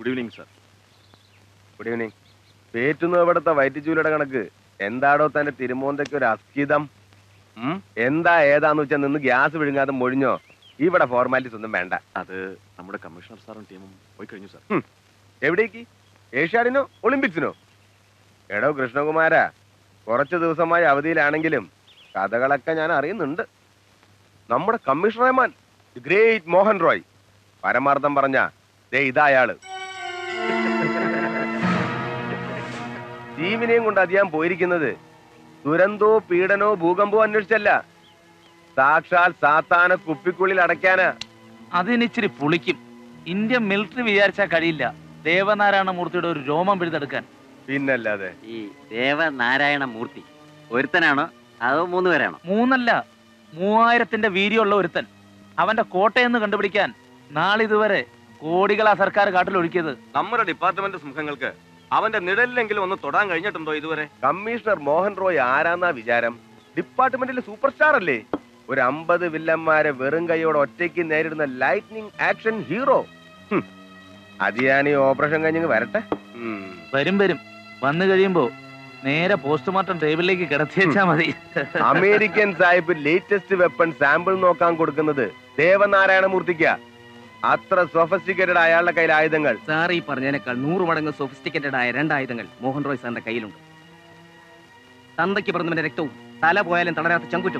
Good evening sir good evening പേറ്റുന്ന ഇവിടുത്തെ വയറ്റിച്ചൂലയുടെ കണക്ക് എന്താടോ തന്റെ തിരുമോന്തയ്ക്ക് ഒരു അസ്കിതം ഉം? എന്താ ഏതാന്ന് വെച്ചാൽ നിന്ന് ഗ്യാസ് വിഴുങ്ങാതെ മൊഴിഞ്ഞോ ഇവിടെ ഫോർമാലിറ്റീസ് ഒന്നും വേണ്ട അത് നമ്മുടെ കമ്മീഷണർ സാറും ടീമും പോയി കഴിഞ്ഞു സാർ എവിടേക്ക് ഏഷ്യാഡിനോ ഒളിമ്പിക്സിനോ എടോ കൃഷ്ണകുമാര കുറച്ച് ദിവസമായി അവധിയിലാണെങ്കിലും കഥകളൊക്കെ ഞാൻ അറിയുന്നുണ്ട് നമ്മുടെ കമ്മീഷണർമാൻ ഗ്രേറ്റ് മോഹൻ റോയ് പരമാർത്ഥം പറഞ്ഞ ദേ ഇതാ അയാള് ടീമിനെയും കൊണ്ട് അദ്ദേഹം പോയിരിക്കുന്നത് ദുരന്തോ പീഡനോ ഭൂകമ്പോ അന്വേഷിച്ചല്ല സാക്ഷാൽ സാത്താന കുപ്പിക്കുള്ളിൽ അടയ്ക്കാനാ അതിനിച്ചിരി പുളിക്കും ഇന്ത്യൻ മിലിറ്ററി വിചാരിച്ചാൽ കഴിയില്ല ദേവനാരായണ മൂർത്തിയുടെ ഒരു രോമം പിഴുതെടുക്കാൻ പിന്നല്ലാതെ ഈ ദേവനാരായണ മൂർത്തി ഒരുത്തനാണോ അതോ മൂന്ന് പേരാണോ മൂന്നല്ല മൂവായിരത്തിന്റെ വീര്യമുള്ള ഒരുത്തൻ അവന്റെ കോട്ടയെന്ന് കണ്ടുപിടിക്കാൻ നാളിതുവരെ കോടികളാ സർക്കാർ കാട്ടിലൊഴുക്കിയത് നമ്മുടെ ഡിപ്പാർട്ട്മെന്റ് സിംഹങ്ങൾക്ക് അവന്റെ നിഴലിലെങ്കിലും ഒന്ന് തൊടാൻ കഴിഞ്ഞിട്ടുണ്ടോ ഇതുവരെ കമ്മീഷണർ മോഹൻ റോയ് ആരാന്നാ വിചാരം ഡിപ്പാർട്ട്മെന്റിലെ സൂപ്പർ സ്റ്റാർ അല്ലേ ഒരു അമ്പത് വില്ലന്മാരെ വെറും കൈയോടെ ഒറ്റയ്ക്ക് നേരിടുന്ന ലൈറ്റ്നിങ് ആക്ഷൻ ഹീറോ ഹും. അത് ഞാൻ ഈ ഓപ്പറേഷൻ കഴിഞ്ഞ് വരട്ടെ ഉം. വരും വരും വന്നു കഴിയുമ്പോ നേരെ പോസ്റ്റ്മോർട്ടം ടേബിളിലേക്ക് കിടത്തി വെച്ചാ മതി അമേരിക്കൻ സാഹിബ് ലേറ്റസ്റ്റ് വെപ്പൺ സാമ്പിൾ നോക്കാൻ കൊടുക്കുന്നത് ദേവനാരായണ മൂർത്തിക്ക അത്ര സൊഫസ്റ്റിക്കേറ്റഡ് അയാളുടെ കയ്യിൽ ആയുധങ്ങൾ സാർ ഈ പറഞ്ഞതിനേക്കാൾ നൂറ് മടങ്ങ് സൊഫിസ്റ്റിക്കേറ്റഡ് ആയ രണ്ടായുധങ്ങൾ മോഹൻ റോയ് സാറിന്റെ കയ്യിലുണ്ട് തന്തയ്ക്ക് പറഞ്ഞവന്റെ രക്തവും തല പോയാലും തളരാത്ത ചങ്കുറ്റും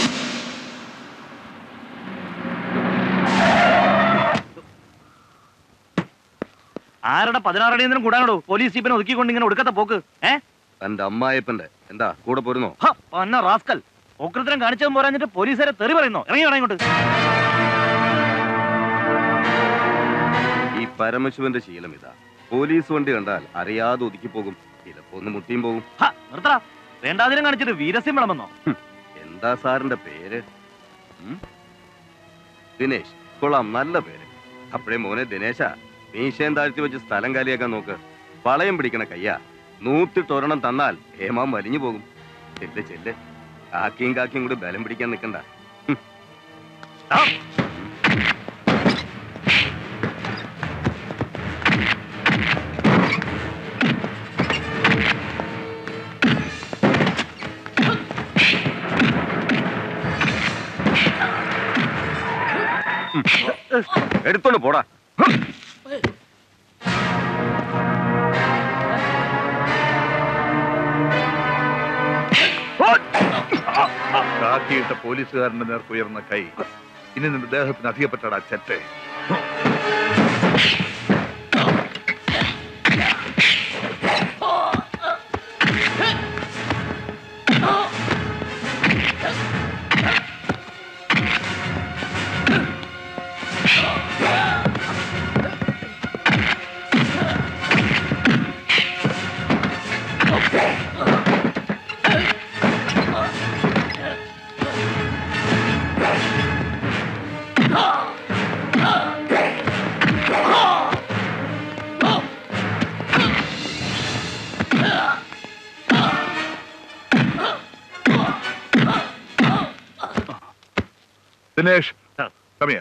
ആരുടെ പതിനാറടിയന്തരം കൂടാനോടോ പോലീസ് ജീപ്പിനെ ഒതുക്കിക്കൊണ്ട് ഇങ്ങനെ ഒടുക്കത്തെ പോക്ക് ഏ തന്റെ അമ്മായപ്പന്റെ എന്താ കൂടെ പോരുന്നോ ഹ, പന്ന റാസ്കൽ ഒക്കൃത്തരം കാണിച്ചതും പോരാഞ്ഞിട്ട് പോലീസുകാരെ തെറി പറയുന്നോ ഇറങ്ങി വേണം ഇങ്ങോട്ട് ഈ പരമശിവന്റെ ശീലം ഇതാ പോലീസ് വണ്ടി കണ്ടാൽ അറിയാതെ ഒതുക്കി പോകും ചിലപ്പോ ഒന്ന് മുട്ടിയും പോകും ഹ, നിർത്തടാ വേണ്ടാതിനും കാണിച്ചിട്ട് വീരസ്യം വിളമെന്നോ എന്താ സാറിന്റെ പേര് ഉം? ദിനേശ് കൊള്ളാം നല്ല പേര് അപ്പോഴേ മോനെ ദിനേശ മീശയും താഴ്ത്തി വെച്ച് സ്ഥലം കാലിയാക്കാൻ നോക്ക് വളയം പിടിക്കണ കയ്യാ നൂത്തിട്ടൊരെണ്ണം തന്നാൽ ഹേമാം വലിഞ്ഞു പോകും ചെല്ല് ചെല്ല് കാക്കിയും കാക്കിയും കൂടി ബലം പിടിക്കാൻ നിൽക്കണ്ട ഹും. ആ. എടുത്തോണ്ട് പോടാ കാക്കിയിട്ട പോലീസുകാരന്റെ നേർക്കുയർന്ന കൈ ഇനി നിന്റെ ദേഹത്തിന് അധികപ്പെട്ടടാ ചെറ്റെ ദിനേഷ് കമിയ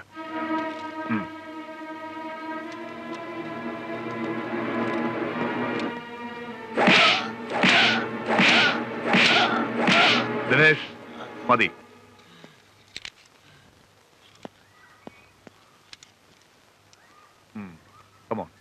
ദിനേഷ് മതി Hmm. Come on.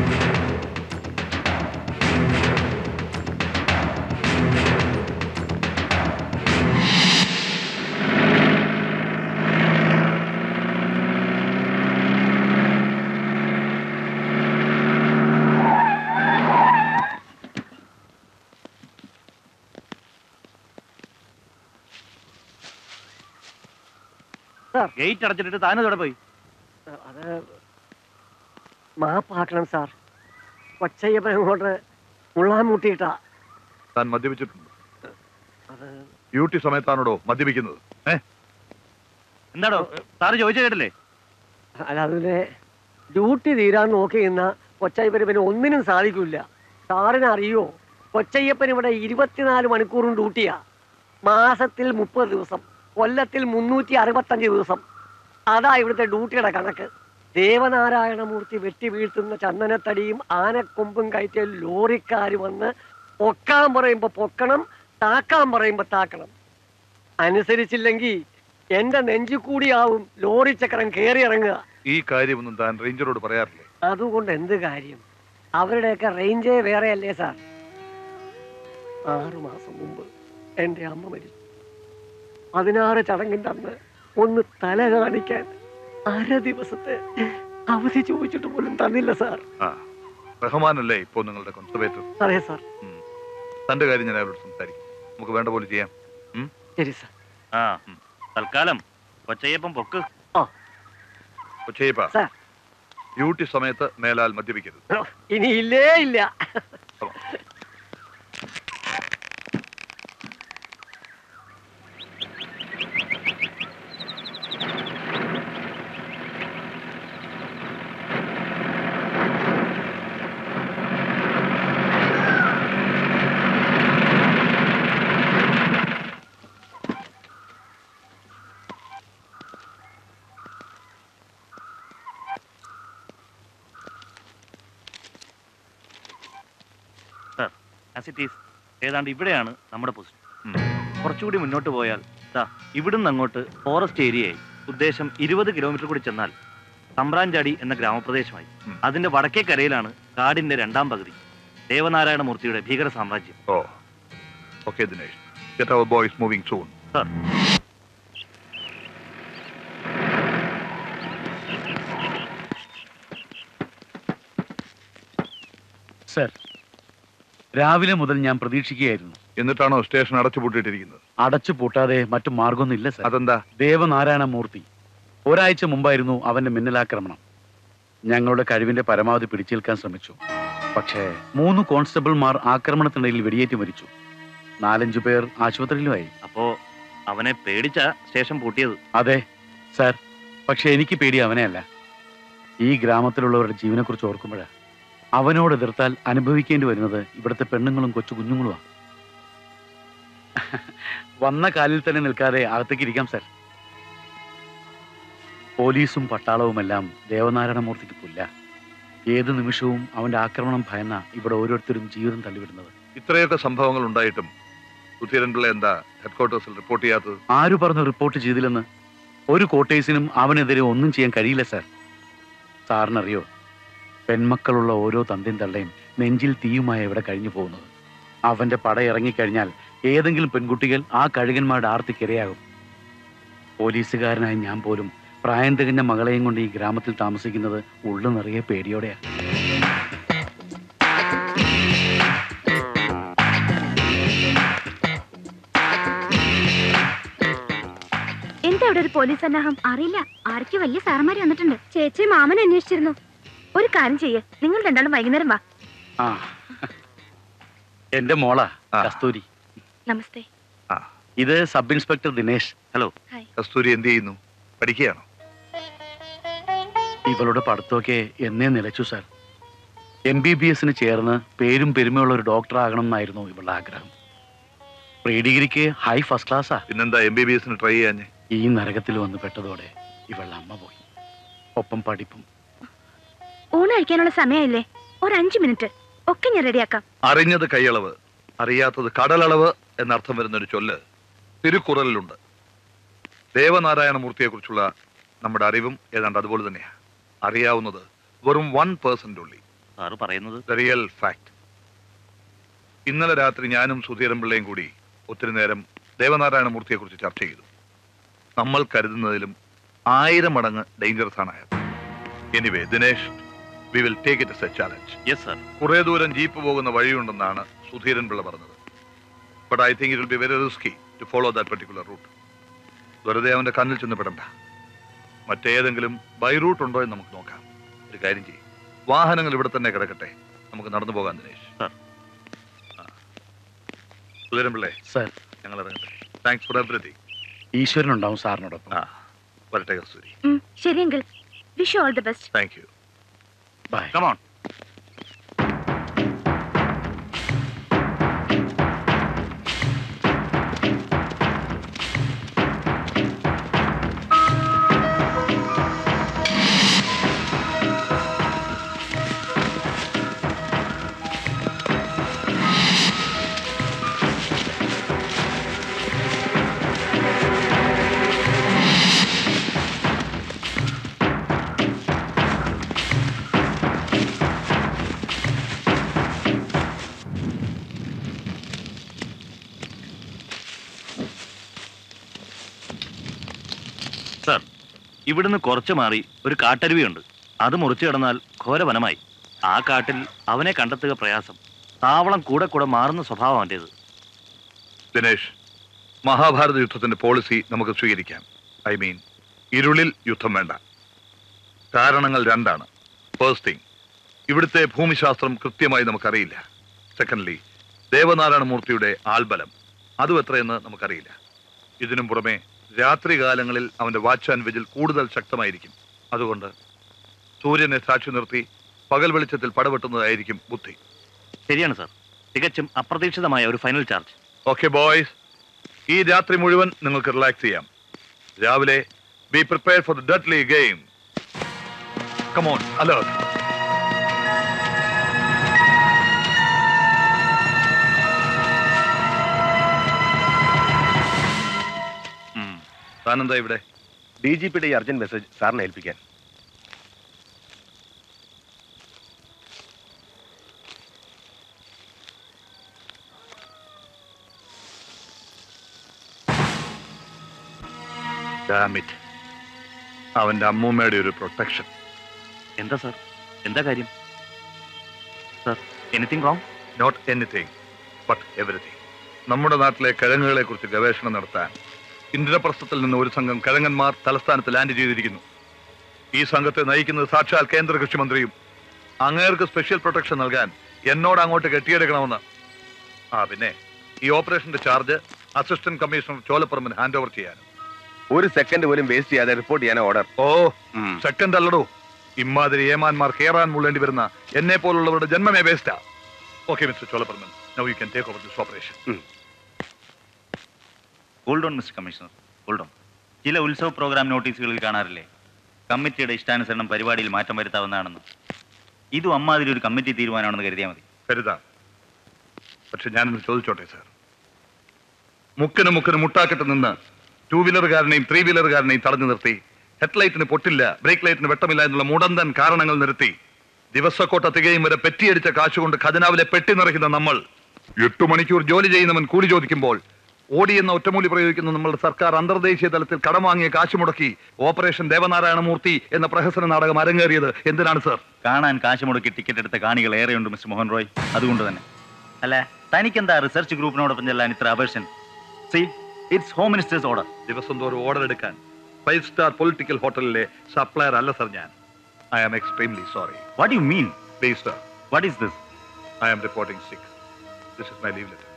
ഗേറ്റ് അടച്ചിട്ടിട്ട് താനതോടെ പോയി അത് മാപ്പാക്കണം സാർ കൊച്ചയ്യപ്പൻ ഇങ്ങോട്ട് മുള്ളാൻ മുട്ടിയിട്ടാ താൻ മദ്യപിച്ചിട്ടുണ്ട് അത് ഡ്യൂട്ടി സമയത്താണോടോ മദ്യപിക്കുന്നത് ഏ എന്താടോ സാറ് ചോദിച്ചു കേട്ടില്ലേ അല്ല അതിലെ ഡ്യൂട്ടി തീരാൻ നോക്കി നിന്ന കൊച്ചയ്യപ്പന് പിന്നെ ഒന്നിനും സാധിക്കില്ല സാറിന് അറിയോ കൊച്ചയ്യപ്പൻ ഇവിടെ ഇരുപത്തിനാല് മണിക്കൂറും ഡ്യൂട്ടിയാ മാസത്തിൽ മുപ്പത് ദിവസം കൊല്ലത്തിൽ മുന്നൂറ്റി അറുപത്തഞ്ച് ദിവസം അതാ ഇവിടുത്തെ ഡ്യൂട്ടിയുടെ കണക്ക് ദേവനാരായണമൂർത്തി വെട്ടി വീഴ്ത്തുന്ന ചന്ദനത്തടിയും ആനക്കൊമ്പും കയറ്റിയ ലോറിക്കാർ വന്ന് പൊക്കാൻ പറയുമ്പോ പൊക്കണം താക്കാൻ പറയുമ്പോ താക്കണം അനുസരിച്ചില്ലെങ്കിൽ എന്റെ നെഞ്ചു കൂടിയാവും ലോറി ചക്രം കയറി ഇറങ്ങുക ഈ കാര്യമൊന്നും താൻ റേഞ്ചറോട് പറയാറില്ലേ അതുകൊണ്ട് എന്ത് കാര്യം അവരുടെയൊക്കെ റേഞ്ചേ വേറെയല്ലേ സാർ ആറു മാസം മുമ്പ് എന്റെ അമ്മ മരിച്ചു പതിനാറ് ചടങ്ങിന്റെ അന്ന് ഒന്ന് തല കാണിക്കാൻ അര ദിവസത്തെ അവധി ചോദിച്ചിട്ട് പോലും തന്നില്ല സാർ ആ റഹ്മാനല്ലേ ഇപ്പോൾ നിങ്ങളുടെ കൺസർവേറ്റർ അതെ സാർ തന്റെ കാര്യം ഞാൻ അവരോട് സംസാരിക്കും നമുക്ക് വേണ്ട പോലെ ചെയ്യാം ശരി സാർ ആ തൽക്കാലം കൊച്ചയ്യപ്പം പൊക്ക് ഒച്ചയപ്പ സാർ. ഡ്യൂട്ടി സമയത്ത് മേലാൽ മദ്യപിക്കരുത് ഇനി ഇല്ലേ ഇല്ല ആസ് ഇറ്റ് ഈസ് ഏതാണ്ട് ഇവിടെയാണ് നമ്മുടെ പൊസിഷൻ ഉം. കുറച്ചുകൂടി മുന്നോട്ട് പോയാൽ ദാ ഇവിടുന്ന് അങ്ങോട്ട് ഫോറസ്റ്റ് ഏരിയയായി ഉദ്ദേശം ഇരുപത് കിലോമീറ്റർ കൂടി ചെന്നാൽ തമ്പ്രാൻചാടി എന്ന ഗ്രാമപ്രദേശമായി ഉം. അതിന്റെ വടക്കേ കരയിലാണ് കാടിന്റെ രണ്ടാം പകുതി ദേവനാരായണ മൂർത്തിയുടെ ഭീകര സാമ്രാജ്യം oh okay Dinesh get our boys moving soon sir sir രാവിലെ മുതൽ ഞാൻ പ്രതീക്ഷിക്കുകയായിരുന്നു എന്നിട്ടാണോ സ്റ്റേഷൻ അടച്ചുപൂട്ടിയിട്ടിരിക്കുന്നത് അടച്ചു പൂട്ടാതെ മറ്റു മാർഗമൊന്നുമില്ല സർ അതെന്താ ദേവനാരായണ മൂർത്തി ഒരാഴ്ച മുമ്പായിരുന്നു അവന്റെ മിന്നലാക്രമണം ഞങ്ങളുടെ കഴിവിന്റെ പരമാവധി പിടിച്ചേൽക്കാൻ ശ്രമിച്ചു പക്ഷേ മൂന്ന് കോൺസ്റ്റബിൾമാർ ആക്രമണത്തിനിടയിൽ വെടിയേറ്റ് മരിച്ചു നാലഞ്ചു പേർ ആശുപത്രിയിലുമായി അപ്പോ അവനെ പേടിച്ച സ്റ്റേഷൻ പൂട്ടിയത് അതെ സർ പക്ഷെ എനിക്ക് പേടി അവനെയല്ല ഈ ഗ്രാമത്തിലുള്ളവരുടെ ജീവനെക്കുറിച്ച് ഓർക്കുമ്പോഴാ അവനോട് എതിർത്താൽ അനുഭവിക്കേണ്ടി വരുന്നത് ഇവിടുത്തെ പെണ്ണുങ്ങളും കൊച്ചു കുഞ്ഞുങ്ങളുമാണ് വന്ന കാലിൽ തന്നെ നിൽക്കാതെ അകത്തേക്ക് ഇരിക്കാം സർ പോലീസും പട്ടാളവുമെല്ലാം ദേവനാരായണമൂർത്തിക്ക് പുല്ല ഏത് നിമിഷവും അവന്റെ ആക്രമണം ഭയന്ന ഇവിടെ ഓരോരുത്തരും ജീവിതം തള്ളിവിടുന്നത് ഇത്രയൊക്കെ സംഭവങ്ങൾ ഉണ്ടായിട്ടും സുധീരൻ പിള്ള എന്താ ഹെഡ്ക്വാർട്ടേഴ്സിൽ റിപ്പോർട്ട് ചെയ്യാത്തത് ആര് പറഞ്ഞു റിപ്പോർട്ട് ചെയ്തില്ലെന്ന് ഒരു കോട്ടേഴ്സിനും അവനെതിരെ ഒന്നും ചെയ്യാൻ കഴിയില്ല സാർ സാറിനറിയോ പെൺമക്കളുള്ള ഓരോ തന്തയും തള്ളയും നെഞ്ചിൽ തീയുമായി ഇവിടെ കഴിഞ്ഞു പോകുന്നത് അവന്റെ പട ഇറങ്ങിക്കഴിഞ്ഞാൽ ഏതെങ്കിലും പെൺകുട്ടികൾ ആ കഴുകന്മാരുടെ ആർത്തിക്കിരയാകും പോലീസുകാരനായ ഞാൻ പോലും പ്രായം തികഞ്ഞ മകളെയും കൊണ്ട് ഈ ഗ്രാമത്തിൽ താമസിക്കുന്നത് ഉള്ളു നിറയെ പേടിയോടെയാ എന്താ ഇവിടെ ഒരു പോലീസ് സന്നാഹം അറിയില്ല ആരൊക്കെ വലിയ സാറന്മാര് വന്നിട്ടുണ്ട് ചേച്ചി മാമൻ അന്വേഷിച്ചിരുന്നു ഒരു കാര്യം ചെയ്യേ നിങ്ങൾ രണ്ടാളും വൈകുന്നേരം വാ ആ എന്റെ മോളാ ആ. കസ്തൂരി നമസ്തേ ഇത് sub inspector Dinesh hello Kasthuri എന്ത് ചെയ്യുന്നു പഠിക്കുകയാണോ ഇവളുടെ പഠിത്തമൊക്കെ എന്നേ നിലച്ചു സാർ എം ബി ബി എസിന് ചേർന്ന് പേരും പെരുമയുള്ള ഒരു ഡോക്ടർ ആകണം എന്നായിരുന്നു ഇവളുടെ ആഗ്രഹം പ്രീ ഡിഗ്രിക്ക് ഹൈ ഫസ്റ്റ് ക്ലാസ്സാ പിന്നെന്താ എം ബി ബി എസിന് ട്രൈ ചെയ്യാഞ്ഞ് ഈ നരകത്തിൽ വന്ന് പെട്ടതോടെ ഇവളുടെ അമ്മ പോയി ഒപ്പം പഠിപ്പും ഊണ് കഴിക്കാനുള്ള സമയമില്ലേ ഒരു അഞ്ചു മിനിറ്റ് ഒക്കെ ഞാൻ റെഡിയാക്കാം അറിഞ്ഞത് കൈയളവ് അറിയാത്തത് കടലളവ് എന്നർത്ഥം വരുന്ന ഒരു ചൊല്ല് തിരുക്കുറലിലുണ്ട് ദേവനാരായണ മൂർത്തിയെക്കുറിച്ചുള്ള നമ്മുടെ അറിവും ഏതാണ്ട് അതുപോലെ തന്നെയാ അറിയാവുന്നത് വെറും വൺ പേഴ്സൻ്റ് ഉള്ളി സാറ് പറയുന്നത് ദ റിയൽ ഫാക്ട് ഇന്നലെ രാത്രി ഞാനും സുധീരൻ പിള്ളയും കൂടി ഒത്തിരി നേരം ദേവനാരായണ മൂർത്തിയെക്കുറിച്ച് ചർച്ച ചെയ്തു നമ്മൾ കരുതുന്നതിലും ആയിരം മടങ്ങ് ഡേഞ്ചറസ് ആണ് അയാൾ anyway Dinesh we will take it a challenge yes sir കുറെ ദൂരം ജീപ്പ് പോകുന്ന വഴിയുണ്ടെന്നാണ് സുധീരൻ പിള്ള പറഞ്ഞത് but I think it will be very risky to follow that particular route വെറുതെ അവന്റെ കണ്ണിൽ ചെന്ന് പെടണ്ട മറ്റേതെങ്കിലും ബൈ റൂട്ട് ഉണ്ടോ എന്ന് നമുക്ക് നോക്കാം ഒരു കാര്യം ചെയ്യും വാഹനങ്ങൾ ഇവിടെ തന്നെ കിടക്കട്ടെ നമുക്ക് നടന്നു പോകാം ദിനേഷ് Sir. ആ. സുധീരൻ പിള്ളേ സാർ ഞങ്ങൾ ഇറങ്ങട്ടെ താങ്ക്സ് ഫോർ എവറിഥിങ് ഈശ്വരനുണ്ടാവും സാറിനോടൊപ്പം ആ വരട്ടെ കസ്തൂരി ഉം, ശരി എങ്കിൽ wish all the best thank you bye come on sir ഇവിടുന്ന് കുറച്ച് മാറി ഒരു കാട്ടരുവിയുണ്ട് അത് മുറിച്ചു കിടന്നാൽ ഘോരവനമായി ആ കാട്ടിൽ അവനെ കണ്ടെത്തുക പ്രയാസം താവളം കൂടെ കൂടെ മാറുന്ന സ്വഭാവം അവൻ്റേത് ദിനേഷ് മഹാഭാരത യുദ്ധത്തിന്റെ പോളിസി നമുക്ക് സ്വീകരിക്കാം ഐ മീൻ ഇരുളിൽ യുദ്ധം വേണ്ട കാരണങ്ങൾ രണ്ടാണ് ഫസ്റ്റ് തിങ് ഇവിടുത്തെ ഭൂമിശാസ്ത്രം കൃത്യമായി നമുക്കറിയില്ല സെക്കൻഡ്ലി ദേവനാരായണ മൂർത്തിയുടെ ആൾബലം അതും എത്രയെന്ന് നമുക്കറിയില്ല ഇതിനും പുറമെ രാത്രികാലങ്ങളിൽ അവന്റെ വാച്ച് ആൻഡ് വിജിൽ കൂടുതൽ ശക്തമായിരിക്കും അതുകൊണ്ട് സൂര്യനെ സാക്ഷി നിർത്തി പകൽ വെളിച്ചത്തിൽ പടവെട്ടുന്നതായിരിക്കും ബുദ്ധി ശരിയാണ് സർ തികച്ചും അപ്രതീക്ഷിതമായ ഒരു ഫൈനൽ ചാർജ് ഓക്കെ ബോയ്സ് ഈ രാത്രി മുഴുവൻ നിങ്ങൾക്ക് റിലാക്സ് ചെയ്യാം രാവിലെ be prepare for the deadly game come on alert താനെന്താ ഇവിടെ ഡി ജി പിയുടെ ഈ അർജന്റ് മെസ്സേജ് സാറിനെ ഏൽപ്പിക്കാൻ ഡാമിറ്റ് അവന്റെ അമ്മൂമ്മയുടെ ഒരു പ്രൊട്ടക്ഷൻ എന്താ സർ എന്താ കാര്യം sir anything wrong not anything but everything നമ്മുടെ നാട്ടിലെ കിഴങ്ങുകളെ കുറിച്ച് ഗവേഷണം നടത്താൻ ഇന്ദ്രപ്രസ്ഥത്തിൽ നിന്ന് ഒരു സംഘം കിഴങ്ങന്മാർ തലസ്ഥാനത്ത് ലാൻഡ് ചെയ്തിരിക്കുന്നു ഈ സംഘത്തെ നയിക്കുന്നത് സാക്ഷാൽ കേന്ദ്ര കൃഷിമന്ത്രിയും അങ്ങേർക്ക് സ്പെഷ്യൽ പ്രൊട്ടക്ഷൻ നൽകാൻ എന്നോട് അങ്ങോട്ട് കെട്ടിയെടുക്കണമെന്ന് ആ പിന്നെ ഈ ഓപ്പറേഷന്റെ ചാർജ് അസിസ്റ്റന്റ് കമ്മീഷണർ ചോലപ്പുറമിന് ഹാൻഡ് ഓവർ ചെയ്യാൻ ഒരു സെക്കൻഡ് പോലും വേസ്റ്റ് ചെയ്യാതെ റിപ്പോർട്ട് ചെയ്യാൻ ഓർഡർ ഓ സെക്കൻഡ് അല്ലടോ ഇമാതിരി ഏമാന്മാർ കേറാൻ മുള്ളേണ്ടി വരുന്ന എന്നെ പോലുള്ളവരുടെ ജന്മമേ വേസ്റ്റാ ഓക്കെ മിസ്റ്റർ ചോലപ്പുറമൻ now you can take over this operation hold on mister commissioner hold on ചില ഉത്സവ പ്രോഗ്രാം നോട്ടീസുകളിൽ കാണാറില്ലേ കമ്മിറ്റിയുടെ ഇഷ്ടാനുസരണം പരിപാടിയിൽ മാറ്റം വരുത്താവുന്നതാണെന്ന് ഇതും അമ്മാതിരി ഒരു കമ്മിറ്റി തീരുമാനമാണെന്ന് കരുതിയാൽ മതി കരുതാം പക്ഷെ ഞാനൊന്ന് ചോദിച്ചോട്ടെ സാർ മുക്കിന് മുക്കിന് മുട്ടാക്കിട്ട് നിന്ന് ടൂ വീലറുകാരനെയും ത്രീ വീലറുകാരനെയും തടഞ്ഞു നിർത്തി ഹെഡ്ലൈറ്റിന് പൊട്ടില്ല ബ്രേക്ക് ലൈറ്റിന് വെട്ടമില്ല എന്നുള്ള മുടന്തൻ കാരണങ്ങൾ നിർത്തി ദിവസക്കോട്ട തികയും വരെ പെറ്റിയടിച്ച കാശുകൊണ്ട് ഖജനാവിലെ പെട്ടി നിറയ്ക്കുന്ന നമ്മൾ എട്ടു മണിക്കൂർ ജോലി ചെയ്യുന്നവൻ കൂലി ചോദിക്കുമ്പോൾ ഓടി എന്ന ഒറ്റമൂലി പ്രയോഗിക്കുന്ന നമ്മളുടെ സർക്കാർ അന്തർദേശീയ തലത്തിൽ കടം വാങ്ങിയ കാശ് മുടക്കി ഓപ്പറേഷൻ ദേവനാരായണമൂർത്തി എന്ന പ്രഹസന നാടകം അരങ്ങേറിയത് എന്തിനാണ് സർ കാണാൻ കാശ് മുടക്കി ടിക്കറ്റ് എടുത്ത കാണികൾ ഏറെയുണ്ട് മിസ്റ്റർ മോഹൻ റോയ് അതുകൊണ്ട് തന്നെ അല്ല തനിക്കെന്താ റിസർച്ച് ഗ്രൂപ്പിനോടൊപ്പം ചെല്ലാൻ ഇത്ര അവേഷൻ see it's home minister's order ദിവസം തോറും ഓർഡർ എടുക്കാൻ ഫൈവ് സ്റ്റാർ പൊളിറ്റിക്കൽ ഹോട്ടലിലെ സപ്ലയർ അല്ല സർ ഞാൻ I am extremely sorry what you mean please sir what is this I am reporting sick this is my leave letter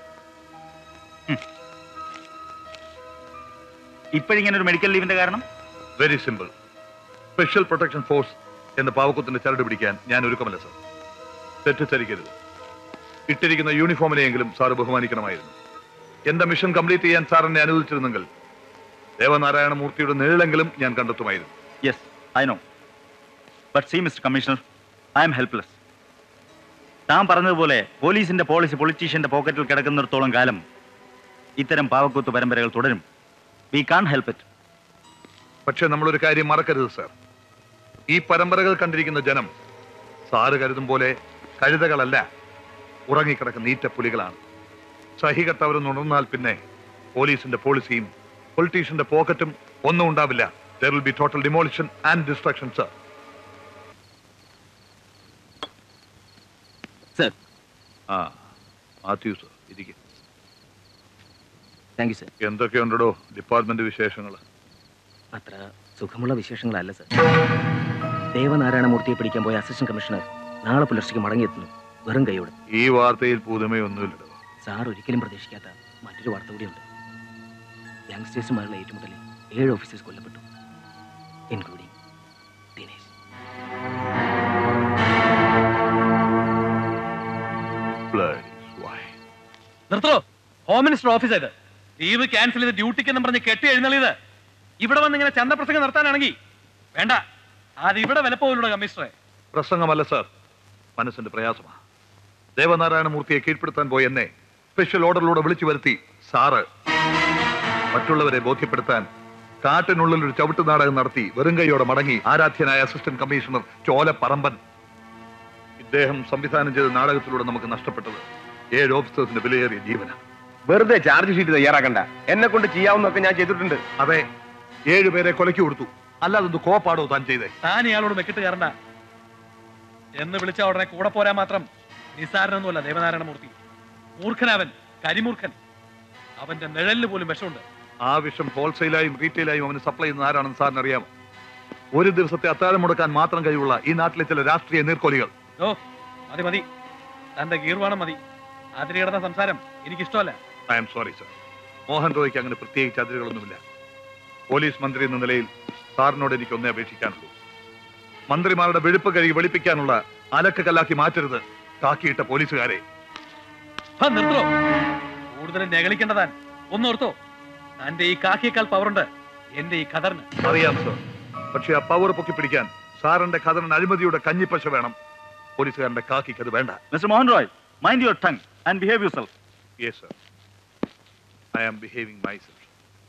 ഇപ്പോഴിങ്ങനെ ഒരു medical ലീവിന്റെ കാരണം very simple special protection force എന്ന പാവക്കുത്തിന്റെ ചരട് പിടിക്കാൻ ഞാൻ ഒരുക്കമല്ല സർ തെറ്റിദ്ധരിക്കരുത് ഇട്ടിരിക്കുന്ന യൂണിഫോമിനെയെങ്കിലും സാറ് ബഹുമാനിക്കണമായിരുന്നു എന്റെ മിഷൻ കംപ്ലീറ്റ് ചെയ്യാൻ സാർ എന്നെ അനുവദിച്ചിരുന്നെങ്കിൽ ദേവനാരായണ മൂർത്തിയുടെ നിഴലെങ്കിലും ഞാൻ കണ്ടെത്തുമായിരുന്നു yes I know but see mister commissioner I'm helpless താൻ പറഞ്ഞതുപോലെ പോലീസിന്റെ പോളിസി പൊളിറ്റീഷ്യന്റെ പോക്കറ്റിൽ കിടക്കുന്നിടത്തോളം കാലം ഇത്തരം പാവക്കൂത്ത് പരമ്പരകൾ തുടരും വി കാൺ ഹെൽപ്പ് ഇറ്റ് പക്ഷെ നമ്മളൊരു കാര്യം മറക്കരുത് സർ ഈ പരമ്പരകൾ കണ്ടിരിക്കുന്ന ജനം സാറ് കരുതും പോലെ കഴുതകളല്ല ഉറങ്ങിക്കിടക്കുന്ന ഈറ്റപ്പുലികളാണ് സഹികെട്ടവരെന്ന് ഉണർന്നാൽ പിന്നെ പോലീസിന്റെ പോളിസിയും പൊളിറ്റീഷ്യന്റെ പോക്കറ്റും ഒന്നും ഉണ്ടാവില്ല there will be total demolition and destruction sir sir ആ മാത്യു സർ ഇരിക്കും താങ്ക് യു സർ എന്തൊക്കെയുണ്ടോ ഡിപ്പാർട്ട്മെന്റ് വിശേഷങ്ങൾ അത്ര സുഖമുള്ള വിശേഷങ്ങളല്ല സർ ദേവനാരായണമൂർത്തിയെ പിടിക്കാൻ പോയ അസിസ്റ്റന്റ് കമ്മീഷണർ നാളെ പുലർച്ചയ്ക്ക് മടങ്ങിയെത്തുന്നു വെറും കൈയോടെ ഈ വാർത്തയിൽ പുതുമയൊന്നുമില്ലടോ സാർ ഒരിക്കലും പ്രതീക്ഷിക്കാത്ത മറ്റൊരു വാർത്ത കൂടിയുണ്ട് യങ്സ്റ്റേഴ്സുമായുള്ള ഏറ്റുമുട്ടലിൽ ഏഴ് ഓഫീസേഴ്സ് കൊല്ലപ്പെട്ടു ഇൻക്ലൂഡിംഗ് ദിനേശ് Bloody swine. നിർത്തോ ഹോം മിനിസ്റ്റർ ഓഫീസ് ഇത് ലീവ് ക്യാൻസൽ ചെയ്ത് ഡ്യൂട്ടിക്ക് എന്ന് പറഞ്ഞ് കെട്ടി എഴുന്നള്ളിയത് ഇവിടെ വന്ന് ഇങ്ങനെ ചന്തപ്രസംഗം നടത്താനാണെങ്കിൽ വേണ്ട അത് ഇവിടെ വിലപ്പോലുള്ള കമ്മീഷണറെ പ്രസംഗമല്ല സർ മനസ്സിന്റെ പ്രയാസമാ ദേവനാരായണ മൂർത്തിയെ കീഴ്പ്പെടുത്താൻ പോയ എന്നെ സ്പെഷ്യൽ ഓർഡറിലൂടെ വിളിച്ചു വരുത്തി സാറ് മറ്റുള്ളവരെ ബോധ്യപ്പെടുത്താൻ കാട്ടിനുള്ളിൽ ഒരു ചവിട്ട് നാടകം നടത്തി വെറും കൈയോടെ മടങ്ങി ആരാധ്യനായ അസിസ്റ്റന്റ് കമ്മീഷണർ ചോല പറമ്പൻ ഇദ്ദേഹം സംവിധാനം ചെയ്ത നാടകത്തിലൂടെ നമുക്ക് നഷ്ടപ്പെട്ടത് ഏഴ് ഓഫീസേഴ്സിന്റെ വിലയേറിയ ജീവന വെറുതെ ചാർജ് ഷീറ്റ് തയ്യാറാക്കണ്ട എന്നെ കൊണ്ട് ചെയ്യാവുന്നതൊക്കെ ഞാൻ ചെയ്തിട്ടുണ്ട് അതെ ഏഴുപേരെ കൊലയ്ക്ക് കൊടുത്തു അല്ലാതൊന്ന് കോപ്പാടോ താൻ ചെയ്തേ താൻ ഇയാളോട് മെക്കിട്ട് കയറണ്ട എന്ന് വിളിച്ച ഉടനെ കൂടെ പോരാൻ മാത്രം നിസാരനൊന്നുമല്ല ദേവനാരായണമൂർത്തി മൂർഖനവൻ കരിമൂർഖൻ അവന്റെ നിഴലിന് പോലും വിഷമുണ്ട് ആ വിഷം ഹോൾസെയിലായും റീറ്റെയിലായും അവന് സപ്ലൈ ചെയ്യുന്ന ആരാണെന്ന് സാറിന് അറിയാമോ ഒരു ദിവസത്തെ അത്താഴം മുടക്കാൻ മാത്രം കഴിവുള്ള ഈ നാട്ടിലെ ചില രാഷ്ട്രീയ നീർക്കോലികൾ ഓ മതി മതി തന്റെ ഗീർവാണം മതി അതിരി കിടന്ന സംസാരം എനിക്കിഷ്ടമല്ല I'm sorry sir Mohan റോയ്ക്ക് അങ്ങനെ പ്രത്യേകിച്ച് അതിരുകളൊന്നുമില്ല പോലീസ് മന്ത്രി എന്ന നിലയിൽ സാറിനോട് എനിക്ക് ഒന്നേ അപേക്ഷിക്കാനുള്ളൂ മന്ത്രിമാരുടെ വെളുപ്പ് കഴുകി വെളുപ്പിക്കാനുള്ള അലക്ക് കല്ലാക്കി മാറ്റരുത് കാക്കിയിട്ട പോലീസുകാരെ ആ, നിർത്തോ കൂടുതൽ ഞകളിക്കേണ്ടതാൻ ഒന്നോർത്തോ തന്റെ ഈ കാക്കിയേക്കാൾ പവറുണ്ട് എന്റെ ഈ ഖദറിന് അറിയാം സർ പക്ഷെ ആ പവർ പൊക്കി പിടിക്കാൻ സാറിന്റെ ഖദറിന് അഴിമതിയുടെ കഞ്ഞിപ്പശ വേണം പോലീസുകാരന്റെ കാക്കിക്ക് അത് വേണ്ട mister Mohan Roy mind your tongue and behave yourself yes sir I am behaving myself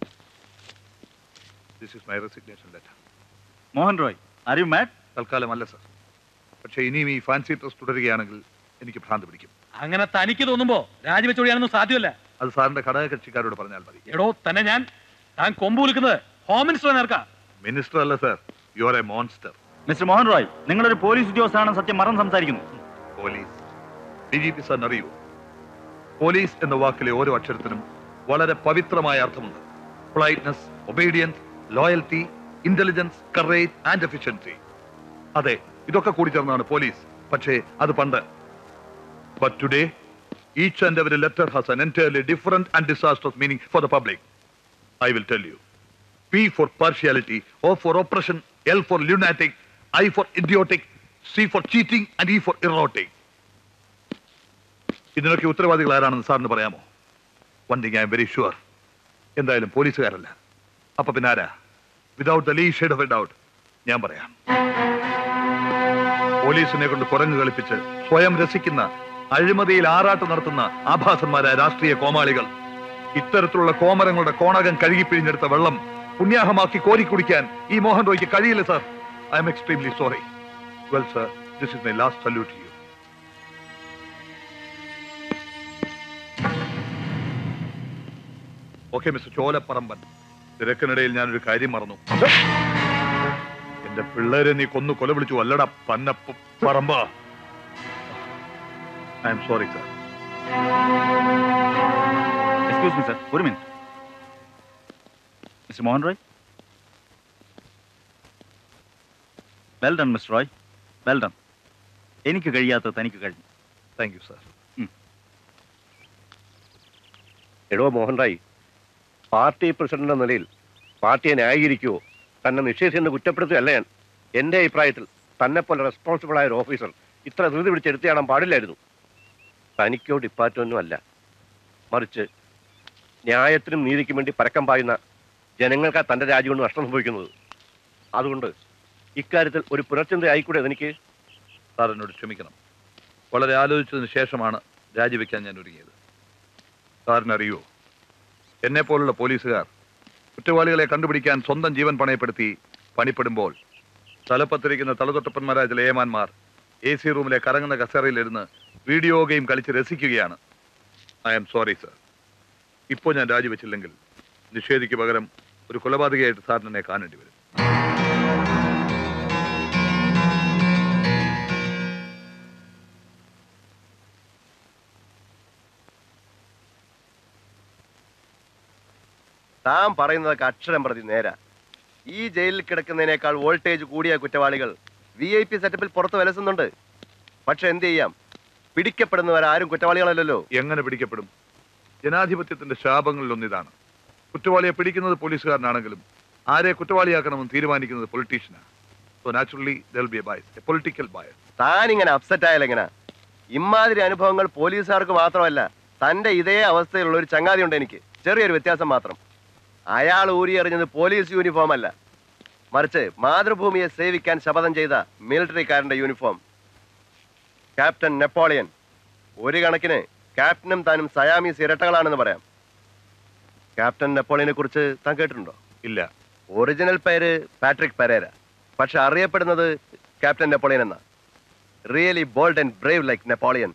this is my resignation letter Mohan Roy are you mad തൽക്കാലം അല്ല സർ പക്ഷേ ഇനിയും ഈ ഫാൻസി ഡ്രസ് തുടരുകയാണെങ്കിൽ എനിക്ക് ഭ്രാന്ത് പിടിക്കും അങ്ങനെ തനിക്ക് തോന്നുമ്പോ രാജിവെച്ചൊഴിയാനൊന്നും സാധ്യമല്ല അത് സാറിന്റെ ഘടകകക്ഷിക്കാരോട് പറഞ്ഞാൽ മതി എടോ തന്നെ ഞാൻ താൻ കൊമ്പ് വിളിക്കുന്നത് ഹോം മിനിസ്റ്റർ നേർക്കാ മിനിസ്റ്റർ അല്ല sir you are a monster mister Mohan Roy നിങ്ങളൊരു പോലീസ് ഉദ്യോഗസ്ഥനാണെന്ന് സത്യം മറന്ന് സംസാരിക്കുന്നു പോലീസ് ഡി ജി പി സാറിന് അറിയൂ പോലീസ് എന്ന വാക്കിലെ ഓരോ അക്ഷരത്തിനും വളരെ പവിത്രമായ അർത്ഥമുണ്ട് politeness obedience loyalty intelligence courage and efficiency അതെ ഇതൊക്കെ കൂടി ചേർന്നാണ് പോലീസ് പക്ഷേ അത് പണ്ട് but today each and every letter has an entirely different and disastrous meaning for the public. I will tell you. P for partiality, O for oppression, L for lunatic, I for idiotic, C for cheating, and E for erotic. ഇതിനൊക്കെ ഉത്തരവാദികൾ ആരാണെന്ന് സാറിന് പറയാമോ one thing I'm very sure എന്തായാലും പോലീസുകാരല്ല അപ്പൊ പിന്നെ ആരാ without the ലീ ഷെയ്ഡ് ഓഫ് എ ഡൗട്ട് ഞാൻ പറയാം പോലീസിനെ കൊണ്ട് കുരങ്ങ് കളിപ്പിച്ച് സ്വയം രസിക്കുന്ന അഴിമതിയിൽ ആറാട്ട് നടത്തുന്ന ആഭാസന്മാരായ രാഷ്ട്രീയ കോമാളികൾ ഇത്തരത്തിലുള്ള കോമരങ്ങളുടെ കോണകം കഴുകിപ്പിഴിഞ്ഞെടുത്ത വെള്ളം പുണ്യാഹമാക്കി കോരിക്കുടിക്കാൻ ഈ മോഹൻ റോയ്ക്ക് കഴിയില്ല sir I'm extremely sorry well sir this is my last salute you okay mister ചോലപ്പറമ്പൻ തിരക്കിനിടയിൽ ഞാനൊരു കാര്യം മറന്നു എന്റെ പിള്ളേരെ നീ കൊന്നു കൊല വിളിച്ചു അല്ലടാ പന്ന പ- പറമ്പ I'm sorry sir excuse me sir ഒരു minute mister Mohan Roy well done mister Roy well done എനിക്ക് കഴിയാത്ത തനിക്ക് കഴിഞ്ഞു താങ്ക് യു സർ എടോ മോഹൻ റായി പാർട്ടി പ്രസിഡന്റ് എന്ന നിലയിൽ പാർട്ടിയെ ന്യായീകരിക്കുവോ തന്നെ നിഷേധിച്ചെന്ന് കുറ്റപ്പെടുത്തുകയല്ല ഞാൻ എന്റെ അഭിപ്രായത്തിൽ തന്നെ പോലെ റെസ്പോൺസിബിൾ ആയ ഒരു ഓഫീസർ ഇത്ര ധൃതി പിടിച്ചെടുത്തിയാടാൻ പാടില്ലായിരുന്നു തനിക്കോ ഡിപ്പാർട്ട്മെന്റിനും അല്ല മറിച്ച് ന്യായത്തിനും നീതിക്കും വേണ്ടി പരക്കം പായുന്ന ജനങ്ങൾക്ക് തന്റെ രാജ്യം കൊണ്ട് നഷ്ടം സംഭവിക്കുന്നത് അതുകൊണ്ട് ഇക്കാര്യത്തിൽ ഒരു പുനർചിന്ത ആയിക്കൂടെ എനിക്ക് സാർ എന്നോട് ക്ഷമിക്കണം വളരെ ആലോചിച്ചതിന് ശേഷമാണ് രാജിവെക്കാൻ ഞാൻ ഒരുങ്ങിയത് സാറിനറിയോ എന്നെ പോലുള്ള പോലീസുകാർ കുറ്റവാളികളെ കണ്ടുപിടിക്കാൻ സ്വന്തം ജീവൻ പണയപ്പെടുത്തി പണിപ്പെടുമ്പോൾ തലപ്പത്തിരിക്കുന്ന തലതൊട്ടപ്പന്മാരായ ചില ഏമാന്മാർ എ സി റൂമിലെ കറങ്ങുന്ന കസേറയിലിരുന്ന് വീഡിയോ ഗെയിം കളിച്ച് രസിക്കുകയാണ് ഐ ആം സോറി സർ ഇപ്പോൾ ഞാൻ രാജിവെച്ചില്ലെങ്കിൽ നിഷേധിക്ക് പകരം ഒരു കൊലപാതകയായിട്ട് സാറിന് എന്നെ കാണേണ്ടി വരും താൻ പറയുന്നതൊക്കെ അക്ഷരം പ്രതി നേരാ ഈ ജയിലിൽ കിടക്കുന്നതിനേക്കാൾ വോൾട്ടേജ് കൂടിയ കുറ്റവാളികൾ വി ഐ പി സെറ്റപ്പിൽ പുറത്ത് വിലസുന്നുണ്ട് പക്ഷെ എന്ത് ചെയ്യാം പിടിക്കപ്പെടുന്നവരാരും കുറ്റവാളികളല്ലല്ലോ എങ്ങനെ പിടിക്കപ്പെടും ജനാധിപത്യത്തിന്റെ ശാപങ്ങളിലൊന്ന് ഇതാണ് കുറ്റവാളിയെ പിടിക്കുന്നത് പോലീസുകാരനാണെങ്കിലും ആരെ കുറ്റവാളിയാക്കണമെന്ന് തീരുമാനിക്കുന്നത് പൊളിറ്റീഷ്യനാണ് so naturally there'll be a bias a political bias താൻ ഇങ്ങനെ അപ്സെറ്റ് ആയാലും എങ്ങനെ ഇമാതിരി അനുഭവങ്ങൾ പോലീസുകാർക്ക് മാത്രമല്ല തന്റെ ഇതേ അവസ്ഥയിലുള്ള ഒരു ചങ്ങാതി ഉണ്ട് എനിക്ക് ചെറിയൊരു വ്യത്യാസം മാത്രം അയാൾ ഊരിയെറിഞ്ഞത് പോലീസ് യൂണിഫോം അല്ല മറിച്ച് മാതൃഭൂമിയെ സേവിക്കാൻ ശപഥം ചെയ്ത മിലിറ്ററിക്കാരന്റെ യൂണിഫോം ക്യാപ്റ്റൻ നെപ്പോളിയൻ ഒരു കണക്കിന് ക്യാപ്റ്റനും താനും സയാമീസ് ഇരട്ടകളാണെന്ന് പറയാം ക്യാപ്റ്റൻ നെപ്പോളിയനെ കുറിച്ച് താൻ കേട്ടിട്ടുണ്ടോ ഇല്ല ഒറിജിനൽ പേര് പാട്രിക് പെരേര പക്ഷെ അറിയപ്പെടുന്നത് ക്യാപ്റ്റൻ നെപ്പോളിയൻ എന്ന really bold and brave like Napoleon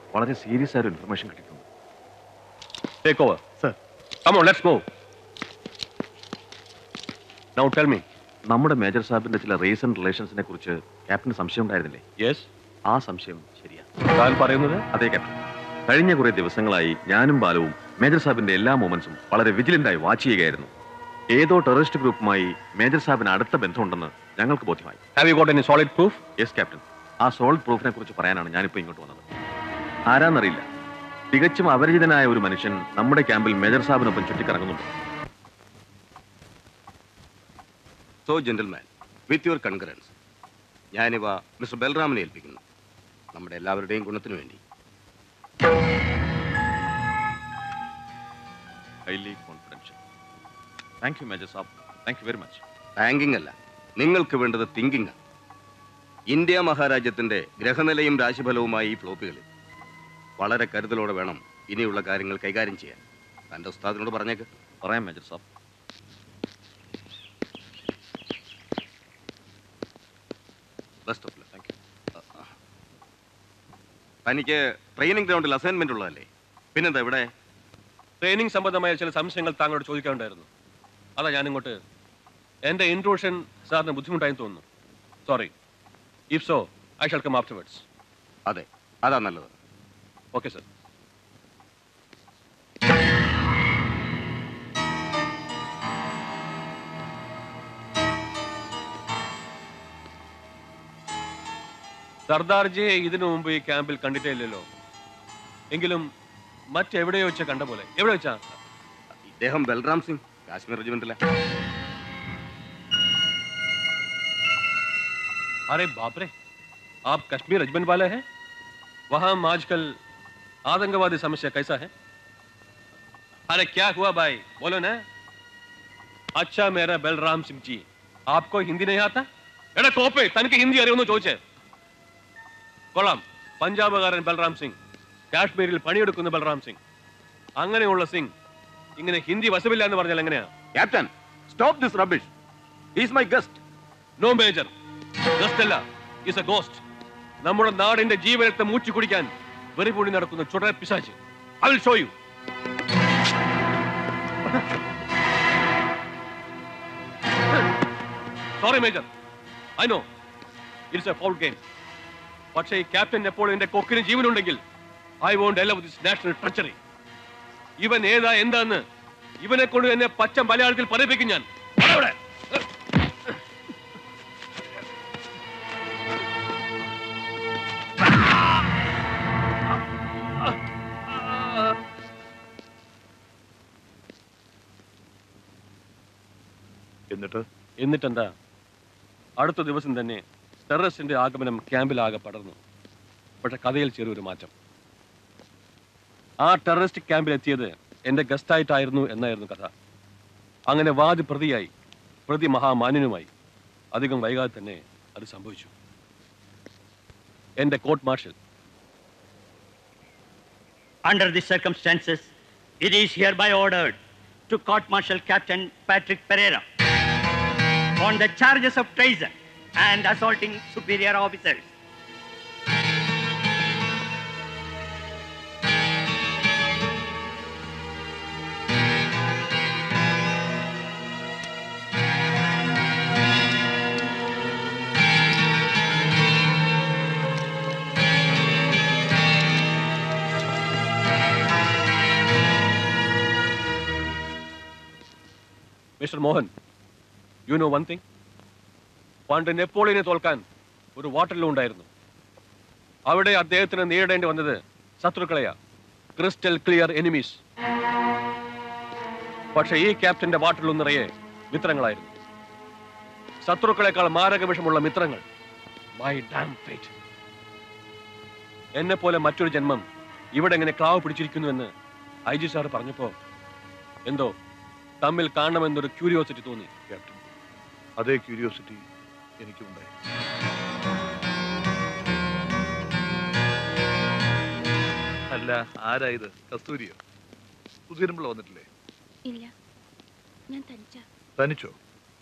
വളരെ സീരിയസ് ആയ ഒരു ഇൻഫർമേഷൻ കിട്ടിയിട്ടുണ്ട് Take over. Sir. Come on, let's go. Now tell me. നമ്മുടെ മേജർ സാഹിബിന്റെ ചില റീസൺ റിലേഷൻസിനെ കുറിച്ച് ക്യാപ്റ്റന് സംശയം ഉണ്ടായിരുന്നില്ലേ യെസ് ആ സംശയം ശരിയാ താൻ പറയുന്നത് അതെ ക്യാപ്റ്റൻ കഴിഞ്ഞ കുറെ ദിവസങ്ങളായി ഞാനും ബാലവും മേജർ സാഹിബിന്റെ എല്ലാ മൂമെന്റ്സും വളരെ വിജിലന്റായി വാച്ച് ചെയ്യുകയായിരുന്നു ഏതോ ടെററിസ്റ്റ് ഗ്രൂപ്പുമായി മേജർ സാഹിബിന് അടുത്ത ബന്ധമുണ്ടെന്ന് ഞങ്ങൾക്ക് ബോധ്യമായി have you got any solid proof yes captain ആ സോളിഡ് പ്രൂഫിനെ കുറിച്ച് പറയാനാണ് ഞാനിപ്പോൾ ഇങ്ങോട്ട് വന്നത് ആരാന്നറിയില്ല തികച്ചും അപരിചിതനായ ഒരു മനുഷ്യൻ നമ്മുടെ ക്യാമ്പിൽ മേജർ സാഹിബിനൊപ്പം ചുറ്റിക്കറങ്ങുന്നുണ്ട് so gentleman with your concurrence ഞാനിവ മിസ്റ്റർ ബൽറാമിനെ ഏൽപ്പിക്കുന്നു നമ്മുടെ എല്ലാവരുടെയും ഗുണത്തിനു വേണ്ടി highly confidential thank you major സാബ് thank you very much thanking അല്ല നിങ്ങൾക്ക് വേണ്ടത് തിങ്കിങ് ആണ് ഇന്ത്യ മഹാരാജ്യത്തിന്റെ ഗ്രഹനിലയും രാശിഫലവുമായി ഈ ഫ്ലോപ്പുകളിൽ വളരെ കരുതലോടെ വേണം ഇനിയുള്ള കാര്യങ്ങൾ കൈകാര്യം ചെയ്യാൻ തന്റെ ഉസ്താദിനോട് പറഞ്ഞേക്ക് പറയാം മേജർ സാബ് ബെസ്റ്റ് ഓഫ് താങ്ക് യു തനിക്ക് ട്രെയിനിങ് ഗ്രൗണ്ടിൽ അസൈൻമെന്റ് ഉള്ളതല്ലേ പിന്നെന്താ ഇവിടെ ട്രെയിനിങ് സംബന്ധമായ ചില സംശയങ്ങൾ താങ്കളോട് ചോദിക്കാനുണ്ടായിരുന്നു അതാ ഞാൻ ഇങ്ങോട്ട് എന്റെ ഇൻട്രൂഷൻ സാറിന് ബുദ്ധിമുട്ടായി തോന്നുന്നു sorry if so I shall come afterwards അതെ അതാ നല്ലത് ഓക്കെ സർ സർദാർജിയെ ഇതിനു മുമ്പ് ഈ ക്യാമ്പിൽ കണ്ടിട്ടേ ഇല്ലല്ലോ എങ്കിലും മറ്റെവിടെയോ വെച്ച കണ്ട പോലെ എവിടെ വെച്ചാ ഇദ്ദേഹം ബൽറാം സിംഗ് കാശ്മീർ റെജിമെന്റിലെ अरे बाप रे आप कश्मीर रेजिमेंट वाले हैं वहां आजकल आतंकवादी समस्या कैसा है अरे क्या हुआ भाई बोलो ना अच्छा मेरा बलराम सिंह जी आपको हिंदी नहीं आता എടാ കോപ്പേ തനിക്ക് ഹിന്ദി അറിയുമെന്ന് ചോദിച്ചേ കൊള്ളാം പഞ്ചാബുകാരൻ ബൽറാം സിംഗ് കാശ്മീരിൽ പണിയെടുക്കുന്ന ബൽറാം സിംഗ് അങ്ങനെയുള്ള സിംഗ് ഇങ്ങനെ ഹിന്ദി വശമില്ല എന്ന് പറഞ്ഞാൽ എങ്ങനെയാ captain stop this rubbish is my guest no major guest അല്ല ഇസ് എ ഗോസ്റ്റ് നമ്മുടെ നാടിന്റെ ജീവനത്തെ മൂച്ചു കുടിക്കാൻ വെറിപൂടി നടക്കുന്ന ചുടര പിശാച്ച് I will show you sorry major I know it's a foul game പക്ഷേ ഈ ക്യാപ്റ്റൻ നെപ്പോളിയന്റെ കൊക്കിന് ജീവനുണ്ടെങ്കിൽ I won't allow this national treachery ഇവൻ ഏതാ എന്താന്ന് ഇവനെ കൊണ്ട് തന്നെ പച്ച മലയാളത്തിൽ പറയിപ്പിക്കും ഞാൻ വാ ഇവിടെ. എന്നിട്ട് എന്നിട്ടെന്താ അടുത്ത ദിവസം തന്നെ ടെററിസ്റ്റിന്റെ ആഗമനം ക്യാമ്പിലാകെ പടർന്നു പക്ഷെ കഥയിൽ ചെറിയൊരു മാറ്റം ആ ടെററിസ്റ്റ് ക്യാമ്പിൽ എത്തിയത് എന്റെ ഗസ്റ്റായിട്ടായിരുന്നു എന്നായിരുന്നു കഥ അങ്ങനെ വാദി പ്രതിയായി പ്രതി മഹാമാന്യനുമായി അധികം വൈകാതെ തന്നെ അത് സംഭവിച്ചു എന്റെ court martial Under the circumstances, it is hereby ordered to court-martial Captain Patrick Pereira on the charges of treason and assaulting superior officers. Mister Mohan you know one thing പണ്ട് നെപ്പോളിയനെ തോൽക്കാൻ ഒരു വാട്ടറിലും ഉണ്ടായിരുന്നു അവിടെ അദ്ദേഹത്തിന് നേരിടേണ്ടി വന്നത് ശത്രുക്കളെയാ ക്രിസ്റ്റൽ ക്ലിയർ എനിമീസ് പക്ഷെ ഈ ക്യാപ്റ്റന്റെ വാട്ടറിലും നിറയെ മിത്രങ്ങളായിരുന്നു ശത്രുക്കളെക്കാൾ മാരക വിഷമുള്ള മിത്രങ്ങൾ മൈ ഡാം ഫേറ്റ് എന്നെ പോലെ മറ്റൊരു ജന്മം ഇവിടെ എങ്ങനെ ക്ലാവ് പിടിച്ചിരിക്കുന്നുവെന്ന് ഐ ജി സാർ പറഞ്ഞപ്പോ എന്തോ തമ്മിൽ കാണണമെന്നൊരു ക്യൂരിയോസിറ്റി തോന്നി ക്യാപ്റ്റൻ അതേ ക്യൂരിയോസിറ്റി എനിക്കുണ്ടായി അല്ല ആരാ ഇത് കസ്തൂരിയോ സുധീരമ്പിള്ള വന്നിട്ടില്ലേ ഇല്ല ഞാൻ തനിച്ച തനിച്ചോ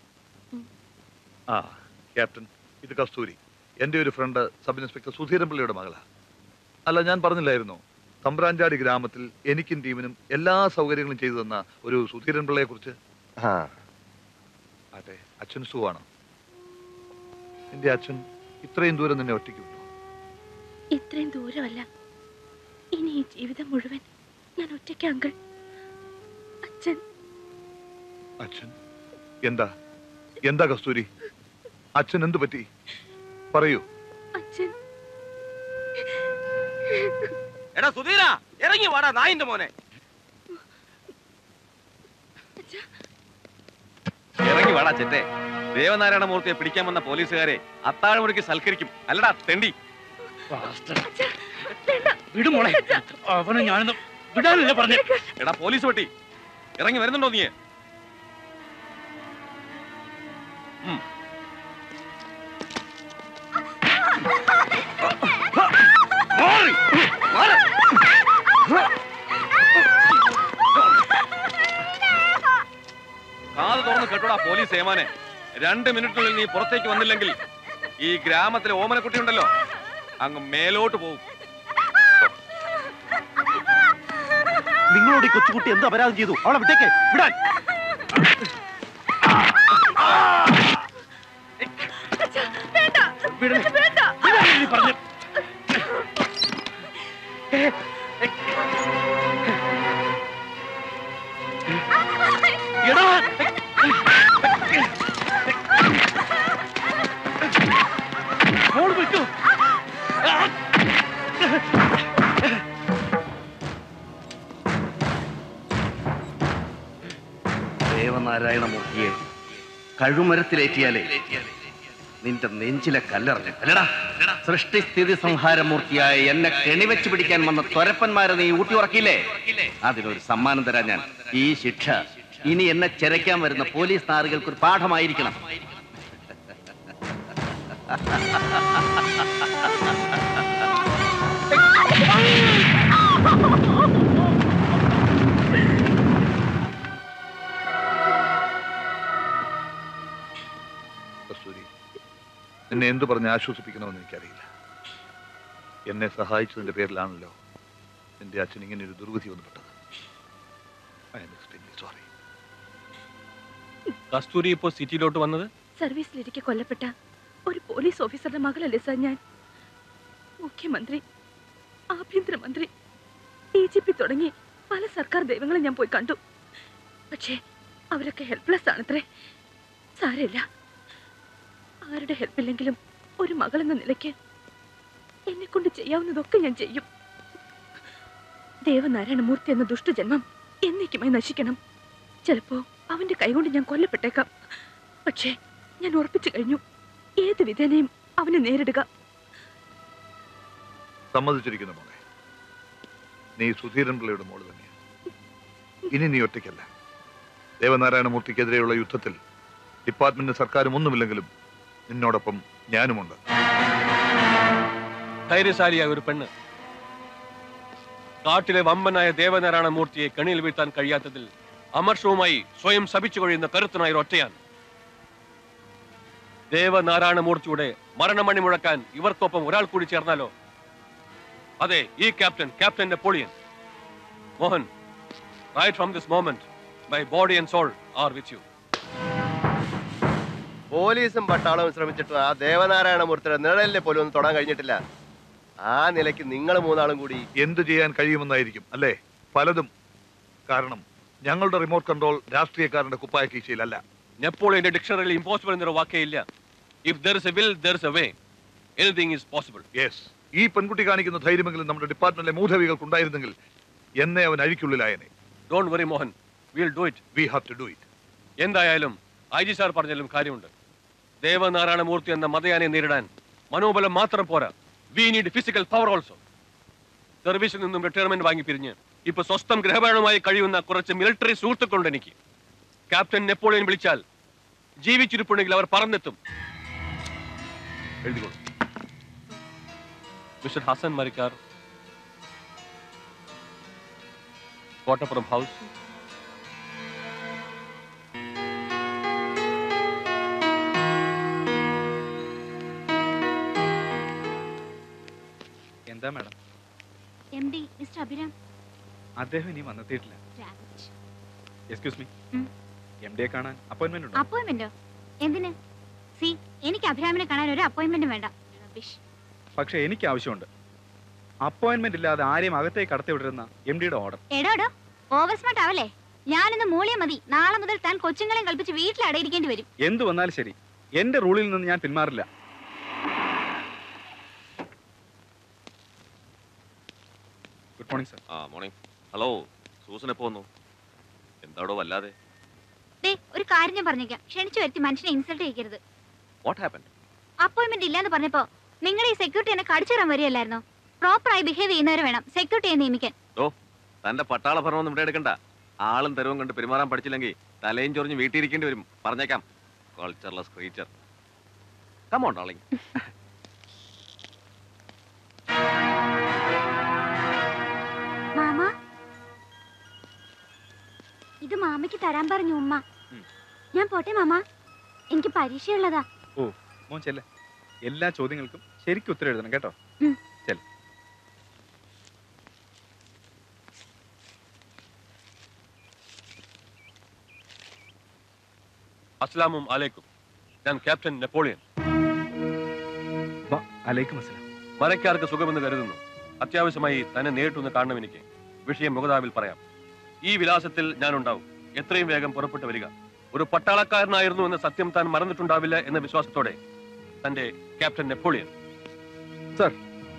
ആ ക്യാപ്റ്റൻ ഇത് കസ്തൂരി എൻ്റെ ഒരു ഫ്രണ്ട് സബ് ഇൻസ്പെക്ടർ സുധീരൻപിള്ളയുടെ മകളാ അല്ല ഞാൻ പറഞ്ഞില്ലായിരുന്നോ തമ്പ്രാഞ്ചാടി ഗ്രാമത്തിൽ എനിക്കും ടീമിനും എല്ലാ സൗകര്യങ്ങളും ചെയ്തു തന്ന ഒരു സുധീരൻ പിള്ളയെ കുറിച്ച് ആ അതെ അച്ഛൻ സുഖമാണ് നിന്റെ അച്ഛൻ ഇത്രയും ദൂരം നിന്നെ ഒറ്റയ്ക്ക് വിട്ടു ഇത്രയും ദൂരമല്ല ഇനി ഈ ജീവിതം മുഴുവൻ ഞാൻ ഒറ്റയ്ക്ക് അങ്കിൾ അച്ഛൻ അച്ഛൻ എന്താ എന്താ കസ്തൂരി അച്ഛൻ എന്തു പറ്റി പറയൂ അച്ഛൻ എടാ സുധീര ഇറങ്ങി വാടാ നായിന്റെ മോനെ ഇറങ്ങി വാടാ ചെറ്റെ ദേവനാരായണ മൂർത്തിയെ പിടിക്കാൻ വന്ന പോലീസുകാരെ അത്താഴമുറിക്ക് സൽക്കരിക്കും അല്ലടാ തെണ്ടി വിടുമോളെ അവനെ ഞാനൊന്ന് വിടാനല്ലേ പറഞ്ഞു എടാ പോലീസ് വെട്ടി ഇറങ്ങി വരുന്നുണ്ടോ നീ ഉം. കാത് തുറന്ന് കേട്ടോടാ പോലീസ് ഏമാനെ രണ്ട് മിനിറ്റിനുള്ളിൽ നീ പുറത്തേക്ക് വന്നില്ലെങ്കിൽ ഈ ഗ്രാമത്തിലെ ഓമനക്കുട്ടി ഉണ്ടല്ലോ അങ്ങ് മേലോട്ട് പോകും നിങ്ങളോട് ഈ കൊച്ചുകുട്ടി എന്ത് അപരാധം ചെയ്തു അവളെ വിട്ടേക്ക് വിടാൻ പറഞ്ഞു എടാ മോള് വിട്ടു ദേവനാരായണമൂർത്തിയെ കഴുമരത്തിലേറ്റിയാലേ നിന്റെ നെഞ്ചിലെ കല്ലറിഞ്ഞു അല്ലടാ സൃഷ്ടിസ്ഥിതി സംഹാരമൂർത്തിയായ എന്നെ കെണിവെച്ച് പിടിക്കാൻ വന്ന ത്വരപ്പന്മാരെ നീ ഊട്ടി ഉറക്കില്ലേ അതിനൊരു സമ്മാനം തരാൻ ഞാൻ ഈ ശിക്ഷ ഇനി എന്നെ ചെരയ്ക്കാൻ വരുന്ന പോലീസ് നാറുകൾക്ക് ഒരു പാഠമായിരിക്കണം കസ്തൂരി നിന്നെ എന്തു പറഞ്ഞ് ആശ്വസിപ്പിക്കണമെന്ന് എനിക്കറിയില്ല എന്നെ സഹായിച്ചതിന്റെ പേരിലാണല്ലോ നിന്റെ അച്ഛൻ ഇങ്ങനെ ഒരു ദുർവിധി വന്നുപെട്ടത് I'm extremely sorry Kasturi ഇപ്പോ സിറ്റിയിലോട്ട് വന്നത് സർവീസിലിരിക്കെ കൊല്ലപ്പെട്ട ഒരു പോലീസ് ഓഫീസറുടെ മകളല്ലേ സാർ ഞാൻ മുഖ്യമന്ത്രി ആഭ്യന്തരമന്ത്രി ഡി ജി പി തുടങ്ങി പല സർക്കാർ ദൈവങ്ങളും ഞാൻ പോയി കണ്ടു പക്ഷേ അവരൊക്കെ ഹെൽപ്ലെസ് ആണത്രേ സാരമില്ല ആരുടെ ഹെൽപ്പില്ലെങ്കിലും ഒരു മകളെന്ന നിലയ്ക്ക് എന്നെ കൊണ്ട് ചെയ്യാവുന്നതൊക്കെ ഞാൻ ചെയ്യും ദേവനാരായണമൂർത്തി എന്ന ദുഷ്ടജന്മം എന്നേക്കുമായി നശിക്കണം ചിലപ്പോ അവന്റെ കൈകൊണ്ട് ഞാൻ കൊല്ലപ്പെട്ടേക്കാം പക്ഷേ ഞാൻ ഉറപ്പിച്ചു കഴിഞ്ഞു ഏത് വിധേനയും അവനെ നേരിടുക സമ്മതിച്ചിരിക്കുന്നു മോളെ നീ സുധീരൻ പിള്ളയുടെ മോള് തന്നെയാണ് ഇനി നീ ഒറ്റയ്ക്കല്ല ദേവനാരായണമൂർത്തിക്കെതിരെയുള്ള യുദ്ധത്തിൽ ഡിപ്പാർട്ട്മെന്റും സർക്കാരും ഒന്നുമില്ലെങ്കിലും നിന്നോടൊപ്പം ഞാനുമുണ്ട് ധൈര്യശാലിയായ ഒരു പെണ്ണ് കാട്ടിലെ വമ്പനായ ദേവനാരായണ മൂർത്തിയെ കണിയിൽ വീഴ്ത്താൻ കഴിയാത്തതിൽ അമർഷവുമായി സ്വയം ശപിച്ചു കഴിയുന്ന കരുത്തനായ ഒരു ഒറ്റയാണ് ദേവനാരായണ മൂർത്തിയുടെ മരണമണി മുഴക്കാൻ ഇവർക്കൊപ്പം ഒരാൾ കൂടി ചേർന്നാലോ അതെ ഈ captain captain Napoleon Mohan right from this moment my body and soul are with you പോലീസും പട്ടാളവും ശ്രമിച്ചിട്ടും ആ ദേവനാരായണ മൂർത്തിയുടെ നിഴലിനെ പോലും ഒന്നും തൊടാൻ കഴിഞ്ഞിട്ടില്ല ആ നിലയ്ക്ക് നിങ്ങൾ മൂന്നാളും കൂടി എന്ത് ചെയ്യാൻ കഴിയുമെന്നായിരിക്കും അല്ലേ പലതും കാരണം ഞങ്ങളുടെ റിമോട്ട് കൺട്രോൾ രാഷ്ട്രീയക്കാരന്റെ കുപ്പായ കീശയിലല്ല നെപ്പോളിയന്റെ ഡിക്ഷണറിയിൽ ഇമ്പോസിബിൾ എന്നൊരു വാക്കേ ഇല്ല if there is a will there is a way anything is possible yes ഈ പെൺകുട്ടി കാണിക്കുന്ന ധൈര്യമെങ്കിലും നമ്മുടെ ഡിപ്പാർട്ട്മെന്റിലെ മൂധവികൾക്ക് ഉണ്ടായിരുന്നെങ്കിൽ എന്നെ അവൻ അഴിക്കുള്ളിലായനെ don't worry Mohan will do it we have to do it എന്തായാലും ഐ ജി സാർ പറഞ്ഞാലും കാര്യമുണ്ട് ദേവനാരായണ മൂർത്തി എന്ന മതയാനെ നേരിടാൻ മനോബലം മാത്രം പോരാ we need physical power also സർവീസിൽ നിന്നും റിട്ടയർമെന്റ് വാങ്ങി പിരിഞ്ഞ് ഇപ്പൊ സ്വസ്ഥം ഗ്രഹഭരണമായി കഴിയുന്ന കുറച്ച് മിലിറ്ററി സുഹൃത്തുക്കളുണ്ട് എനിക്ക് ക്യാപ്റ്റൻ നെപ്പോളിയൻ വിളിച്ചാൽ ജീവിച്ചിരിപ്പുണ്ടെങ്കിൽ അവർ പറന്നെത്തും എഴുതിക്കോളൂ മിസ്റ്റർ ഹസൻ മരിക്കാർ കോട്ടപ്പുറം ഹൗസ് എന്താ മാഡം മിസ്റ്റർ അഭിരാം അദ്ദേഹം ഇനി വന്നെത്തിയിട്ടില്ല Damn it. Excuse me um. M ഡിയെ കാണാൻ അപ്പോയിന്റ്മെന്റ് ഉണ്ടോ അപ്പോയിന്റ്മെന്റോ എന്തിന് സി എനിക്ക് അഭിരാമിനെ കാണാൻ ഒരു അപ്പോയിന്റ്മെന്റും വേണ്ട Rubbish. പക്ഷെ എനിക്ക് ആവശ്യമുണ്ട് അപ്പോയിന്റ്മെന്റ് ഇല്ലാതെ ആരെയും അകത്തേക്ക് കടത്തി വിടരുന്ന എം ഡിയുടെ ഓർഡർ എടോടോ ഓവർ സ്മാർട്ട് ആവല്ലേ ഞാനിന്ന് മൂളിയ മതി നാളെ മുതൽ താൻ കൊച്ചുങ്ങളെയും കളിപ്പിച്ച് വീട്ടിൽ അടയിരിക്കേണ്ടി വരും എന്തു വന്നാലും ശരി എന്റെ റൂളിൽ നിന്ന് ഞാൻ പിന്മാറില്ല ഗുഡ് മോർണിംഗ് സർ ആ മോർണിംഗ് ഹലോ സൂസൻ എപ്പോ വന്നു എന്താടോ വല്ലാതെ ദേ ഒരു കാര്യം ഞാൻ പറഞ്ഞേക്കാം ക്ഷണിച്ചു വരുത്തി മനുഷ്യനെ ഇൻസൾട്ട് ചെയ്യരുത് വാട്ട് ഹാപ്പൻ അപ്പോയിന്റ്മെന്റ് ഇല്ലാന്ന് പറഞ്ഞപ്പോ നിങ്ങളുടെ ഈ സെക്യൂരിറ്റി എന്നെ കടിച്ചിടാൻ വരികയല്ലായിരുന്നോ പ്രോപ്പറായി ബിഹേവ് ചെയ്യുന്നവരെ വേണം സെക്യൂരിറ്റിയെ നിയമിക്കാൻ ഓ തന്റെ പട്ടാള ഭരണമൊന്നും ഇവിടെ എടുക്കണ്ട ആളും തരവും കണ്ട് പെരുമാറാൻ പഠിച്ചില്ലെങ്കിൽ തലയും ചൊറിഞ്ഞ് വീട്ടിയിരിക്കേണ്ടി വരും പറഞ്ഞേക്കാം കൾച്ചർലെസ് ക്രീച്ചർ കമോൺ ഡാർലിംഗ് മാമ ഇത് മാമയ്ക്ക് തരാൻ പറഞ്ഞു ഉമ്മ ഉം. ഞാൻ പോട്ടെ മാമ എനിക്ക് പരീക്ഷയുള്ളതാ ഓ മോൻ ചെല്ല എല്ലാ ചോദ്യങ്ങൾക്കും ശരിക്കും ഉത്തരം എഴുതണം കേട്ടോ ഉം. ചെല്ല അസ്സലാമും അലൈക്കും ഞാൻ ക്യാപ്റ്റൻ നെപ്പോളിയൻ അലൈക്കും അസ്സലാം മരക്കാർക്ക് സുഖമെന്ന് കരുതുന്നു അത്യാവശ്യമായി തന്നെ നേരിട്ടൊന്ന് കാണണം എനിക്ക് വിഷയം മുഖതാവിൽ പറയാം ഈ വിലാസത്തിൽ ഞാനുണ്ടാവും എത്രയും വേഗം പുറപ്പെട്ടു വരിക ഒരു പട്ടാളക്കാരനായിരുന്നു എന്ന സത്യം താൻ മറന്നിട്ടുണ്ടാവില്ല എന്ന വിശ്വാസത്തോടെ തന്റെ ക്യാപ്റ്റൻ നെപ്പോളിയൻ സർ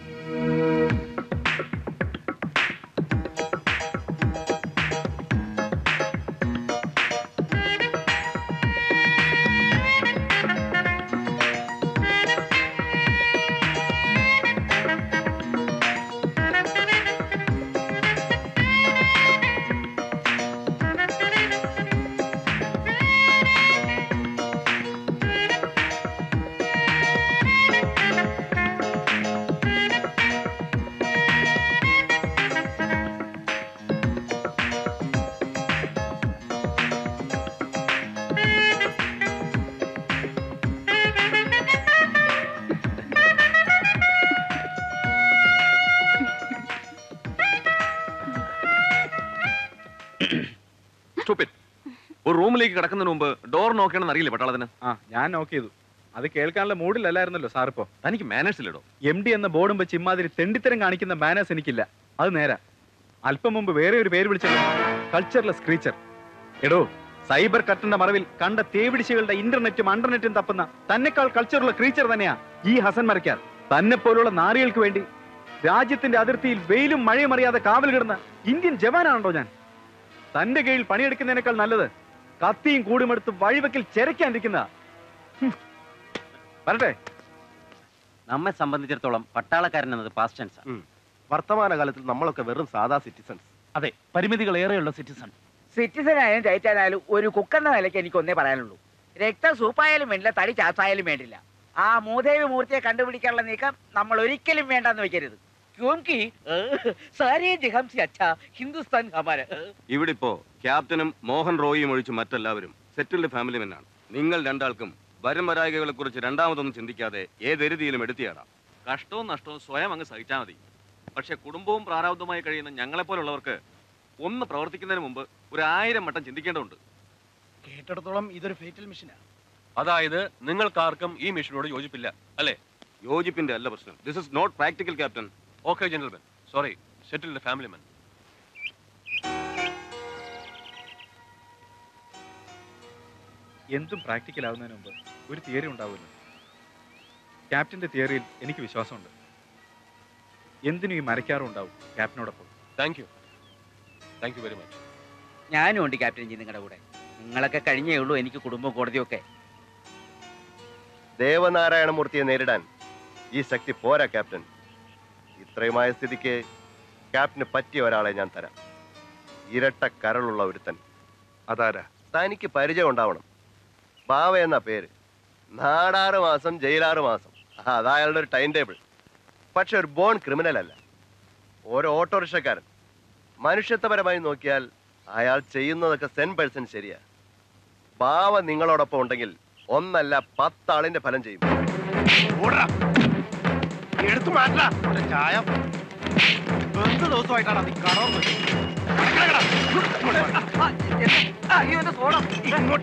Stupid. ഒരു റൂമിലേക്ക് കിടക്കുന്നതിന് മുമ്പ് ഡോർ നോക്കണമെന്ന് അറിയില്ല പട്ടാളത്തിന് ആ ഞാൻ നോക്ക് ചെയ്തു അത് കേൾക്കാനുള്ള മൂഡിലല്ലായിരുന്നല്ലോ സാർ ഇപ്പോ തനിക്ക് മാനേഴ്സ് ഇല്ലടോ എം ഡി എന്ന ബോർഡും വെച്ച് ഇമാതിരി തെണ്ടിത്തരം കാണിക്കുന്ന മാനേഴ്സ് എനിക്കില്ല അത് നേരാ അല്പം മുമ്പ് വേറെ ഒരു പേര് വിളിച്ചല്ലോ കൾച്ചർലെസ് ക്രീച്ചർ എടോ സൈബർ കട്ടന്റെ മറവിൽ കണ്ട തേവിടിശകളുടെ ഇന്റർനെറ്റും അണ്ടർനെറ്റും തപ്പുന്ന തന്നെക്കാൾ കൾച്ചറുള്ള ക്രീച്ചർ തന്നെയാ ഈ ഹസൻ മരക്കാർ തന്നെ പോലുള്ള നാറികൾക്ക് വേണ്ടി രാജ്യത്തിന്റെ അതിർത്തിയിൽ വെയിലും മഴയും അറിയാതെ കാവൽ കിടന്ന ഇന്ത്യൻ ജവാനാണല്ലോ ഞാൻ തന്റെ കീഴിൽ പണിയെടുക്കുന്നതിനേക്കാൾ നല്ലത് കത്തിയും കൂടുമെടുത്ത് വഴിവെക്കിൽ ചെരക്കാണ്ടിരിക്കുന്ന വരട്ടെ നമ്മെ സംബന്ധിച്ചിടത്തോളം പട്ടാളക്കാരൻ എന്നത് പാസ്റ്റ് ടെൻസ് വർത്തമാനകാലത്തിൽ നമ്മളൊക്കെ വെറും സാധാ സിറ്റിസൺസ് അതെ പരിമിതികൾ ഏറെയുള്ള സിറ്റിസൺ സിറ്റിസൺ ആയാലും ടൈറ്റാനായാലും ഒരു കുക്കെന്ന നിലയ്ക്ക് എനിക്ക് ഒന്നേ പറയാനുള്ളൂ രക്തം സൂപ്പായാലും വേണ്ടില്ല തടി ചാത്തായാലും വേണ്ടില്ല ആ മൂദേവി മൂർത്തിയെ കണ്ടുപിടിക്കാനുള്ള നീക്കം നമ്മൾ ഒരിക്കലും വേണ്ടെന്ന് വെക്കരുത് ക്യോംകി സാരേ ജഹം സി അച്ഛാ ഹിന്ദുസ്ഥാൻ ഹമാര ഇവിടെ ഇപ്പോ ക്യാപ്റ്റനും മോഹൻ റോയിയും ഒഴിച്ച് മറ്റെല്ലാവരും സെറ്റിൽഡ് ഫാമിലി മെന്നാണ് നിങ്ങൾ രണ്ടാൾക്കും വരും വരായികകളെ കുറിച്ച് രണ്ടാമതൊന്നും ചിന്തിക്കാതെ ഏതെരുതിയിലും എടുത്തിയാടാം കഷ്ടവും നഷ്ടവും സ്വയം അങ്ങ് സഹിച്ചാൽ മതി പക്ഷെ കുടുംബവും പ്രാരാബ്ധമായി കഴിയുന്ന ഞങ്ങളെപ്പോലുള്ളവർക്ക് ഒന്ന് പ്രവർത്തിക്കുന്നതിന് മുമ്പ് ഒരു ആയിരം വട്ടം ചിന്തിക്കേണ്ടതുണ്ട് കേട്ടിടത്തോളം ഇതൊരു ഫേറ്റൽ മിഷനാണ് അതായത് നിങ്ങൾക്കാർക്കും ഈ മിഷനോട് യോജിപ്പില്ല അല്ലേ യോജിപ്പിന്റെ അല്ല പ്രശ്നം this is not practical captain okay gentlemen sorry settled family men എന്തും പ്രാക്ടിക്കൽ ആവുന്നതിന് മുമ്പ് ഒരു തിയറി ഉണ്ടാവുമല്ലോ ക്യാപ്റ്റന്റെ തിയറിയിൽ എനിക്ക് വിശ്വാസമുണ്ട് എന്തിനും ഈ മരക്കാറും ഉണ്ടാവും ക്യാപ്റ്റനോടൊപ്പം thank you thank you very much ഞാനും ഉണ്ട് ക്യാപ്റ്റൻ ജി നിങ്ങളുടെ കൂടെ നിങ്ങളൊക്കെ കഴിഞ്ഞേ ഉള്ളൂ എനിക്ക് കുടുംബം കോടതിയൊക്കെ ദേവനാരായണമൂർത്തിയെ നേരിടാൻ ഈ ശക്തി പോരാ ക്യാപ്റ്റൻ ഇത്രയുമായ സ്ഥിതിക്ക് ക്യാപ്റ്റന് പറ്റിയ ഒരാളെ ഞാൻ തരാം ഇരട്ട കരളുള്ള ഒരുത്തൻ അതാരാ തനിക്ക് പരിചയം ഉണ്ടാവണം ബാവ എന്ന പേര് നാടാറ് മാസം ജയിലാറ് മാസം അതാ അയാളുടെ ഒരു ടൈം ടേബിൾ പക്ഷെ ഒരു ബോൺ ക്രിമിനൽ അല്ല ഒരു ഓട്ടോറിക്ഷക്കാരൻ മനുഷ്യത്വപരമായി നോക്കിയാൽ അയാൾ ചെയ്യുന്നതൊക്കെ സെൻ പേഴ്സൺ ശരിയാ ബാവ നിങ്ങളോടൊപ്പം ഉണ്ടെങ്കിൽ ഒന്നല്ല പത്താളിന്റെ ഫലം ചെയ്യും എടുത്തു മാറ്റാ ചായ പത്ത് ദിവസമായിട്ടാണ് നീ കടന്നു അയ്യോ എന്റെ സോഡ ഇങ്ങോട്ട്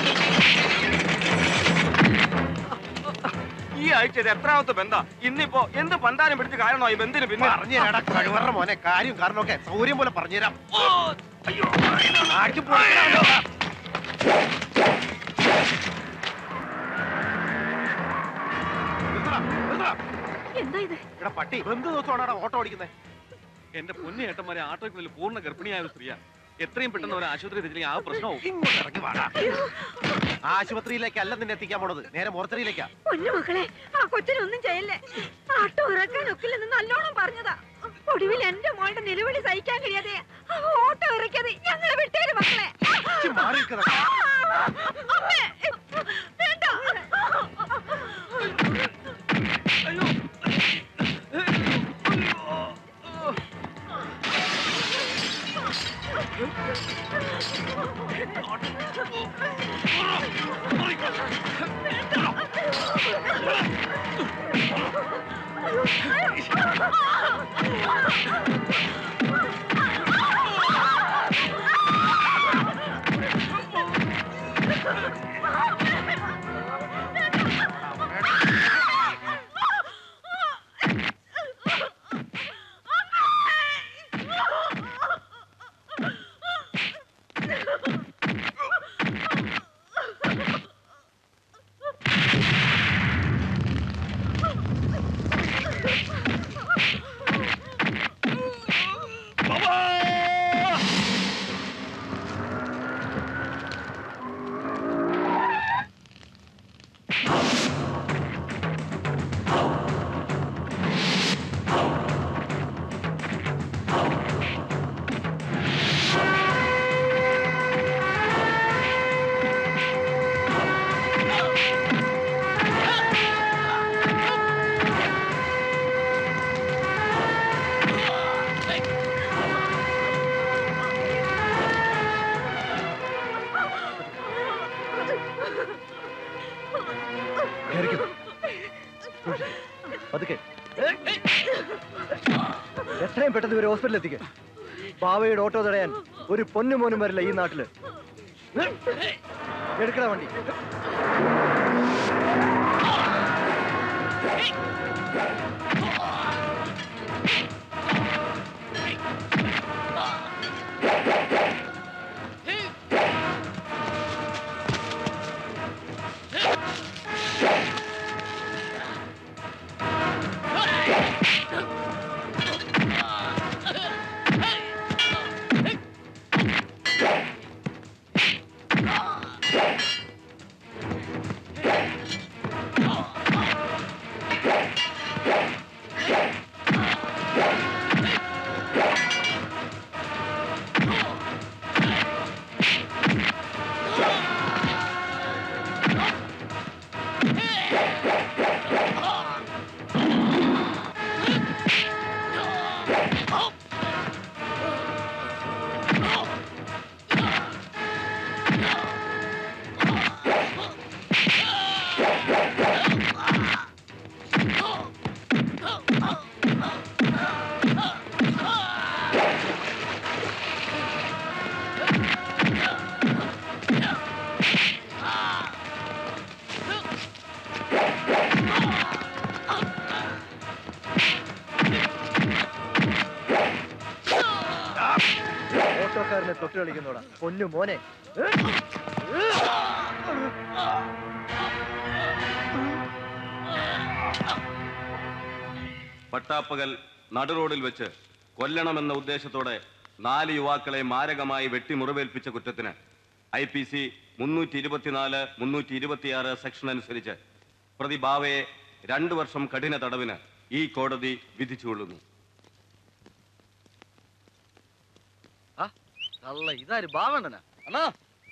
ഈ ആഴ്ച ഇത് എത്രാമത്തെ ബന്ധ ഇന്നിപ്പോ എന്ത് പണ്ടാനും പിടിച്ച് കാരണോ ഈ ബന്ധിന് പിന്നെ പറഞ്ഞുതരാടാ കഴിവറ മോനെ കാര്യം കാരണമൊക്കെ സൗകര്യം പോലെ പറഞ്ഞുതരാം ആടിച്ചു എന്താ ഇത് എടാ പട്ടി എന്ത് ദിവസമാണ് ഓട്ടോ ഓടിക്കുന്നത് എന്റെ പൊന്നു ഏട്ടന്മാരെ ആട്ടോയ്ക്കുള്ളിൽ പൂർണ്ണ ഗർഭിണിയായ ഒരു സ്ത്രീയാ എത്രയും പെട്ടെന്ന് ഒരു ആശുപത്രി എത്തിച്ചില്ലെങ്കിൽ ആ പ്രശ്നവും ഇങ്ങോട്ട് ഇറങ്ങി വാടാ ആശുപത്രിയിലേക്കല്ല നിന്നെ എത്തിക്കാൻ പോണത് നേരെ മോർച്ചറിയിലേക്കാ പൊന്നു മക്കളെ ആ കൊച്ചിനൊന്നും ചെയ്യല്ലേ ആട്ടോ ഇറക്കാൻ ഒക്കില്ലെന്ന് നല്ലോണം പറഞ്ഞതാ ഒടുവിൽ എന്റെ മോളുടെ നിലവിളി സഹിക്കാൻ കഴിയാതെ ആ ഓട്ടോ ഇറക്കിയത് ഞങ്ങളെ വിട്ടേര് മക്കളെ അമ്മേ വേണ്ട പതുക്കെ എത്രയും പെട്ടെന്ന് ഇവരെ ഹോസ്പിറ്റലിൽ എത്തിക്കുക ബാവയുടെ ഓട്ടോ തടയാൻ ഒരു പൊന്നു മോനും വരില്ല ഈ നാട്ടില് എടുക്കണ വണ്ടി ഓട്ടോക്കാരനെ തൊട്ട് കളിക്കുന്നോടാ പൊന്നു മോനെ പട്ടാപ്പകൽ നടുറോഡിൽ വെച്ച് കൊല്ലണമെന്ന ഉദ്ദേശത്തോടെ നാല് യുവാക്കളെ മാരകമായി വെട്ടിമുറിവേൽപ്പിച്ച കുറ്റത്തിന് ഐ പി സി മുന്നൂറ്റി ഇരുപത്തിനാല് മുന്നൂറ്റി ഇരുപത്തിയാറ് സെക്ഷൻ അനുസരിച്ച് പ്രതി ബാവയെ രണ്ടു വർഷം കഠിന തടവിന് ഈ കോടതി വിധിച്ചുകൊള്ളുന്നു അല്ല ഇതാര് ബാവണ്ണനാ അണ്ണാ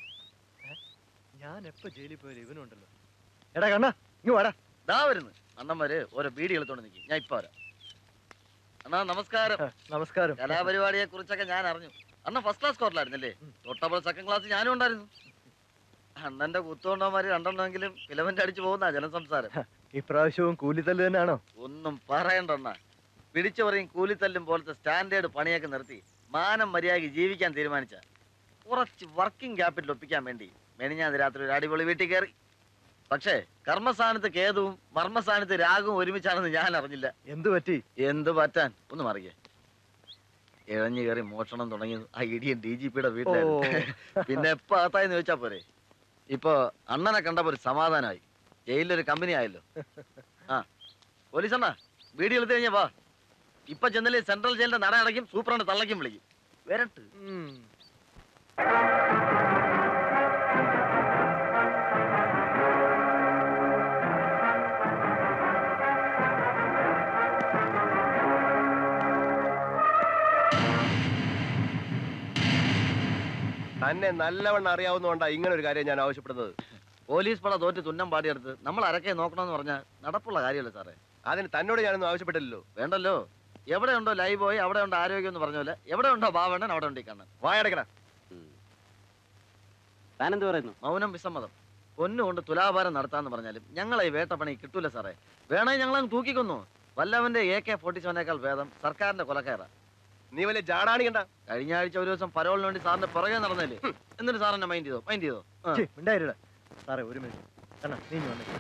ഞാൻ എപ്പോ ജയിലിൽ പോയാലും ഇവനുണ്ടല്ലോ എടാ കണ്ണ ഇങ്ങ് വാടാ ദാ വരുന്നു അണ്ണന്മാര് ഓരോ ബീഡി എടുത്തോണ്ട് നിൽക്കും ഞാൻ ഇപ്പൊ വരാം അണ്ണാ നമസ്കാരം നമസ്കാരം കലാപരിപാടിയെ കുറിച്ചൊക്കെ ഞാൻ അറിഞ്ഞു അണ്ണ ഫസ്റ്റ് ക്ലാസ് സ്കോറിലായിരുന്നല്ലേ തൊട്ടപ്പോൾ സെക്കൻഡ് ക്ലാസ് ഞാനും ഉണ്ടായിരുന്നു അണ്ണന്റെ കുത്തുകൊണ്ടവന്മാര് രണ്ടെണ്ണമെങ്കിലും ഫിലമെന്റ് അടിച്ചു പോകുന്ന ജനസംസാരം ഇപ്രാവശ്യവും കൂലിത്തല്ല് തന്നെയാണോ ഒന്നും പറയണ്ട അണ്ണ പിടിച്ചു പറയും കൂലിത്തല്ലും പോലത്തെ സ്റ്റാൻഡേർഡ് പണിയൊക്കെ നിർത്തി മാനം മര്യാദയ്ക്ക് ജീവിക്കാൻ തീരുമാനിച്ച കുറച്ച് വർക്കിംഗ് ക്യാപിറ്റൽ ഒപ്പിക്കാൻ വേണ്ടി മെനിഞ്ഞാന്ന് രാത്രി ഒരു അടിപൊളി വീട്ടിൽ കയറി പക്ഷേ കർമ്മസ്ഥാനത്ത് കേതുവും മർമ്മസ്ഥാനത്ത് രാഗവും ഒരുമിച്ചാണെന്ന് ഞാൻ അറിഞ്ഞില്ല എന്തു പറ്റി എന്ത് പറ്റാൻ ഒന്ന് മറിയേ ഇഴഞ്ഞു കയറി മോഷണം തുടങ്ങി ആ ഇടിയൻ ഡി ജി പിയുടെ വീട്ടിലായിരുന്നു പിന്നെ എപ്പോ അകത്തായെന്ന് ചോദിച്ചാ പോരെ ഇപ്പൊ അണ്ണനെ കണ്ടപ്പോ ഒരു സമാധാനമായി ജയിലിലൊരു കമ്പനി ആയല്ലോ ആ പോലീസ് അണ്ണാ വീഡിയോ എടുത്തു കഴിഞ്ഞാ വാ ഇപ്പൊ ചെന്നില്ലേ സെൻട്രൽ ജയിലിന്റെ നട അടയ്ക്കും സൂപ്പറിന്റെ തള്ളയ്ക്കും വിളിക്കും വരട്ട് തന്നെ നല്ലവണ്ണം അറിയാവുന്നതുകൊണ്ടാ ഇങ്ങനെ ഒരു കാര്യം ഞാൻ ആവശ്യപ്പെടുന്നത് പോലീസ് പട തോറ്റ് തുന്നം പാടിയെടുത്ത് നമ്മൾ അരക്കെ നോക്കണമെന്ന് പറഞ്ഞാൽ നടപ്പുള്ള കാര്യമല്ലേ സാറേ അതിന് തന്നോട് ഞാനൊന്നും ആവശ്യപ്പെട്ടില്ലല്ലോ വേണ്ടല്ലോ എവിടെ ഉണ്ടോ ലൈവ് ബോയ് അവിടെ ഉണ്ടോ ആരോഗ്യം എന്ന് പറഞ്ഞ പോലെ എവിടെ ഉണ്ടോ ബാവണ്ണൻ അവിടെ ഉണ്ട് ഈ കണ്ണൻ വായടക്കണ താനെന്ത് പറയുന്നു മൗനം വിസമ്മതം പൊന്നുകൊണ്ട് തുലാഭാരം നടത്താന്ന് പറഞ്ഞാലും ഞങ്ങളെ ഈ വേട്ടപ്പണി കിട്ടൂല സാറേ വേണേ ഞങ്ങളങ്ങ് തൂക്കിക്കൊന്നു വല്ലവന്റെ എ കെ ഫോർട്ടി സെവനേക്കാൾ ഭേദം സർക്കാരിന്റെ കൊലക്കയറ നീ വലിയ ജാടാണി കണ്ട കഴിഞ്ഞ ആഴ്ച ഒരു ദിവസം പരോളിന് വേണ്ടി സാറിന്റെ പുറകെ നടന്നില്ലേ എന്നിട്ട് സാർ എന്നെ മൈൻഡ് ചെയ്തോ മൈൻഡ് ചെയ്തോ ആ. ഛെ, മിണ്ടാതിരിടാ. സാറേ ഒരു മിനിറ്റ് കണ്ണാ നീ ഇങ്ങ് വന്നേ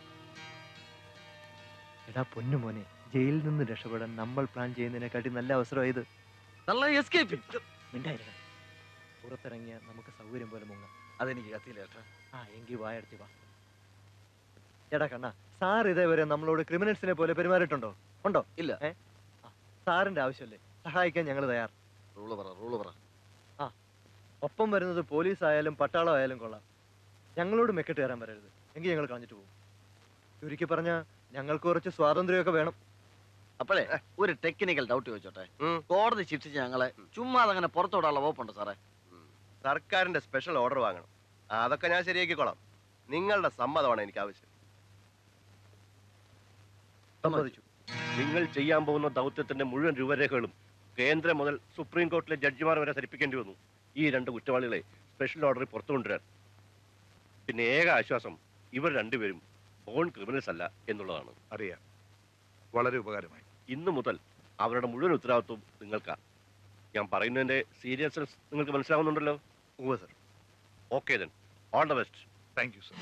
എടാ പൊന്നു മോനെ ജയിലിൽ നിന്ന് രക്ഷപ്പെടാൻ നമ്മൾ പ്ലാൻ ചെയ്യുന്നതിനെക്കാട്ടി നല്ല അവസരം ഇത് നല്ല എസ്കേപ്പ് മിണ്ടായിരിക്ക പുറത്തിറങ്ങിയ നമുക്ക് സൗകര്യം പോലെ മുങ്ങാം അതെനിക്ക് കത്തിയില്ല ഏട്ടാ ആ എങ്കിൽ വായടത്തി വാ എടാ കണ്ണാ സാർ ഇതേവരെ നമ്മളോട് ക്രിമിനൽസിനെ പോലെ പെരുമാറിയിട്ടുണ്ടോ ഉണ്ടോ ഇല്ല ഏ ആ, സാറിന്റെ ആവശ്യമല്ലേ സഹായിക്കാൻ ഞങ്ങൾ തയ്യാർ റൂള് പറ റൂള് പറ ആ ഒപ്പം വരുന്നത് പോലീസ് ആയാലും പട്ടാളം ആയാലും കൊള്ളാം ഞങ്ങളോട് മെക്കെട്ട് കയറാൻ വരരുത് എങ്കിൽ ഞങ്ങൾ കളഞ്ഞിട്ട് പോകും ചുരുക്കി പറഞ്ഞ ഞങ്ങൾക്ക് കുറച്ച് സ്വാതന്ത്ര്യമൊക്കെ വേണം അപ്പോഴേ ഒരു ടെക്നിക്കൽ ഡൗട്ട് ചോദിച്ചോട്ടെ കോടതി ശിക്ഷിച്ച് ഞങ്ങളെ ചുമ്മാ അങ്ങനെ പുറത്തോടാനുള്ള വകുപ്പുണ്ടോ സാറേ സർക്കാരിന്റെ സ്പെഷ്യൽ ഓർഡർ വാങ്ങണം അതൊക്കെ ഞാൻ ശരിയാക്കിക്കോളാം നിങ്ങളുടെ സമ്മതമാണ് എനിക്ക് ആവശ്യം സമ്മതിച്ചു നിങ്ങൾ ചെയ്യാൻ പോകുന്ന ദൗത്യത്തിന്റെ മുഴുവൻ രൂപരേഖകളും കേന്ദ്രം മുതൽ സുപ്രീം കോർട്ടിലെ ജഡ്ജിമാർ വരെ ധരിപ്പിക്കേണ്ടി വന്നു ഈ രണ്ട് കുറ്റവാളികളെ സ്പെഷ്യൽ ഓർഡറിൽ പുറത്തു കൊണ്ടുവരാൻ പിന്നെ ഏക ആശ്വാസം ഇവർ രണ്ടുപേരും ബോൺ ക്രിമിനൽസ് അല്ല എന്നുള്ളതാണ് അറിയാം വളരെ ഉപകാരമായി ഇന്നു മുതൽ അവരുടെ മുഴുവൻ ഉത്തരവാദിത്വം നിങ്ങൾക്കാ ഞാൻ പറയുന്നതിന്റെ സീരിയസ്നെസ് നിങ്ങൾക്ക് മനസ്സിലാവുന്നുണ്ടല്ലോ ഉവ്വ് sir okay then all the best thank you sir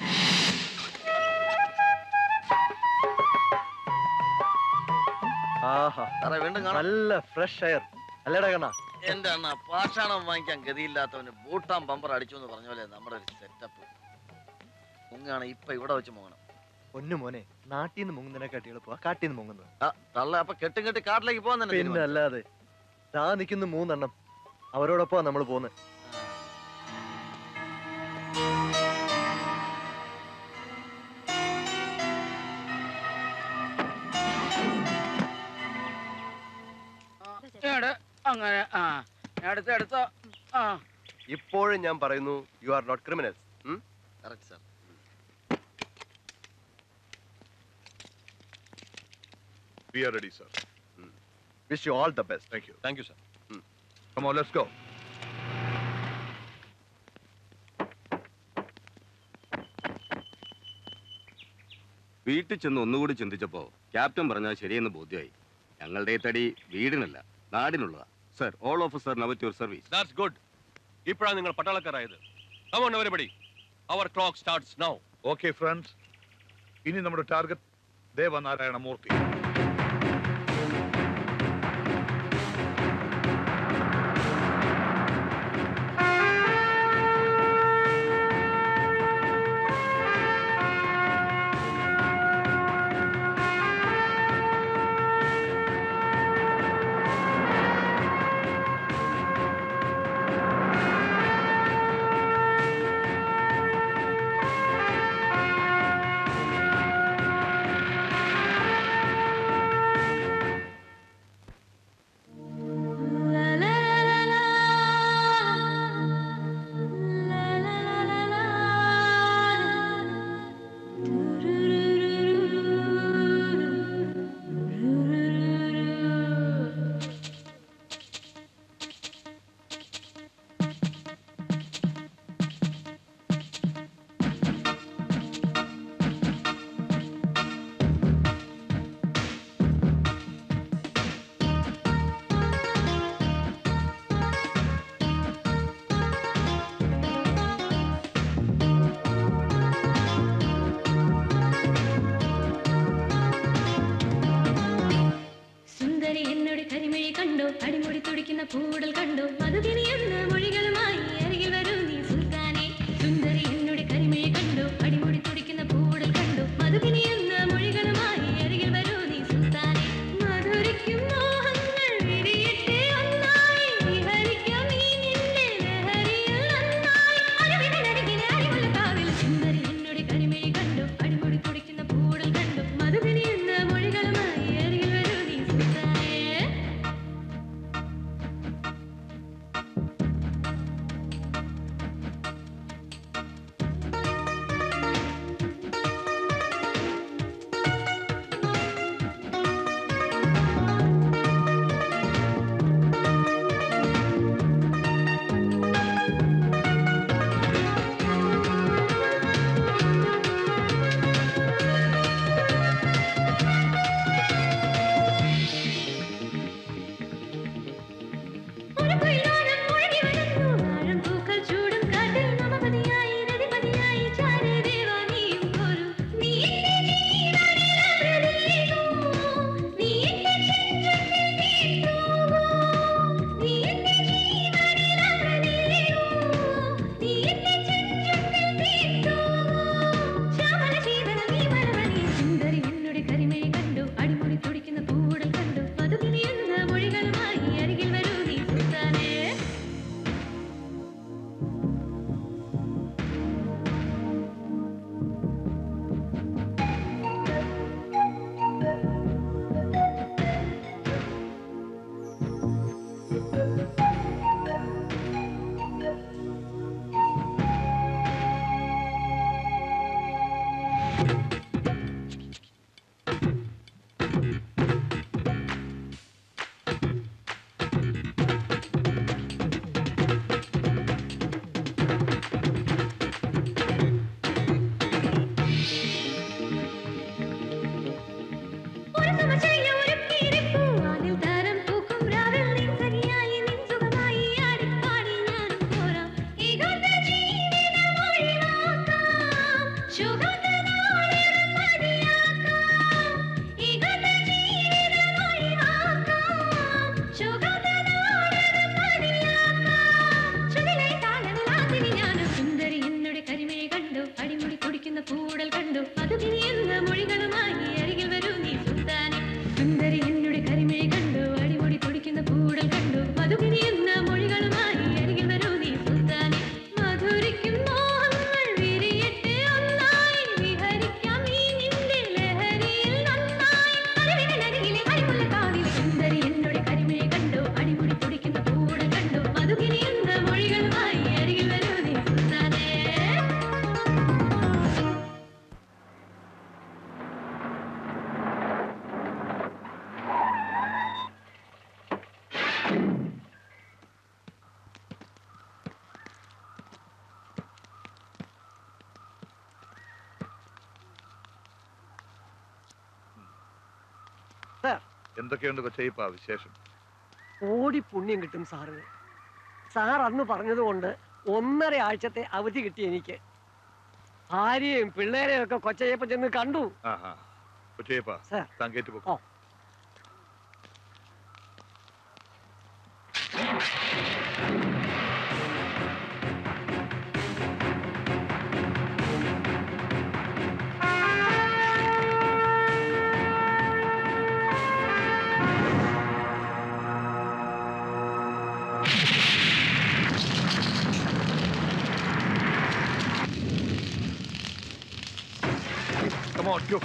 ആഹാ സാറേ വീണ്ടും കാണാം നല്ല ഫ്രഷ് എയർ അല്ലേടാ കണ്ണാ എന്റെ അണ്ണ പാഷാണം വാങ്ങിക്കാൻ ഗതിയില്ലാത്തവന് ബൂട്ടാം ബമ്പർ അടിച്ചു എന്ന് പറഞ്ഞ പോലെ നമ്മുടെ ഒരു സെറ്റപ്പ് മുങ്ങാണ് ഇപ്പൊ ഇവിടെ വെച്ച് മുങ്ങണം പൊന്നു മോനെ നാട്ടിൽ നിന്ന് മുങ്ങുന്നതിനെക്കാട്ടി എളുപ്പമാ കാട്ടിൽ നിന്ന് മുങ്ങുന്നത് ആ, തള്ള അപ്പൊ കെട്ടും കെട്ടി കാട്ടിലേക്ക് പോകാൻ തന്നെ പിന്നെ തീരുമാനിച്ചു. അല്ലാതെ ദാ നിൽക്കുന്ന മൂന്നെണ്ണം അവരോടൊപ്പം നമ്മൾ പോകുന്നത് ഇങ്ങട് അങ്ങനെ ആ എടുത്ത് എടുത്തോ ആ ഇപ്പോഴും ഞാൻ പറയുന്നു you are not criminals Correct, sir. We are ready, sir. Wish you all the best. Thank you. Thank you, sir. Come on, let's go. വീട്ടിൽ ചെന്ന് ഒന്നുകൂടി ചിന്തിച്ചപ്പോ ക്യാപ്റ്റൻ പറഞ്ഞാൽ ശരിയെന്ന് ബോധ്യമായി ഞങ്ങളുടെ ഈ തടി വീടിനല്ല നാടിനുള്ളതാ sir all officer now at your service that's good ഇപ്പോഴാണ് നിങ്ങൾ പട്ടാളക്കാരായത് come on everybody our clock starts now okay friends ഇനി നമ്മുടെ ടാർഗറ്റ് ദേവനാരായണ മൂർത്തി തുടിക്കുന്ന പൂടൽ കണ്ടു മധുകിനിയെന്ന മൊഴികളുമായി അരികിൽ വരൂ നീ സുൽത്താനെ സുന്ദരി എന്നോട് കരിമിഴി കണ്ടു അടിമുടി തുടിക്കുന്ന പൂടൽ കണ്ടു മധുകിനിയെന്ന മൊഴികളുമായി അരികിൽ വരൂ നീ സുൽത്താനെ മധുരിക്കും മോഹങ്ങൾ വിരിയട്ടെ ഒന്നായി വിഹരിക്കാം ഈ നിന്റെ ലഹരിയിൽ നന്നായി അരുവിനരികിലെ അരിമുല്ല കാവിൽ സുന്ദരി എന്നോട് കരിമിഴി കണ്ടു അടിമുടി തുടിക്കുന്ന പൂടൽ കണ്ടു മധുകിനിയെന്ന മൊഴികളുമായി അരികിൽ വരൂ നീ സുൽത്താനെ ഒരു കൊയിലാനം മുഴങ്ങി വരുന്നു വാഴം പൂക്കൾ ചൂടും കാറ്റിൽ നമപതിയായി രതിപതിയായി ചാരേ ദേവാ നീയും പോരൂ നീ എന്റെ ജീവനിലോ നീ എന്റെ ചെഞ്ചത്തിൽ നീട്ടൂ നീ എന്റെ ജീവനിലോ നീ എന്റെ ചെഞ്ചത്തിൽ നീട്ടൂ ശ്യാമല ജീവന നീ വരവണി സുന്ദരി എന്നോട് കരിമിഴി കണ്ടു അടിമുടി തുടിക്കുന്ന പൂടൽ കണ്ടു മധുകിനിയെന്ന മൊഴികളുമായി അരികിൽ വരൂ നീ സുൽത്താനേ ഒരു സമചയ ഒരുക്കിയിരിപ്പൂ വാനിൽ താരം പൂക്കും രാവിൽ നിൻ സഖിയായി നിൻ സുഖമായി ആടിപ്പാടി ഞാനും പോരാം ഏകാന്ത ജീവിതം ഒഴിവാക്കാം ശോകാന്ത നാളുകൾ മതിയാക്കാം ഏകാന്ത ജീവിതം ഒഴിവാക്കാം ശോകാന്ത നാളുകൾ മതിയാക്കാം ചുവടിലായി താളനിലാതിനി ഞാനും സുന്ദരി എന്നോട് കരിമിഴി കണ്ടു അടിമുടി കുടിക്കുന്ന കൂടൽ കണ്ടു മധുകിനി എന്ന മൊഴികളുമായി അരികിൽ വരൂ നീ സുൽത്താനെ സുന്ദരി എന്നോട് കരിമിഴി കണ്ടു അടിമുടി കുടിക്കുന്ന കൂടൽ കണ്ടു മധുകിനി എന്ന മൊഴികളുമായി അരികിൽ വരൂ നീ സുൽത്താനെ മധുരിക്കും മോഹങ്ങൾ വിരിയട്ടെ ഒന്നായി വിഹരിക്കാം ഈ നിന്റെ ലഹരിയിൽ നന്നായി അരുവിനരികിലെ അരിമുല്ല കാവിലെ സുന്ദരി എന്നോട് കരിമിഴി കണ്ടു അടിമുടി കുടിക്കുന്ന കൂടൽ കണ്ടു മധുകിനി എന്ന മൊഴികളുമായി അരികിൽ വരൂ നീ സുൽത്താനെ എന്തൊക്കെയുണ്ട് കൊച്ചയിപ്പാ വിശേഷം ഓടി പുണ്യം കിട്ടും സാറിന് സാർ അന്ന് പറഞ്ഞതുകൊണ്ട് ഒന്നര ആഴ്ചത്തെ അവധി കിട്ടി എനിക്ക് ഭാര്യയും പിള്ളേരെയും ഒക്കെ കൊച്ചയ്യപ്പൻ ചെന്ന് കണ്ടു ആഹാ കൊച്ചയിപ്പാ സാർ. താൻ കയറ്റി പോ Come on, go.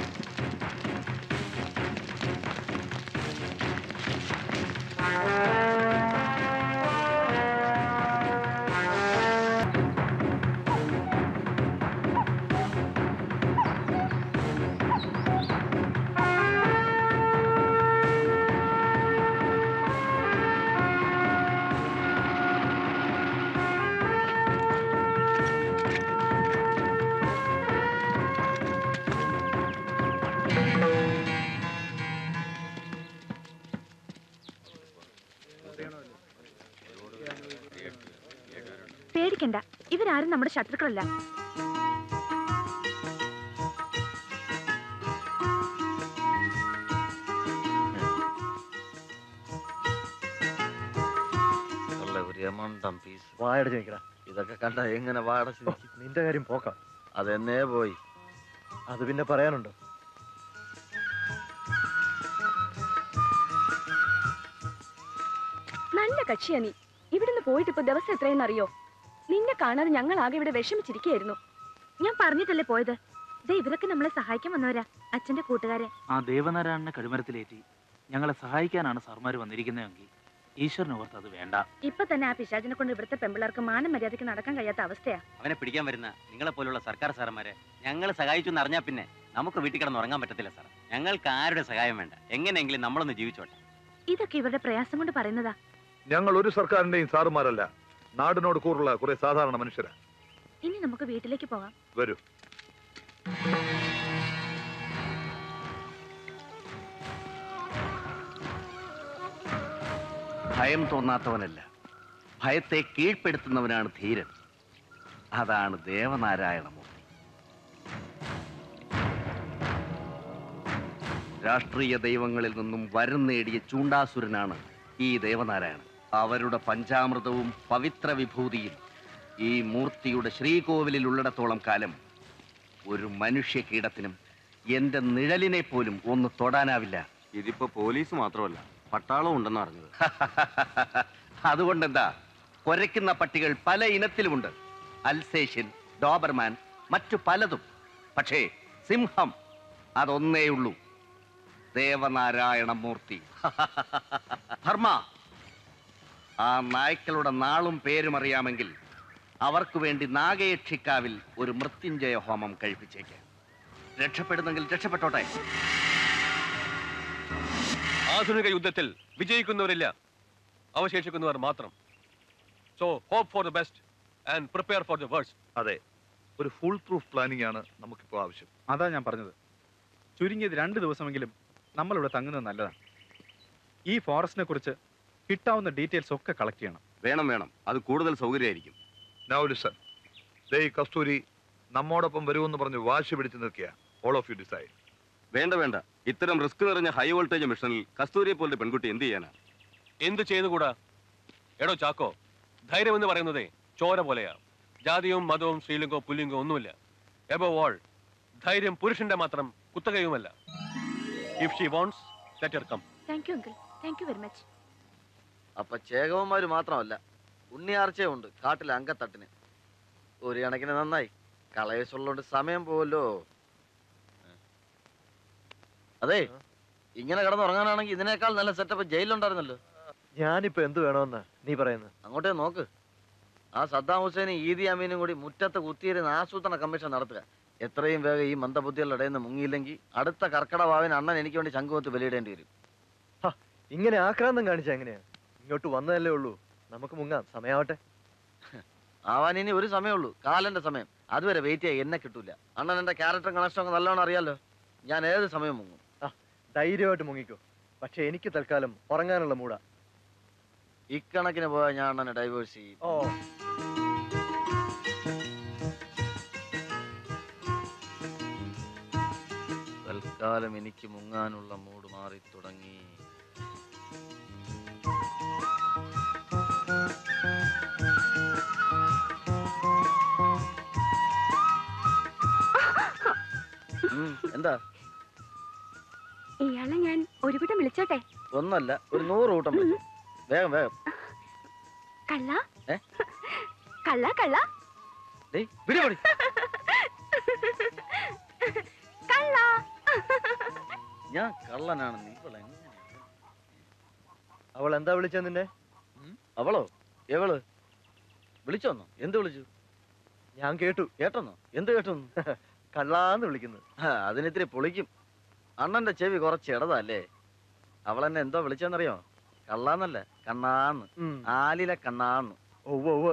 പേടിക്കണ്ട ഇവരാരും നമ്മുടെ ശത്രുക്കളല്ല സൂര്യമണ്ഡം പീസ് വായടച്ച് നിൽക്കടാ ഇതൊക്കെ കണ്ട എങ്ങനെ വാടച്ച് നിൽക്കും നിന്റെ കാര്യം പോക്കാം അതെന്നേ പോയി അത് പിന്നെ പറയാനുണ്ടോ നല്ല കക്ഷിയാ നീ ഇവിടുന്ന് പോയിട്ട് ഇപ്പൊ ദിവസം എത്രയെന്നറിയോ നിന്നെ കാണാതെ ഞങ്ങൾ ആകെ ഇവിടെ വിഷമിച്ചിരിക്കുകയായിരുന്നു ഞാൻ പറഞ്ഞിട്ടല്ലേ പോയത് ദേ ഇവരൊക്കെ നമ്മളെ സഹായിക്കാൻ വന്നവരാ അച്ഛന്റെ കൂട്ടുകാരെ ആ ദേവനാരായണനെ കടിമരത്തിലേറ്റി ഞങ്ങളെ സഹായിക്കാനാണ് സാർമാർ വന്നിരിക്കുന്നതെങ്കിൽ ഈശ്വരന് ഓർത്ത് അത് വേണ്ട ഇപ്പൊ തന്നെ ആ പിശാചിനെ കൊണ്ട് ഇവിടുത്തെ പെമ്പിള്ളേർക്ക് മാനം മര്യാദയ്ക്ക് നടക്കാൻ കഴിയാത്ത അവസ്ഥയാ അവനെ പിടിക്കാൻ വരുന്ന നിങ്ങളെ പോലുള്ള സർക്കാർ സാറന്മാരെ ഞങ്ങൾ സഹായിച്ചു എന്ന് അറിഞ്ഞാൽ പിന്നെ നമുക്ക് വീട്ടിൽ കിടന്ന് ഉറങ്ങാൻ പറ്റത്തില്ല സാർ ഞങ്ങൾക്ക് ആരുടെ സഹായം വേണ്ട എങ്ങനെയെങ്കിലും നമ്മളൊന്ന് ജീവിച്ചോട്ടെ ഇതൊക്കെ ഇവരുടെ പ്രയാസം കൊണ്ട് പറയുന്നതാ ഞങ്ങൾ ഒരു സർക്കാരിന്റെയും സാറുമാരല്ല നാടിനോട് കൂറുള്ള കുറെ സാധാരണ മനുഷ്യരാ ഇനി നമുക്ക് വീട്ടിലേക്ക് പോകാം വരൂ ഭയം തോന്നാത്തവനല്ല ഭയത്തെ കീഴ്പ്പെടുത്തുന്നവനാണ് ധീരൻ അതാണ് ദേവനാരായണമൂർത്തി രാഷ്ട്രീയ ദൈവങ്ങളിൽ നിന്നും വരം നേടിയ ചൂണ്ടാസുരനാണ് ഈ ദേവനാരായണൻ അവരുടെ പഞ്ചാമൃതവും പവിത്ര വിഭൂതിയും ഈ മൂർത്തിയുടെ ശ്രീകോവിലിൽ ഉള്ളിടത്തോളം കാലം ഒരു മനുഷ്യ കീടത്തിനും എന്റെ നിഴലിനെ പോലും ഒന്ന് തൊടാനാവില്ല ഇതിപ്പോ പോലീസ് മാത്രമല്ല പട്ടാളം ഉണ്ടെന്ന് അറിഞ്ഞത് അതുകൊണ്ടെന്താ കുരയ്ക്കുന്ന പട്ടികൾ പല ഇനത്തിലുമുണ്ട് അൽസേഷ്യൻ ഡോബർമാൻ മറ്റു പലതും പക്ഷേ സിംഹം അതൊന്നേയുള്ളൂ ദേവനാരായണ മൂർത്തി ധർമ്മ ആ നായ്ക്കളുടെ നാളും പേരും അറിയാമെങ്കിൽ അവർക്ക് വേണ്ടി നാഗയക്ഷിക്കാവിൽ ഒരു മൃത്യുഞ്ജയ ഹോമം കഴിപ്പിച്ചേക്ക് രക്ഷപ്പെടുന്നെങ്കിൽ രക്ഷപ്പെട്ടോട്ടെ ആധുനിക യുദ്ധത്തിൽ വിജയിക്കുന്നവരില്ല അവശേഷിക്കുന്നവർ മാത്രം so hope for the best and prepare for the worst അതെ ഒരു ഫുൾ പ്രൂഫ് പ്ലാനിംഗ് ആണ് നമുക്കിപ്പോ ആവശ്യം അതാ ഞാൻ പറഞ്ഞത് ചുരുങ്ങിയത് രണ്ട് ദിവസമെങ്കിലും നമ്മളിവിടെ തങ്ങുന്നത് നല്ലതാണ് ഈ ഫോറസ്റ്റിനെ കുറിച്ച് കിട്ടാവുന്ന ഡീറ്റെയിൽസ് ഒക്കെ കളക്ട് ചെയ്യണം വേണം വേണം അത് കൂടുതൽ സൗകര്യമായിരിക്കും നൗ ലിസൺ ദേ ഈ കസ്തൂരി നമ്മോടൊപ്പം വരുമെന്ന് പറഞ്ഞ് വാശി പിടിച്ചു നിൽക്കുക ഓൾ ഓഫ് യു ഡിസൈഡ് വേണ്ട വേണ്ട ഇത്തരം റിസ്ക് നിറഞ്ഞ ഹൈ വോൾട്ടേജ് മിഷനിൽ കസ്തൂരിയെ പോലൊരു പെൺകുട്ടി എന്ത് ചെയ്യാനാ എന്ത് ചെയ്തുകൂടാ എടോ ചാക്കോ ധൈര്യം എന്ന് പറയുന്നതേ ചോര പോലെയാ ജാതിയും മതവും ശ്രീലിംഗവും പുല്ലിംഗവും ഒന്നുമില്ല എബോ ഓൾ ധൈര്യം പുരുഷന്റെ മാത്രം കുത്തകയുമല്ല if she wants let come thank you uncle thank you very much അപ്പൊ ചേകവന്മാര് മാത്രമല്ല ഉണ്ണിയാർച്ചയുണ്ട് കാട്ടിലെ അങ്കത്തട്ടിന് ഒരു കണക്കിന് നന്നായി കളയസുള്ളോണ്ട് സമയം പോവല്ലോ അതെ ഇങ്ങനെ കിടന്നുറങ്ങാനാണെങ്കിൽ ഇതിനേക്കാൾ നല്ല സെറ്റപ്പ് ജയിലുണ്ടായിരുന്നല്ലോ ഞാനിപ്പോ എന്ത് വേണമെന്നാ നീ പറയുന്നത് അങ്ങോട്ടേ നോക്ക് ആ സദ്ദാം ഹുസൈനും ഈദി അമീനും കൂടി മുറ്റത്ത് കുത്തിയിരുന്ന് ആസൂത്രണ കമ്മീഷൻ നടത്തുക എത്രയും വേഗം ഈ മന്ദബുദ്ധികളുടെ ഇടയിൽ നിന്ന് മുങ്ങിയില്ലെങ്കിൽ അടുത്ത കർക്കടവാവിന് അണ്ണൻ എനിക്ക് വേണ്ടി ശംഖുവത്ത് ബലിയിടേണ്ടി വരും ഇങ്ങനെ ആക്രാന്തം കാണിച്ചാ എങ്ങനെയാ ഇങ്ങോട്ട് വന്നതല്ലേ ഉള്ളൂ നമുക്ക് മുങ്ങാം സമയാവട്ടെ ആവാൻ ഇനി ഒരു സമയമുള്ളൂ കാലന്റെ സമയം അതുവരെ വെയിറ്റ് ചെയ്യാൻ എന്നെ കിട്ടൂല അണ്ണൻ എന്റെ ക്യാരക്ടർ കണക്ഷൻ ഒക്കെ നല്ലോണം അറിയാലോ ഞാൻ ഏത് സമയം മുങ്ങും ധൈര്യമായിട്ട് മുങ്ങിക്കോ പക്ഷെ എനിക്ക് തൽക്കാലം ഉറങ്ങാനുള്ള മൂടാ ഇക്കണക്കിന് പോയാൽ ഞാൻ അണ്ണനെ ഡൈവേഴ്സ് ചെയ്യും ഓ തൽക്കാലം എനിക്ക് മുങ്ങാനുള്ള മൂഡ് മാറി തുടങ്ങി ഉം, എന്താ ഇയാളെ ഞാൻ ഒരു കൂട്ടം വിളിച്ചോട്ടെ ഒന്നല്ല ഒരു നൂറ് കൂട്ടം വിളിച്ചു വേഗം വേഗം കള്ള ഏ? കള്ള കള്ള ഡേയ് വിടി പൊടി കള്ള ഞാൻ കള്ളനാണ് നീ ഇവളെ എങ്ങനെ അവൾ എന്താ വിളിച്ച നിന്നെ അവളോ എവള് വിളിച്ചോന്നോ എന്ത് വിളിച്ചു ഞാൻ കേട്ടു കേട്ടോന്നോ എന്ത് കേട്ടോന്നു കള്ളാന്ന് വിളിക്കുന്നു ആ, അതിനിത്തിരി പൊളിക്കും അണ്ണന്റെ ചെവി കുറച്ച് ഇടതല്ലേ അവളെന്നെ എന്തോ വിളിച്ചെന്നറിയോ കള്ളാന്നല്ല കണ്ണാന്ന് ആലിലെ കണ്ണാന്ന് ഒവ്വ് ഒവ്വ്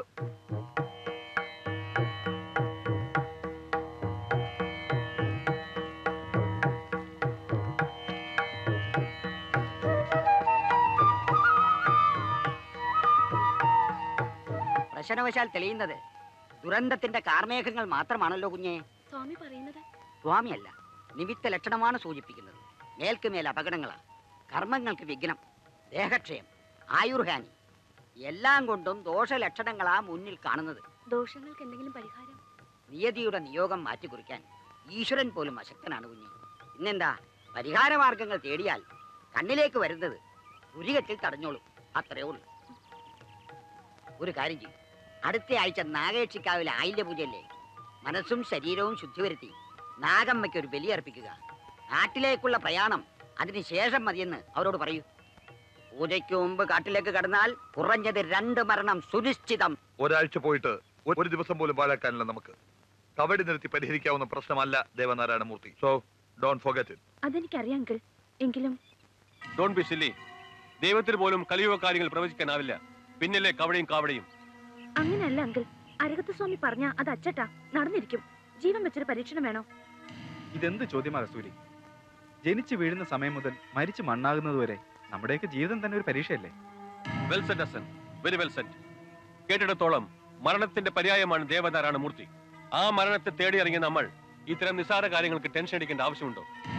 പ്രശ്നവശാൽ തെളിയുന്നത് ദുരന്തത്തിന്റെ കാർമേഘങ്ങൾ മാത്രമാണല്ലോ കുഞ്ഞെ സ്വാമി പറയുന്നത് സ്വാമിയല്ല നിമിത്ത ലക്ഷണമാണ് സൂചിപ്പിക്കുന്നത് മേൽക്ക് മേൽ അപകടങ്ങളാണ് കർമ്മങ്ങൾക്ക് വിഘ്നം ദേഹക്ഷയം ആയുർഹാനി എല്ലാം കൊണ്ടും ദോഷലക്ഷണങ്ങളാ മുന്നിൽ കാണുന്നത് ദോഷങ്ങൾക്ക് എന്തെങ്കിലും പരിഹാരം നിയതിയുടെ നിയോഗം മാറ്റിക്കുറിക്കാൻ ഈശ്വരൻ പോലും അശക്തനാണ് കുഞ്ഞെ ഇന്നെന്താ പരിഹാരമാർഗങ്ങൾ തേടിയാൽ കണ്ണിലേക്ക് വരുന്നത് പുരികത്തിൽ തടഞ്ഞോളും അത്രേ ഉള്ളൂ ഒരു കാര്യം ചെയ്യും അടുത്ത ആഴ്ച നാഗേക്ഷിക്കാവിലെ ആയില്യ പൂജയല്ലേ മനസ്സും ശരീരവും ശുദ്ധി വരുത്തി നാഗമ്മയ്ക്ക് ഒരു ബലിയർപ്പിക്കുക നാട്ടിലേക്കുള്ള പ്രയാണം അതിന് ശേഷം മതിയെന്ന് അവരോട് പറയൂ പൂജയ്ക്ക് മുമ്പ് കാട്ടിലേക്ക് കടന്നാൽ കുറഞ്ഞത് രണ്ട് മരണം സുനിശ്ചിതം ഒരാഴ്ച പോയിട്ട് ഒ- ഒരു ദിവസം പോലും പാഴാക്കാനില്ല നമുക്ക് കബഡി നിർത്തി പരിഹരിക്കാവുന്ന പ്രശ്നമല്ല Devanarayanamurthy so don't forget it അതെനിക്കറിയാം അങ്കിൾ എങ്കിലും ഡോണ്ട് ബി സില്ലി ദൈവത്തിന് പോലും കലിയുഗ കാര്യങ്ങൾ പ്രവചിക്കാനാവില്ല പിന്നിലെ കവടയും കാവടയും അങ്ങനെയല്ല അങ്കിൾ അരകത്ത് സ്വാമി പറഞ്ഞ അത് അച്ചട്ടാ നടന്നിരിക്കും ജീവൻ വെച്ചൊരു പരീക്ഷണം വേണോ ഇതെന്ത് ചോദ്യമാ കസ്തൂരി ജനിച്ചു വീഴുന്ന സമയം മുതൽ മരിച്ചു മണ്ണാകുന്നത് വരെ നമ്മുടെയൊക്കെ ജീവിതം തന്നെ ഒരു പരീക്ഷയല്ലേ well set Hasan very well set കേട്ടിടത്തോളം മരണത്തിന്റെ പര്യായമാണ് ദേവനാരായണ മൂർത്തി ആ മരണത്തെ തേടിയിറങ്ങിയ നമ്മൾ ഇത്തരം നിസ്സാര കാര്യങ്ങൾക്ക് ടെൻഷൻ അടിക്കേണ്ട ആവശ്യമുണ്ടോ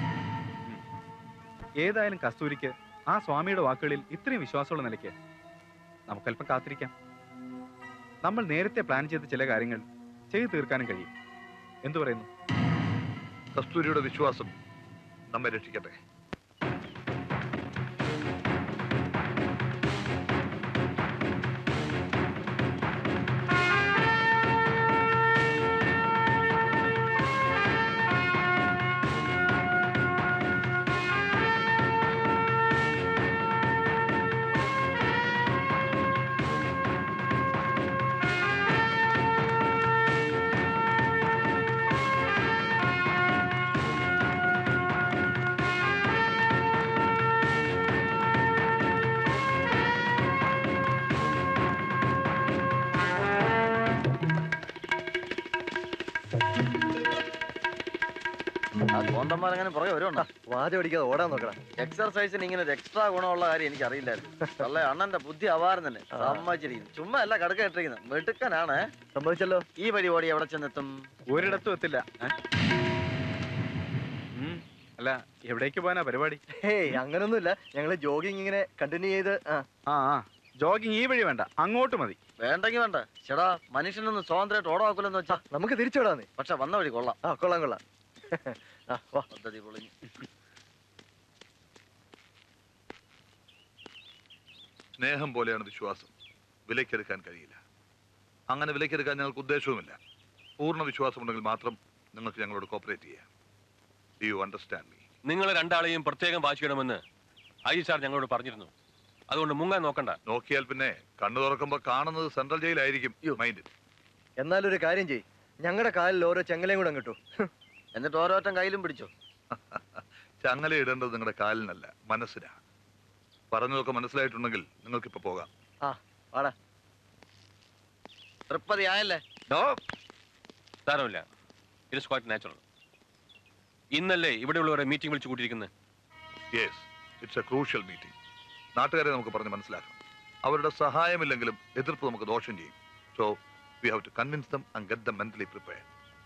ഏതായാലും കസ്തൂരിക്ക് ആ സ്വാമിയുടെ വാക്കുകളിൽ ഇത്രയും വിശ്വാസമുള്ള നിലയ്ക്ക് നമുക്കല്പം കാത്തിരിക്കാം നമ്മൾ നേരത്തെ പ്ലാൻ ചെയ്ത ചില കാര്യങ്ങൾ ചെയ്തു തീർക്കാനും കഴിയും എന്തു പറയുന്നു കസ്തൂരിയുടെ വിശ്വാസം നമ്മെ രക്ഷിക്കട്ടെ ആ കോന്തന്മാരങ്ങനെ പുറകെ വരുന്നുണ്ടോ വാചം അടിക്കാതെ ഓടാൻ നോക്കടാ എക്സർസൈസിന് ഇങ്ങനെ ഒരു എക്സ്ട്രാ ഗുണമുള്ള കാര്യം എനിക്ക് അറിയില്ലായിരുന്നു അല്ല അണ്ണന്റെ ബുദ്ധി അപാരം തന്നെ സമ്മതിച്ചിരിക്കുന്നു ചുമ്മാ അല്ല കടക്ക ഇട്ടിരിക്കുന്നത് വെടുക്കനാണ് സംഭവിച്ചല്ലോ ഈ വഴി ഓടി എവിടെ ചെന്നെത്തും ഒരിടത്തും എത്തില്ല ഏ? ഉം, അല്ല എവിടേക്ക് പോകാനാ പരിപാടി ഹേയ് അങ്ങനൊന്നുമില്ല ഞങ്ങള് ജോഗിങ് ഇങ്ങനെ കണ്ടിന്യൂ ചെയ്ത് ആ ആ ആ ജോഗിങ് ഈ വഴി വേണ്ട അങ്ങോട്ട് മതി വേണ്ടെങ്കി വേണ്ട ചേടാ മനുഷ്യനൊന്ന് സ്വാതന്ത്ര്യമായിട്ട് ഓടാക്കൂലെന്ന് വെച്ചാ നമുക്ക് തിരിച്ചുവിടാന്നേ പക്ഷെ വന്ന വഴി കൊള്ളാം ആ കൊള്ളാം കൊള്ളാം ആ വാ പദ്ധതി പൊളിഞ്ഞു സ്നേഹം പോലെയാണ് വിശ്വാസം വിലക്കെടുക്കാൻ കഴിയില്ല അങ്ങനെ വിലക്കെടുക്കാൻ ഞങ്ങൾക്ക് ഉദ്ദേശവുമില്ല പൂർണ്ണ വിശ്വാസമുണ്ടെങ്കിൽ മാത്രം നിങ്ങൾക്ക് ഞങ്ങളോട് കോപ്പറേറ്റ് ചെയ്യാം ഡു യു അണ്ടർസ്റ്റാൻഡ് മീ നിങ്ങൾ രണ്ടാളെയും പ്രത്യേകം വാശിക്കണമെന്ന് ഐ സാർ ഞങ്ങളോട് പറഞ്ഞിരുന്നു അതുകൊണ്ട് മുങ്ങാൻ നോക്കണ്ട നോക്കിയാൽ പിന്നെ കണ്ണു തുറക്കുമ്പോ കാണുന്നത് സെൻട്രൽ ജയിലായിരിക്കും മൈൻഡിൽ എന്നാലൊരു കാര്യം ചെയ് ഞങ്ങളുടെ കാലിൽ ഓരോ ചെങ്ങലയും കൂടെ കിട്ടൂ എന്നിട്ട് ഓരോറ്റം കയ്യിലും പിടിച്ചോ ചങ്ങല ഇടേണ്ടത് നിങ്ങളുടെ കാലിനല്ല മനസ്സിനാണ് പറഞ്ഞതൊക്കെ മനസ്സിലായിട്ടുണ്ടെങ്കിൽ നിങ്ങൾക്കിപ്പോ പോകാം ആ വാടാ തൃപ്പതി ആയല്ലേ സാരമില്ല ഇറ്റ് ഇസ് ക്വൈറ്റ് നാച്ചുറൽ ഇന്നല്ലേ ഇവിടെയുള്ളവരെ മീറ്റിംഗ് വിളിച്ചു കൂട്ടിയിരിക്കുന്നത് yes it's a crucial meeting നാട്ടുകാരെ നമുക്ക് പറഞ്ഞ് മനസ്സിലാക്കണം അവരുടെ സഹായമില്ലെങ്കിലും എതിർപ്പ് നമുക്ക് ദോഷം ചെയ്യും so we have to convince them and get them mentally prepare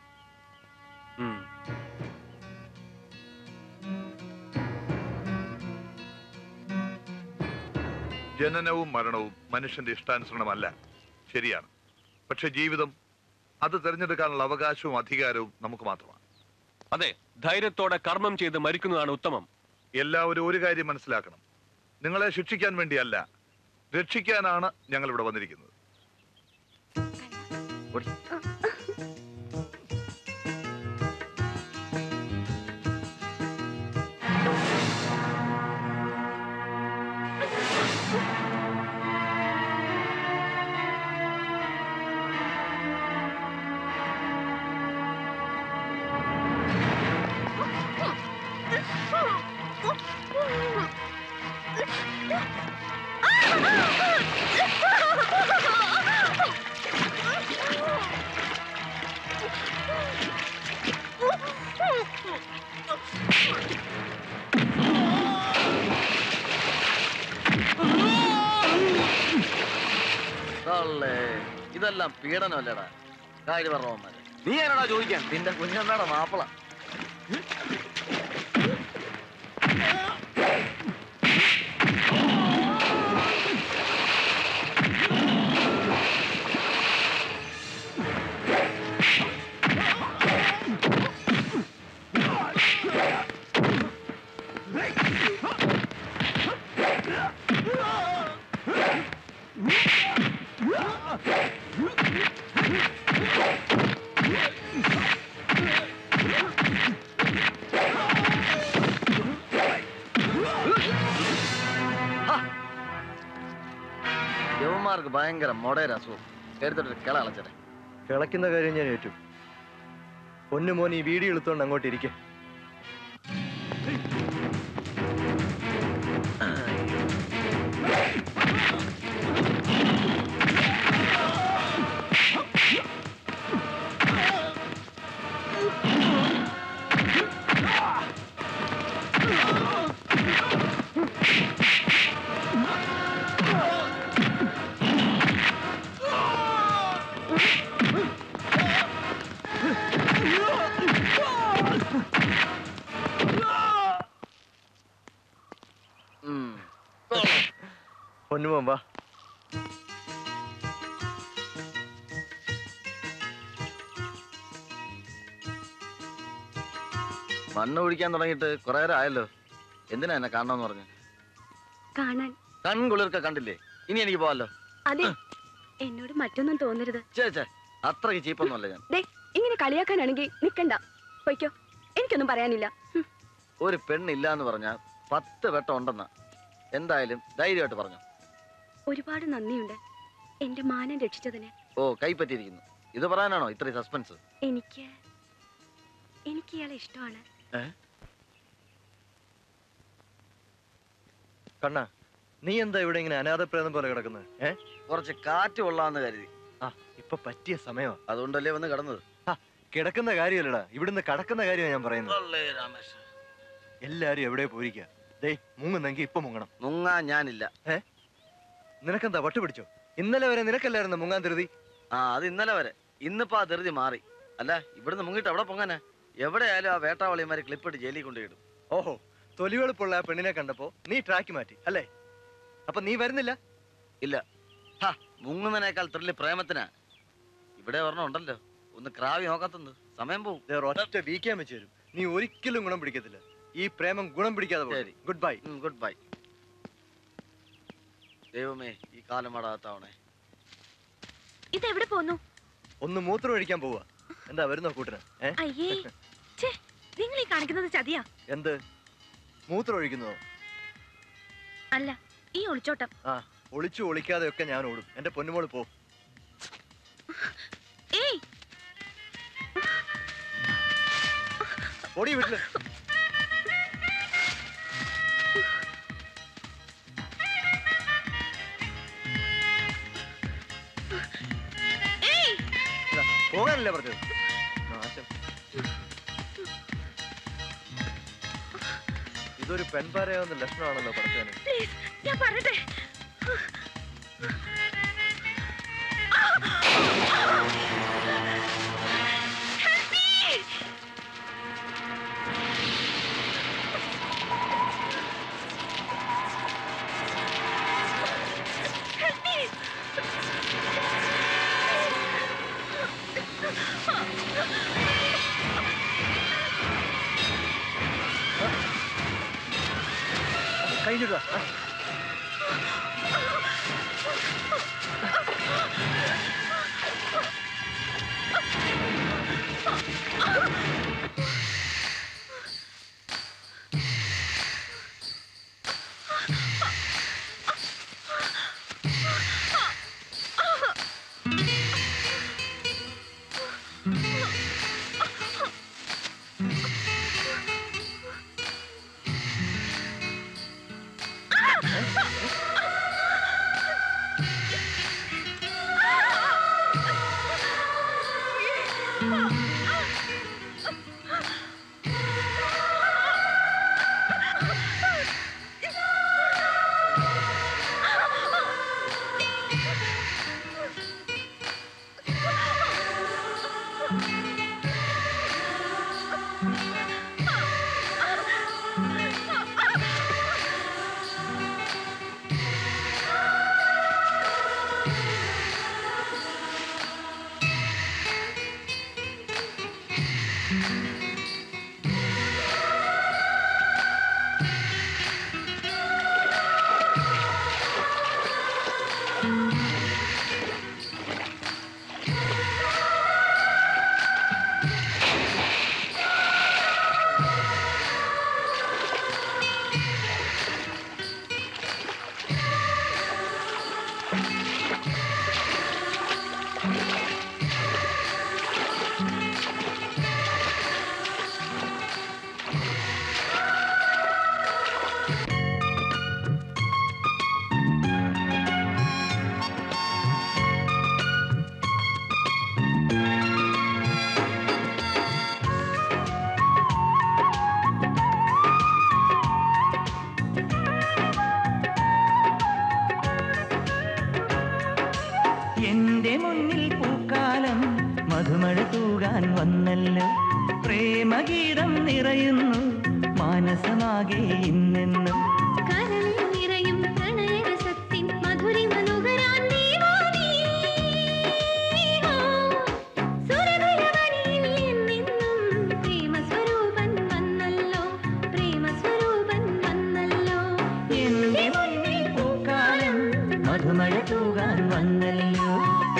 ജനനവും മരണവും മനുഷ്യന്റെ ഇഷ്ടാനുസരണമല്ല ശരിയാണ് പക്ഷെ ജീവിതം അത് തിരഞ്ഞെടുക്കാനുള്ള അവകാശവും അധികാരവും നമുക്ക് മാത്രമാണ് അതെ ധൈര്യത്തോടെ കർമ്മം ചെയ്ത് മരിക്കുന്നതാണ് ഉത്തമം എല്ലാവരും ഒരു കാര്യം മനസ്സിലാക്കണം നിങ്ങളെ ശിക്ഷിക്കാൻ വേണ്ടിയല്ല രക്ഷിക്കാനാണ് ഞങ്ങൾ ഇവിടെ വന്നിരിക്കുന്നത് തള്ളേ. ഇതെല്ലാം പീഡനമല്ലേടാ കാര്യം പറഞ്ഞവന്മാര് നീ ആരാടാ ചോദിക്കാൻ നിന്റെ കുഞ്ഞമ്മയുടെ മാപ്പിള യവന്മാർക്ക് ഭയങ്കര മൊടയൊരു അസുഖം എടുത്തിട്ട് കിള അളച്ചട്ടെ കിളയ്ക്കുന്ന കാര്യം ഞാൻ ഏറ്റു പൊന്നു മോൻ ഈ വീഡിയോ എടുത്തോണ്ട് അങ്ങോട്ട് ഇരിക്കെ പൊന്നുമോൻ വാ മണ്ണ് കുടിക്കാൻ തുടങ്ങിയിട്ട് കുറെ നേരം ആയല്ലോ എന്തിനാ എന്നെ കാണണമെന്ന് പറഞ്ഞു കാണാൻ കൺകുളിർക്ക കണ്ടില്ലേ ഇനി എനിക്ക് പോവാലോ അതെ എന്നോട് മറ്റൊന്നും തോന്നരുത് ചേ ചേ അത്രയ്ക്ക് ചീപ്പൊന്നുമല്ല ഞാൻ ദേ ഇങ്ങനെ കളിയാക്കാനാണെങ്കിൽ നിക്കണ്ട പൊയ്ക്കോ എനിക്കൊന്നും പറയാനില്ല ഹും. ഒരു പെണ്ണില്ല എന്ന് പറഞ്ഞാൽ പത്ത് വെട്ടം ഉണ്ടെന്നാ എന്തായാലും ധൈര്യമായിട്ട് പറഞ്ഞു ഒരുപാട് നന്ദിയുണ്ട് എന്റെ മാനം രക്ഷിച്ചതിന് ഓ കൈപ്പറ്റിയിരിക്കുന്നു ഇത് പറയാനാണോ ഇത്രയും സസ്പെൻസ് എനിക്ക് എനിക്ക് ഇയാളെ ഇഷ്ടമാണ് കണ്ണ നീ എന്താ ഇവിടെ ഇങ്ങനെ അനാഥപ്രേതം പോലെ കിടക്കുന്നത് ഏ കുറച്ച് കാറ്റ് കൊള്ളാന്ന് കരുതി ആ ഇപ്പൊ പറ്റിയ സമയമാ അതുകൊണ്ടല്ലേ വന്ന് കിടന്നത് ആ, കിടക്കുന്ന കാര്യമല്ലടാ ഇവിടുന്ന് കടക്കുന്ന കാര്യമാണ് ഞാൻ പറയുന്നത് എല്ലാരും എവിടെ പോയിരിക്കുക ദേ മുങ്ങുന്നെങ്കി ഇപ്പൊ മുങ്ങണം മുങ്ങാൻ ഞാനില്ല ഏ നിനക്കെന്താ വട്ട് പിടിച്ചോ ഇന്നലെ വരെ നിനക്കല്ലായിരുന്നു മുങ്ങാൻ ധൃതി ആ അത് ഇന്നലെ വരെ ഇന്നിപ്പോ ആ ധൃതി മാറി അല്ല ഇവിടുന്ന് മുങ്ങിട്ട് എവിടെ പൊങ്ങാനാ എവിടെയായാലും ആ വേട്ടാവളിമാര് ക്ലിപ്പിട്ട് ജയിലിൽ കൊണ്ടുപോയിടും ഓഹോ തൊലിവെളുപ്പുള്ള ആ പെണ്ണിനെ കണ്ടപ്പോ നീ ട്രാക്ക് മാറ്റി അല്ലേ അപ്പൊ നീ വരുന്നില്ല ഇല്ല ഹാ മുങ്ങുന്നതിനേക്കാൾ ത്രില്ല് പ്രേമത്തിനാ ഇവിടെ ഒരെണ്ണം ഉണ്ടല്ലോ ഒന്ന് ക്രാവി നോക്കാത്തത് സമയം പോവും ദേ ഒരൊറ്റ വീക്കാൻ വെച്ച് തരും നീ ഒരിക്കലും ഗുണം പിടിക്കത്തില്ല ഈ പ്രേമം ഗുണം പിടിക്കാതെ ശരി. ഗുഡ് ബൈ ഗുഡ് ബൈ ദൈവമേ ഈ കാലം പാടാത്താവണേ ഇതെവിടെ പോന്നു ഒന്ന് മൂത്രം ഒഴിക്കാൻ പോവാ എന്താ വരുന്നോ കൂട്ടിന് ഏ അയ്യേ ഛേ നിങ്ങൾ ഈ കാണിക്കുന്നത് ചതിയാ എന്ത് മൂത്രം ഒഴിക്കുന്നതോ അല്ല ഈ ഒളിച്ചോട്ടം ആ ഒളിച്ചു ഒളിക്കാതെ ഒക്കെ ഞാൻ ഓടും എന്റെ പൊന്നുമോള് പോ ഏയ് ഓടി വീട്ടില് ഏയ് ഇതാ, പോകാനല്ലേ പറഞ്ഞത് നാശം ഇതൊരു പെൺപാരയാവുന്ന ലക്ഷണമാണല്ലോ പഠിച്ചാന് പ്ലീസ് ഞാൻ പറയട്ടെ Help me! Help me! കഴിഞ്ഞിട്ടാ എന്റെ മുന്നിൽ പൂക്കാലം മധുമഴ തൂകാൻ വന്നല്ലോ പ്രേമഗീതം നിറയുന്നു മാനസമാകെ ഇന്നെന്നും കരളിൽ നിറയും പ്രണയരസത്തിൻ മധുരിമ നുകരാൻ നീ വാ നീ. ഓ, സുരഭിലവനിൽ എന്നെന്നും പ്രേമസ്വരൂപൻ വന്നല്ലോ, പ്രേമസ്വരൂപൻ വന്നല്ലോ. എന്റെ മുന്നിൽ പൂക്കാലം മധുമഴ തൂകാൻ വന്നല്ലോ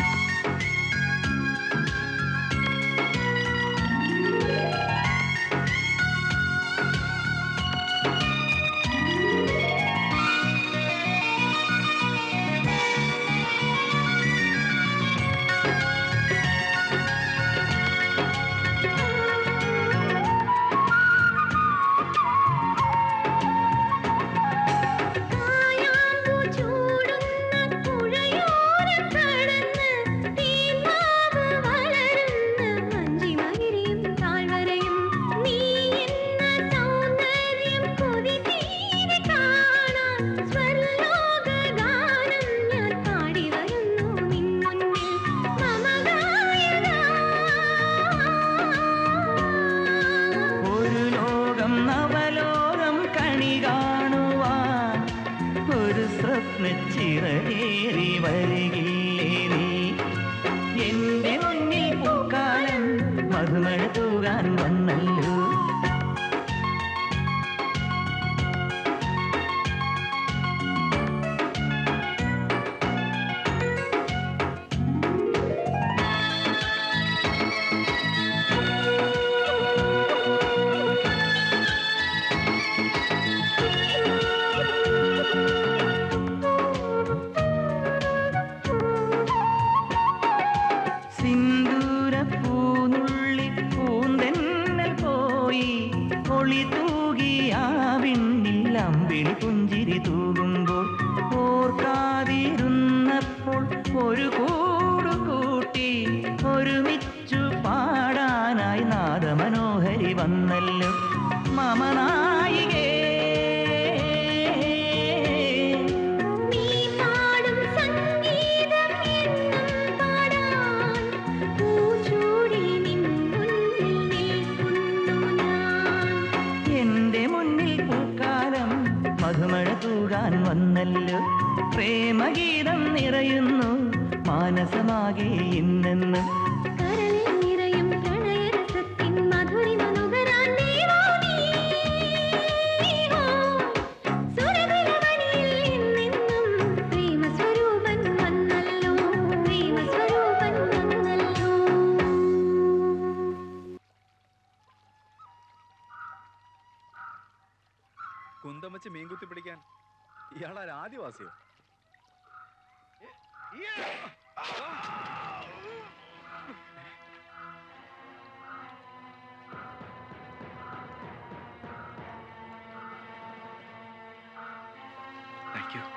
കായാമ്പു ചൂടുന്ന പുഴയോരം കടന്ന് തീമാവ് വളരുന്ന മഞ്ചിമകിരിയും താഴ്വരയും നീ എന്ന സൗന്ദര്യം കൊതി തീരെ കാണാൻ സ്വർലോക ഗാനം ഞാൻ പാടി വരുന്നു നിൻ മുന്നിൽ മമകായക ഒരു ലോകം നവലോകം കണി കാണുവാൻ ഒരു സ്വപ്നച്ചിറകേറി വരികില്ലേ നീ എന്റെ മുന്നിൽ പൂക്കാലം മധുമഴ തൂകാൻ വന്നല്ലോ സിന്ദൂര പൂനുള്ളി പൂന്തെന്നൽ പോയി ഒളി തൂകിയാവിണ്ണിൽ അമ്പിളി പുഞ്ചിരി തൂകുമ്പോൾ ഓർക്കാതിരുന്നപ്പോൾ ഒരു കൂടു കൂട്ടി ഒരുമിച്ചു പാടാനായി നാദമനോഹരി വന്നല്ലോ മമനായികേ നീ പാടും സംഗീതം എന്നും പാടാൻ പൂച്ചൂടി നിൻ മുന്നിൽ നിൽക്കുന്നു ഞാൻ എന്റെ മുന്നിൽ പൂക്കാലം മധുമഴ തൂകാൻ വന്നല്ലോ പ്രേമഗീതം നിറയുന്നു മാനസമാകെ ഇന്നെന്ന് കരളിൽ നിറയും പ്രണയരസത്തിൻ മധുരിമ നുകരാൻ നീ വാ നീ. ഓ, സുരഭിലവനിൽ എന്നെന്നും പ്രേമസ്വരൂപൻ വന്നല്ലോ, പ്രേമസ്വരൂപൻ വന്നല്ലോ. കുന്തം വെച്ച് മീൻ കുത്തി പിടിക്കാൻ ഇയാളാര ആദിവാസിയോ താങ്ക് യു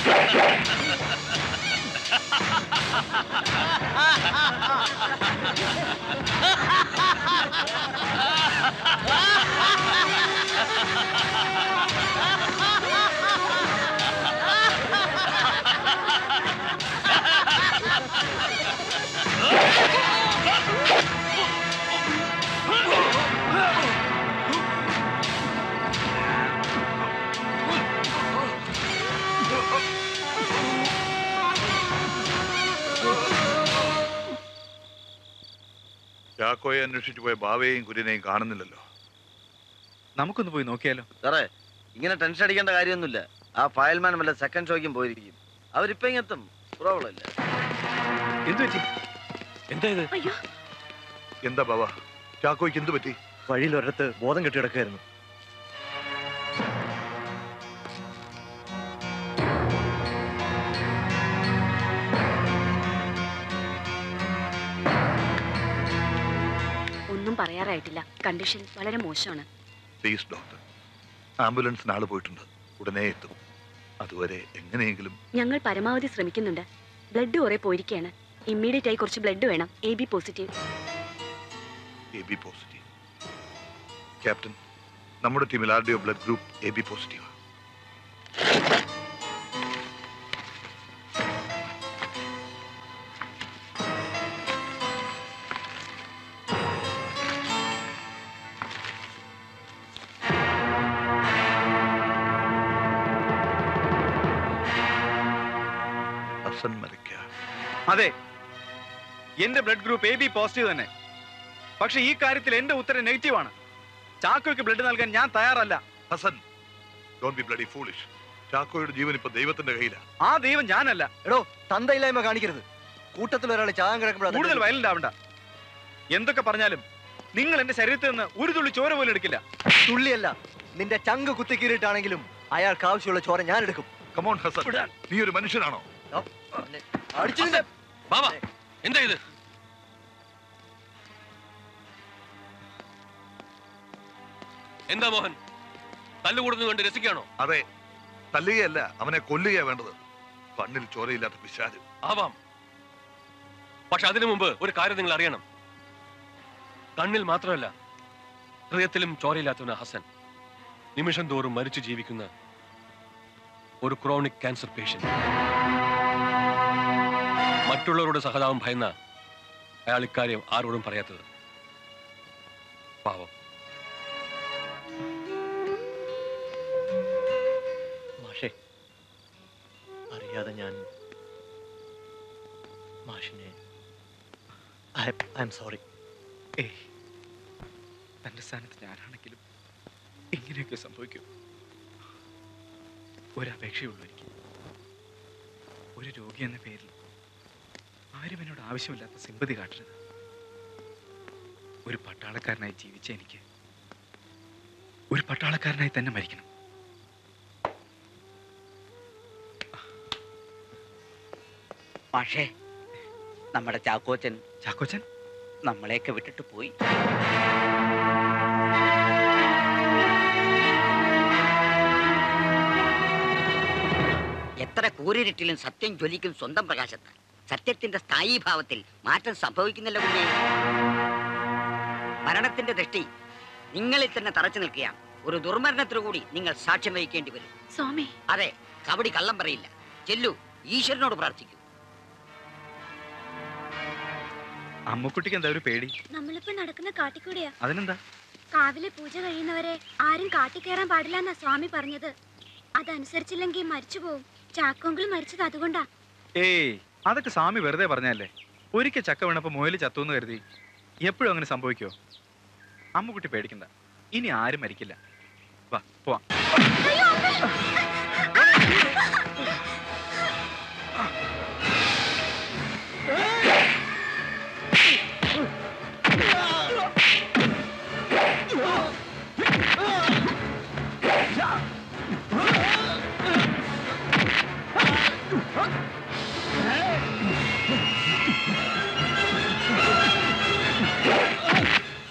ചാക്കോയെ അന്വേഷിച്ചു പോയ ബാവയെയും കുര്യനെയും കാണുന്നില്ലല്ലോ നമുക്കൊന്ന് പോയി നോക്കിയാലോ സാറേ ഇങ്ങനെ ടെൻഷൻ അടിക്കേണ്ട കാര്യമൊന്നുമില്ല ആ ഫയൽമാൻ വല്ല സെക്കൻഡ് ഷോയ്ക്കും പോയിരിക്കും അവരിപ്പോ ഇങ്ങെത്തും പ്രോബ്ലം ഇല്ല എന്തു പറ്റി എന്താ ഇത് എന്താ ബാവ ചാക്കോയ്ക്ക് എന്ത് പറ്റി വഴിയിൽ ഒരിടത്ത് ബോധം കെട്ടി കിടക്കുകയായിരുന്നു ഒന്നും പറയാറായിട്ടില്ല കണ്ടീഷൻ വളരെ മോശമാണ് പ്ലീസ് ഡോക്ടർ ആംബുലൻസിന് ആള് പോയിട്ടുണ്ട് ഉടനെ എത്തും അതുവരെ എങ്ങനെയെങ്കിലും ഞങ്ങൾ പരമാവധി ശ്രമിക്കുന്നുണ്ട് ബ്ലഡ് കുറെ പോയിരിക്കുകയാണ് ഇമ്മീഡിയറ്റ് ആയി കുറച്ച് ബ്ലഡ് വേണം A B positive A B positive captain നമ്മുടെ ടീമിൽ ആരുടെയോ blood group A B positive Hasan മരക്ക അതെ എന്റെ blood group A B positive തന്നെ പക്ഷെ ഈ കാര്യത്തിൽ എന്റെ ഉത്തരം നെഗറ്റീവ് ആണ് ചാക്കോയ്ക്ക് ബ്ലഡ് നൽകാൻ ഞാൻ തയ്യാറല്ല Hasan don't be bloody foolish ചാക്കോയുടെ ജീവൻ ഇപ്പൊ ദൈവത്തിന്റെ കയ്യിലാണ് ആ ദൈവം ഞാനല്ല എടോ തന്തയില്ലായ്മ കാണിക്കരുത് കൂട്ടത്തിൽ ഒരാൾ ചാകാൻ കിടക്കുമ്പോൾ കൂടുതൽ വയലന്റ് ആവണ്ട എന്തൊക്കെ പറഞ്ഞാലും നിങ്ങൾ എന്റെ ശരീരത്തിൽ നിന്ന് ഒരു തുള്ളി ചോര പോലും എടുക്കില്ല തുള്ളിയല്ല നിന്റെ ചങ്ക് കുത്തിക്കീറിയിട്ടാണെങ്കിലും അയാൾക്ക് ആവശ്യമുള്ള ചോര ഞാൻ എടുക്കും കമോൺ ഹസൻ നീ ഒരു മനുഷ്യനാണോ അടിച്ചു നിന്നെ. ബാബാ എന്താ ഇത് എന്താ മോഹൻ തല്ലുകൂടുന്നത് കണ്ട് രസിക്കാണോ അതെ തല്ലുകയല്ല അവനെ കൊല്ലുകയാ വേണ്ടത് കണ്ണിൽ ചോരയില്ലാത്ത പിശാച് ആവാം പക്ഷെ അതിനു മുമ്പ് ഒരു കാര്യം നിങ്ങൾ അറിയണം കണ്ണിൽ മാത്രമല്ല ഹൃദയത്തിലും ചോരയില്ലാത്തവന് ഹസൻ നിമിഷം തോറും മരിച്ചു ജീവിക്കുന്ന ഒരു ക്രോണിക് ക്യാൻസർ പേഷ്യന്റ് മറ്റുള്ളവരുടെ സഹതാപം ഭയന്ന അയാൾ ഇക്കാര്യം ആരോടും പറയാത്തത് പാവം മാഷേ അറിയാതെ ഞാൻ മാഷിനെ ഐ എം സോറി ഏയ് തന്റെ സ്ഥാനത്ത് ഞാനാണെങ്കിലും ഇങ്ങനെയൊക്കെ സംഭവിക്കും ഒരപേക്ഷയുള്ളൂ എനിക്ക് ഒരു രോഗി എന്ന പേരിൽ ആരും എന്നോട് ആവശ്യമില്ലാത്ത സിമ്പതി കാട്ടരുത് ഒരു പട്ടാളക്കാരനായി ജീവിച്ച എനിക്ക് ഒരു പട്ടാളക്കാരനായി തന്നെ മരിക്കണം പക്ഷേ നമ്മുടെ ചാക്കോച്ചൻ ചാക്കോച്ചൻ നമ്മളെയൊക്കെ വിട്ടിട്ട് പോയി എത്ര കൂരിരുട്ടിലും സത്യം ജ്വലിക്കും സ്വന്തം പ്രകാശത്താൽ സത്യത്തിന്റെ സ്ഥായീ ഭാവത്തിൽ മാറ്റം സംഭവിക്കുന്നില്ല കുഞ്ഞേ മരണത്തിന്റെ ദൃഷ്ടി നിങ്ങളിൽ തന്നെ തറച്ചു നിൽക്കുകയാണ് ഒരു ദുർമരണത്തിനു കൂടി നിങ്ങൾ സാക്ഷ്യം വഹിക്കേണ്ടി വരും സ്വാമി അതെ കബഡി കള്ളം പറയില്ല ചെല്ലു ഈശ്വരനോട് പ്രാർത്ഥിക്കൂ അമ്മുക്കുട്ടിക്ക് എന്താ ഒരു പേടി നമ്മളിപ്പോ നടക്കുന്ന കാട്ടിക്കൂടെയാ അതിനെന്താ കാവിലെ പൂജ കഴിയുന്നവരെ ആരും കാട്ടിക്കയറാൻ പാടില്ല എന്നാ സ്വാമി പറഞ്ഞത് അതനുസരിച്ചില്ലെങ്കിൽ മരിച്ചു പോവും ചാക്കോങ്കിൾ മരിച്ചത് അതുകൊണ്ടാ ഏയ് അതൊക്കെ സ്വാമി വെറുതെ പറഞ്ഞല്ലേ ഒരിക്കൽ ചക്ക വീണപ്പോ മുയല് ചത്തുന്ന് കരുതി എപ്പോഴും അങ്ങനെ സംഭവിക്കോ അമ്മുക്കുട്ടി പേടിക്കണ്ട ഇനി ആരും മരിക്കില്ല വാ പോവാം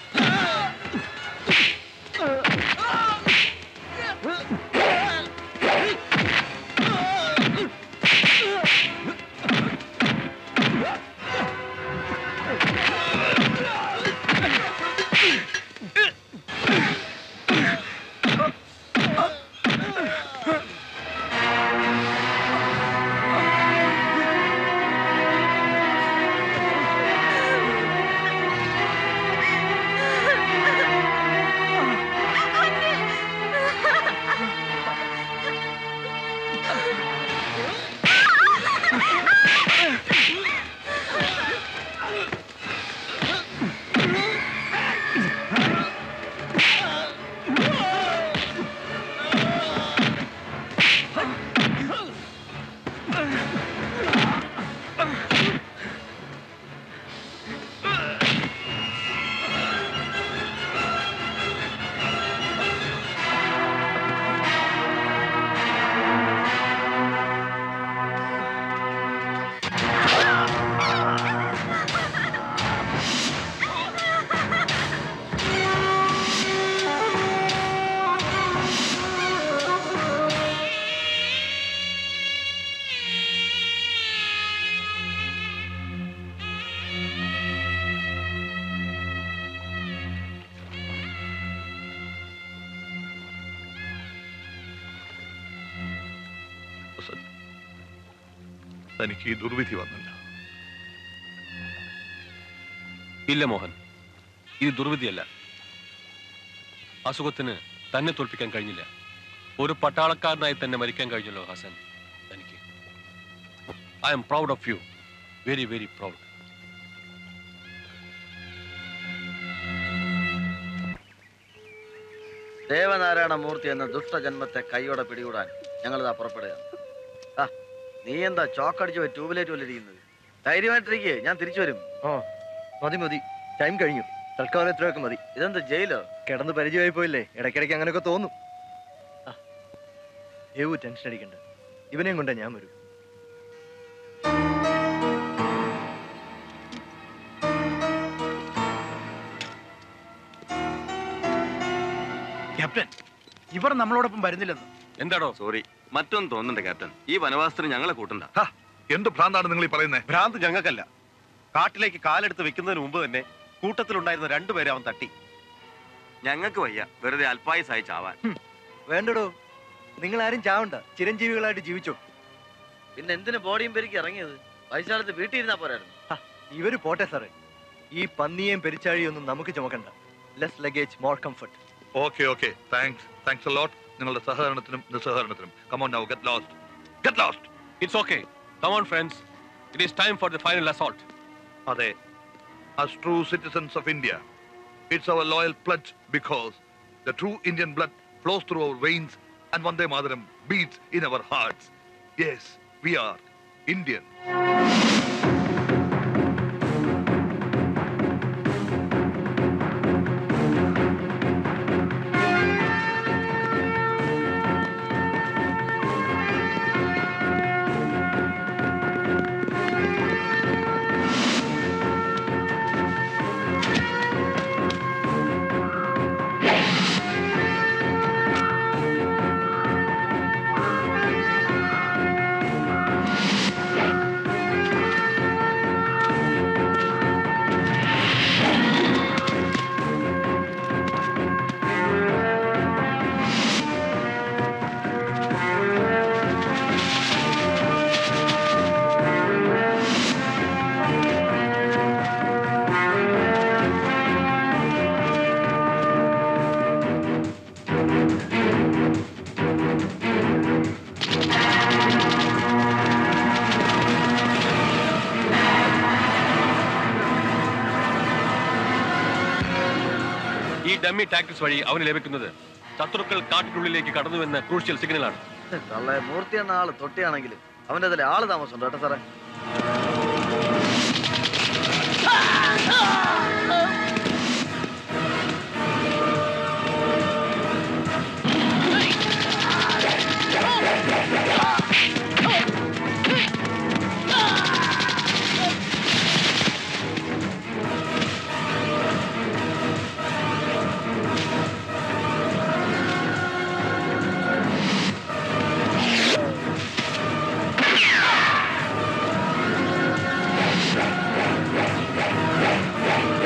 Ah! ഹസൻ തനിക്ക് ഈ ദുർവിധി വന്നില്ല ഇല്ല മോഹൻ ഇത് ദുർവിധിയല്ല അസുഖത്തിന് തന്നെ തോൽപ്പിക്കാൻ കഴിഞ്ഞില്ല ഒരു പട്ടാളക്കാരനായി തന്നെ മരിക്കാൻ കഴിഞ്ഞല്ലോ ഹസൻ തനിക്ക് I'm proud of you very very proud Devanarayana Murthy എന്ന ദുഷ്ടജന്മത്തെ കൈയോടെ പിടികൂടാൻ ഞങ്ങളിതാ പുറപ്പെടുകയാണ് ആ നീ എന്താ ചോക്കടിച്ച് പോയി ട്യൂബിലേറ്റ് പോലിരിക്കുന്നത് ധൈര്യമായിട്ടിരിക്കേ ഞാൻ തിരിച്ചു വരും ആ മതി മതി ടൈം കഴിഞ്ഞു തൽക്കാലം ഇത്രയൊക്കെ മതി ഇതെന്ത് ജയിലോ കിടന്ന് പരിചയമായി പോയില്ലേ ഇടയ്ക്കിടയ്ക്ക് അങ്ങനെയൊക്കെ തോന്നും ആ, ഏവു ടെൻഷൻ അടിക്കണ്ട ഇവനെയും കൊണ്ടേ ഞാൻ വരും ക്യാപ്റ്റൻ ഇവർ നമ്മളോടൊപ്പം വരുന്നില്ലെന്ന് എന്താടോ സോറി മറ്റൊന്നും തോന്നുന്നുണ്ട് ക്യാപ്റ്റൻ ഈ വനവാസത്തിന് ഞങ്ങളെ കൂട്ടണ്ട എന്ത് ഭ്രാന്താണ് നിങ്ങൾ ഈ പറയുന്നത് ഭ്രാന്ത് ഞങ്ങൾക്കല്ല കാട്ടിലേക്ക് കാലെടുത്ത് വെക്കുന്നതിന് മുമ്പ് തന്നെ കൂട്ടത്തിലുണ്ടായിരുന്ന രണ്ടുപേരെ അവൻ തട്ടി ഞങ്ങൾക്ക് വയ്യ വെറുതെ അല്പായുസായി ചാവാൻ വേണ്ടടോ നിങ്ങൾ ആരും ചാവണ്ട ചിരഞ്ജീവികളായിട്ട് ജീവിച്ചോ പിന്നെ എന്തിനു ബോഡിയും പെരുക്കി ഇറങ്ങിയത് വയസ്സാലത്ത് വീട്ടിൽ ഇരുന്നാ പോരായിരുന്നു ഇവര് പോട്ടെ സാറേ ഈ പന്നിയെയും പെരിച്ചാഴിയും ഒന്നും നമുക്ക് ചുമക്കണ്ട less luggage more comfort okay okay thanks thanks a lot നിങ്ങളുടെ സഹകരണത്തിനും നിസ്സഹകരണത്തിനും come on now get lost get lost it's okay come on friends it is time for the final assault അതെ as true citizens of India, it's our loyal pledge because the true Indian blood flows through our veins and Vande Mataram beats in our hearts. Yes, we are Indian. ഈ dummy tactics വഴി അവന് ലഭിക്കുന്നത് ശത്രുക്കൾ കാട്ടിനുള്ളിലേക്ക് കടന്നുവെന്ന crucial സിഗ്നലാണ് തള്ളെ മൂർത്തി എന്ന ആള് തൊട്ടിയാണെങ്കിലും അവന്റെ അതിലെ ആള് താമസമുണ്ട് കേട്ടോ സാറേ Yeah.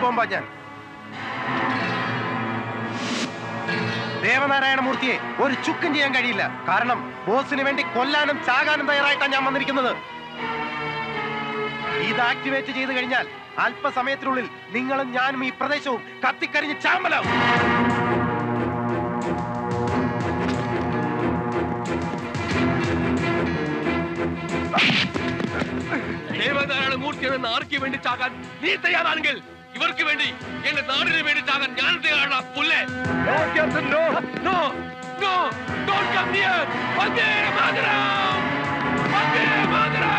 ബോംബാ ഞാൻ ദേവനാരായണമൂർത്തിയെ ഒരു ചുക്കും ചെയ്യാൻ കഴിയില്ല കാരണം ബോസിന് വേണ്ടി കൊല്ലാനും ചാകാനും തയ്യാറായിട്ടാണ് ഞാൻ വന്നിരിക്കുന്നത് ഇത് ആക്ടിവേറ്റ് ചെയ്ത് കഴിഞ്ഞാൽ അല്പസമയത്തിനുള്ളിൽ നിങ്ങളും ഞാനും ഈ പ്രദേശവും കത്തിക്കരിഞ്ഞ് ചാമ്പലാവും ദേവനാരായണ മൂർത്തിയുടെ നാർക്ക് വേണ്ടി ചാകാൻ നീ തയ്യാറാണെങ്കിൽ ഇവർക്ക് വേണ്ടി എന്റെ നാടിന് വേണ്ടി ചാകാൻ ഞാൻ തയ്യാറാണ് പുല്ലേ no no no don't come here Vande Mataram Vande Mataram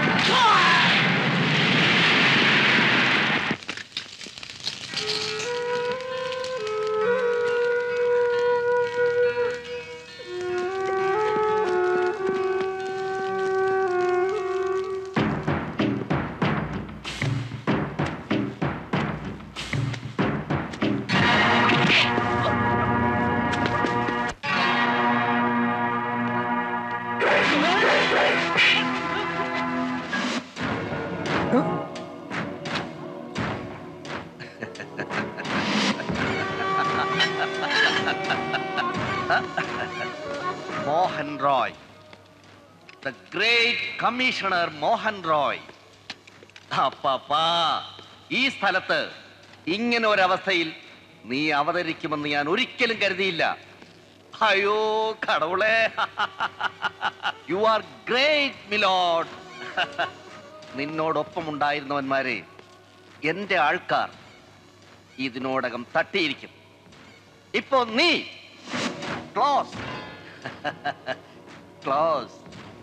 Mohan Roy the great commissioner Mohan Roy അപ്പാപ്പാ ഈ സ്ഥലത്ത് ഇങ്ങനെ ഒരവസ്ഥയിൽ നീ അവതരിക്കുമെന്ന് ഞാൻ ഒരിക്കലും കരുതിയില്ല അയ്യോ കടവുളെ യു ആർ ഗ്രേറ്റ് മിലോഡ് നിന്നോടൊപ്പം ഉണ്ടായിരുന്നവന്മാരെ എന്റെ ആൾക്കാർ ഇതിനോടകം തട്ടിയിരിക്കും ഇപ്പോ നീ ക്ലോസ് ക്ലോസ്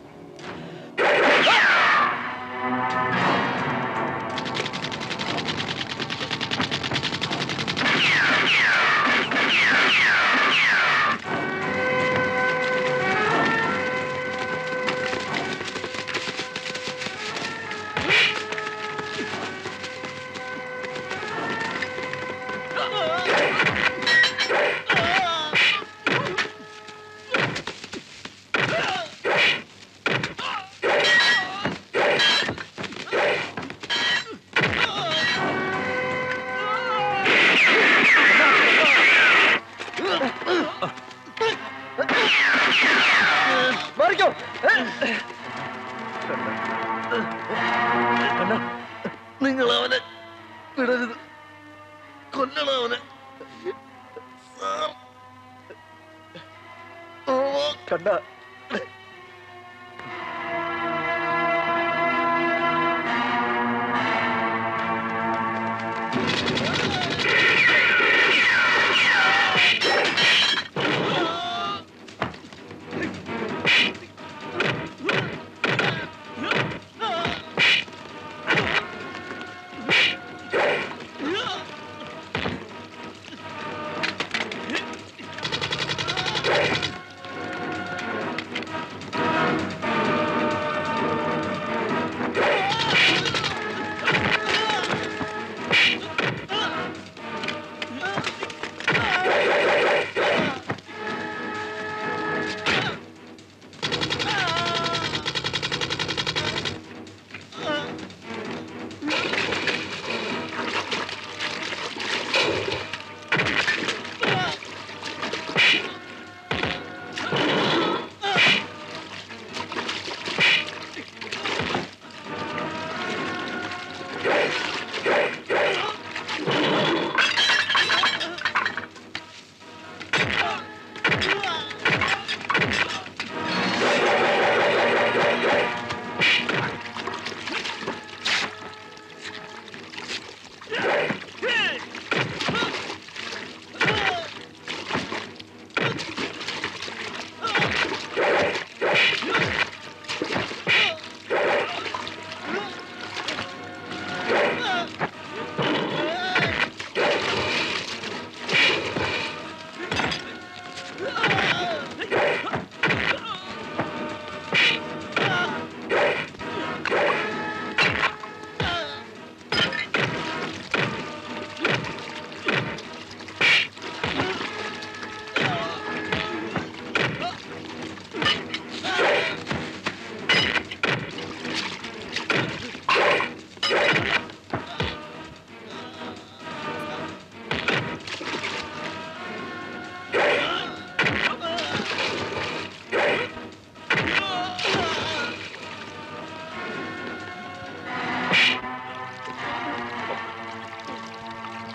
മാറിക്കോ നിങ്ങൾ അവനെ വിടരുത് കൊല്ലണം അവനെ സാർ. ഓ കണ്ട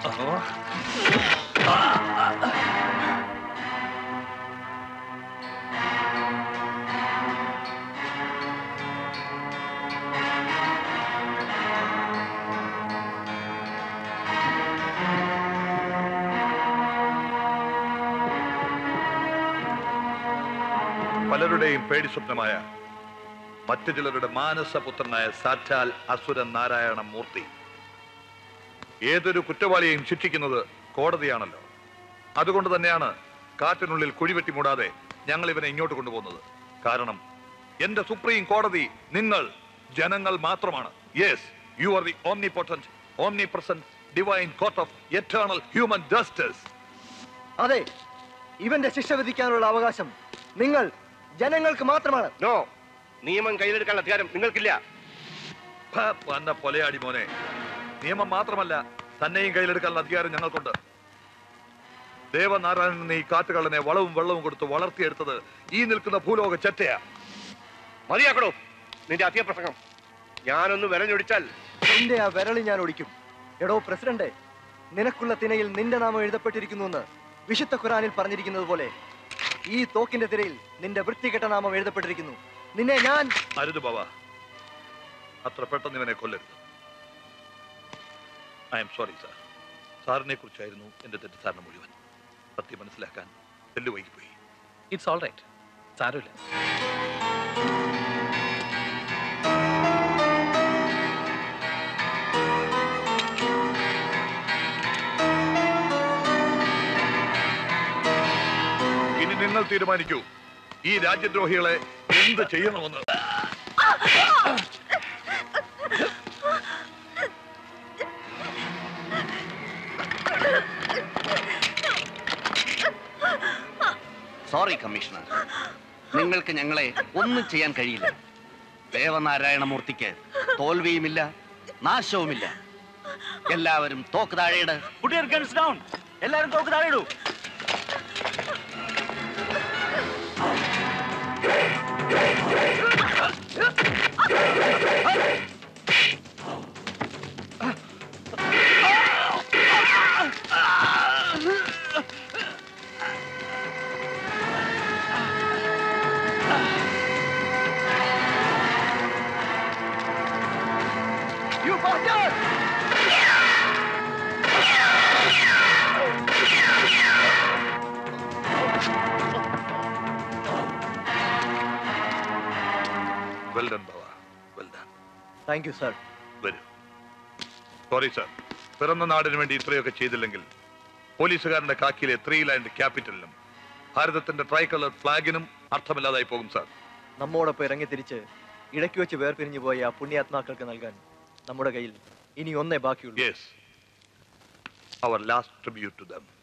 പലരുടെയും പേടി സ്വപ്നമായ മറ്റു ചിലരുടെ മാനസപുത്രനായ സാക്ഷാൽ അസുരൻ നാരായണ മൂർത്തി ഏതൊരു കുറ്റവാളിയെയും ശിക്ഷിക്കുന്നത് കോടതിയാണല്ലോ അതുകൊണ്ട് തന്നെയാണ് കാറ്റിനുള്ളിൽ കുഴിവെട്ടി മൂടാതെ ഞങ്ങൾ ഇവനെ ഇങ്ങോട്ട് കൊണ്ടുപോകുന്നത് കാരണം എന്റെ സുപ്രീം കോടതി നിങ്ങൾ ജനങ്ങൾ മാത്രമാണ് yes you are the omnipotent omnipresent divine court of eternal human justice അതെ ഇവന്റെ ശിക്ഷ വിധിക്കാനുള്ള അവകാശം നിങ്ങൾ ജനങ്ങൾക്ക് മാത്രമാണ് നോ നിയമം കയ്യിലെടുക്കാനുള്ള അധികാരം നിങ്ങൾക്കില്ല വന്ന പൊലയാടി മോനെ നിയമം മാത്രമല്ല തന്നെയും കയ്യിലെടുക്കാനുള്ള അധികാരം ഞങ്ങൾക്കുണ്ട് ദേവനാരായണൻ ഈ കാട്ടുകള്ളനെ വളവും വെള്ളവും കൊടുത്ത് വളർത്തിയെടുത്തത് ഈ നിൽക്കുന്ന ഭൂലോക ചെറ്റയാ മതിയാക്കണോ നിന്റെ അധിക പ്രസംഗം ഞാനൊന്ന് വിരഞ്ഞൊടിച്ചാൽ നിന്റെ ആ വിരളി ഞാൻ ഒടിക്കും എടോ പ്രസിഡന്റ് നിനക്കുള്ള തിനയിൽ നിന്റെ നാമം എഴുതപ്പെട്ടിരിക്കുന്നു എന്ന് വിശുദ്ധ ഖുറാനിൽ പറഞ്ഞിരിക്കുന്നത് പോലെ ഈ തോക്കിന്റെ തിരയിൽ നിന്റെ വൃത്തികെട്ട നാമം എഴുതപ്പെട്ടിരിക്കുന്നു നിന്നെ ഞാൻ അരുത് ബാബ അത്ര പെട്ടെന്ന് ഇവനെ കൊല്ലരുത് ഐ എം സോറി സാർ സാറിനെ കുറിച്ചായിരുന്നു എന്റെ തെറ്റിദ്ധാരണ മുഴുവൻ സത്യം മനസ്സിലാക്കാൻ വെല്ലുവൈകി പോയി ഇറ്റ്സ് ഓൾ റൈറ്റ് സാരമില്ല ഇനി നിങ്ങൾ തീരുമാനിക്കൂ ഈ രാജ്യദ്രോഹികളെ എന്ത് ചെയ്യണമെന്ന് സോറി കമ്മീഷണർ നിങ്ങൾക്ക് ഞങ്ങളെ ഒന്നും ചെയ്യാൻ കഴിയില്ല ദേവനാരായണമൂർത്തിക്ക് തോൽവിയുമില്ല നാശവുമില്ല എല്ലാവരും തോക്ക് താഴെയിട് ഗൺസ് ഡൗൺ എല്ലാരും തോക്ക് താഴെയിടൂ You bastard! വെൽ ഡൺ ബാബ well done thank you sir വരൂ സോറി സാർ പിറന്ന നാടിന് വേണ്ടി ഇത്രയൊക്കെ ചെയ്തില്ലെങ്കിൽ പോലീസുകാരന്റെ കാക്കിലെ ത്രീ ലാൻഡ് ക്യാപിറ്റലിനും ഭാരതത്തിന്റെ ട്രൈ കളർ ഫ്ലാഗിനും അർത്ഥമില്ലാതായി പോകും സാർ നമ്മോടൊപ്പം ഇറങ്ങി തിരിച്ച് ഇടയ്ക്ക് വെച്ച് വേർപിരിഞ്ഞു പോയ ആ പുണ്യാത്മാക്കൾക്ക് നൽകാൻ നമ്മുടെ കയ്യിൽ ഇനി ഒന്നേ ബാക്കിയുള്ളൂ yes our last tribute to dum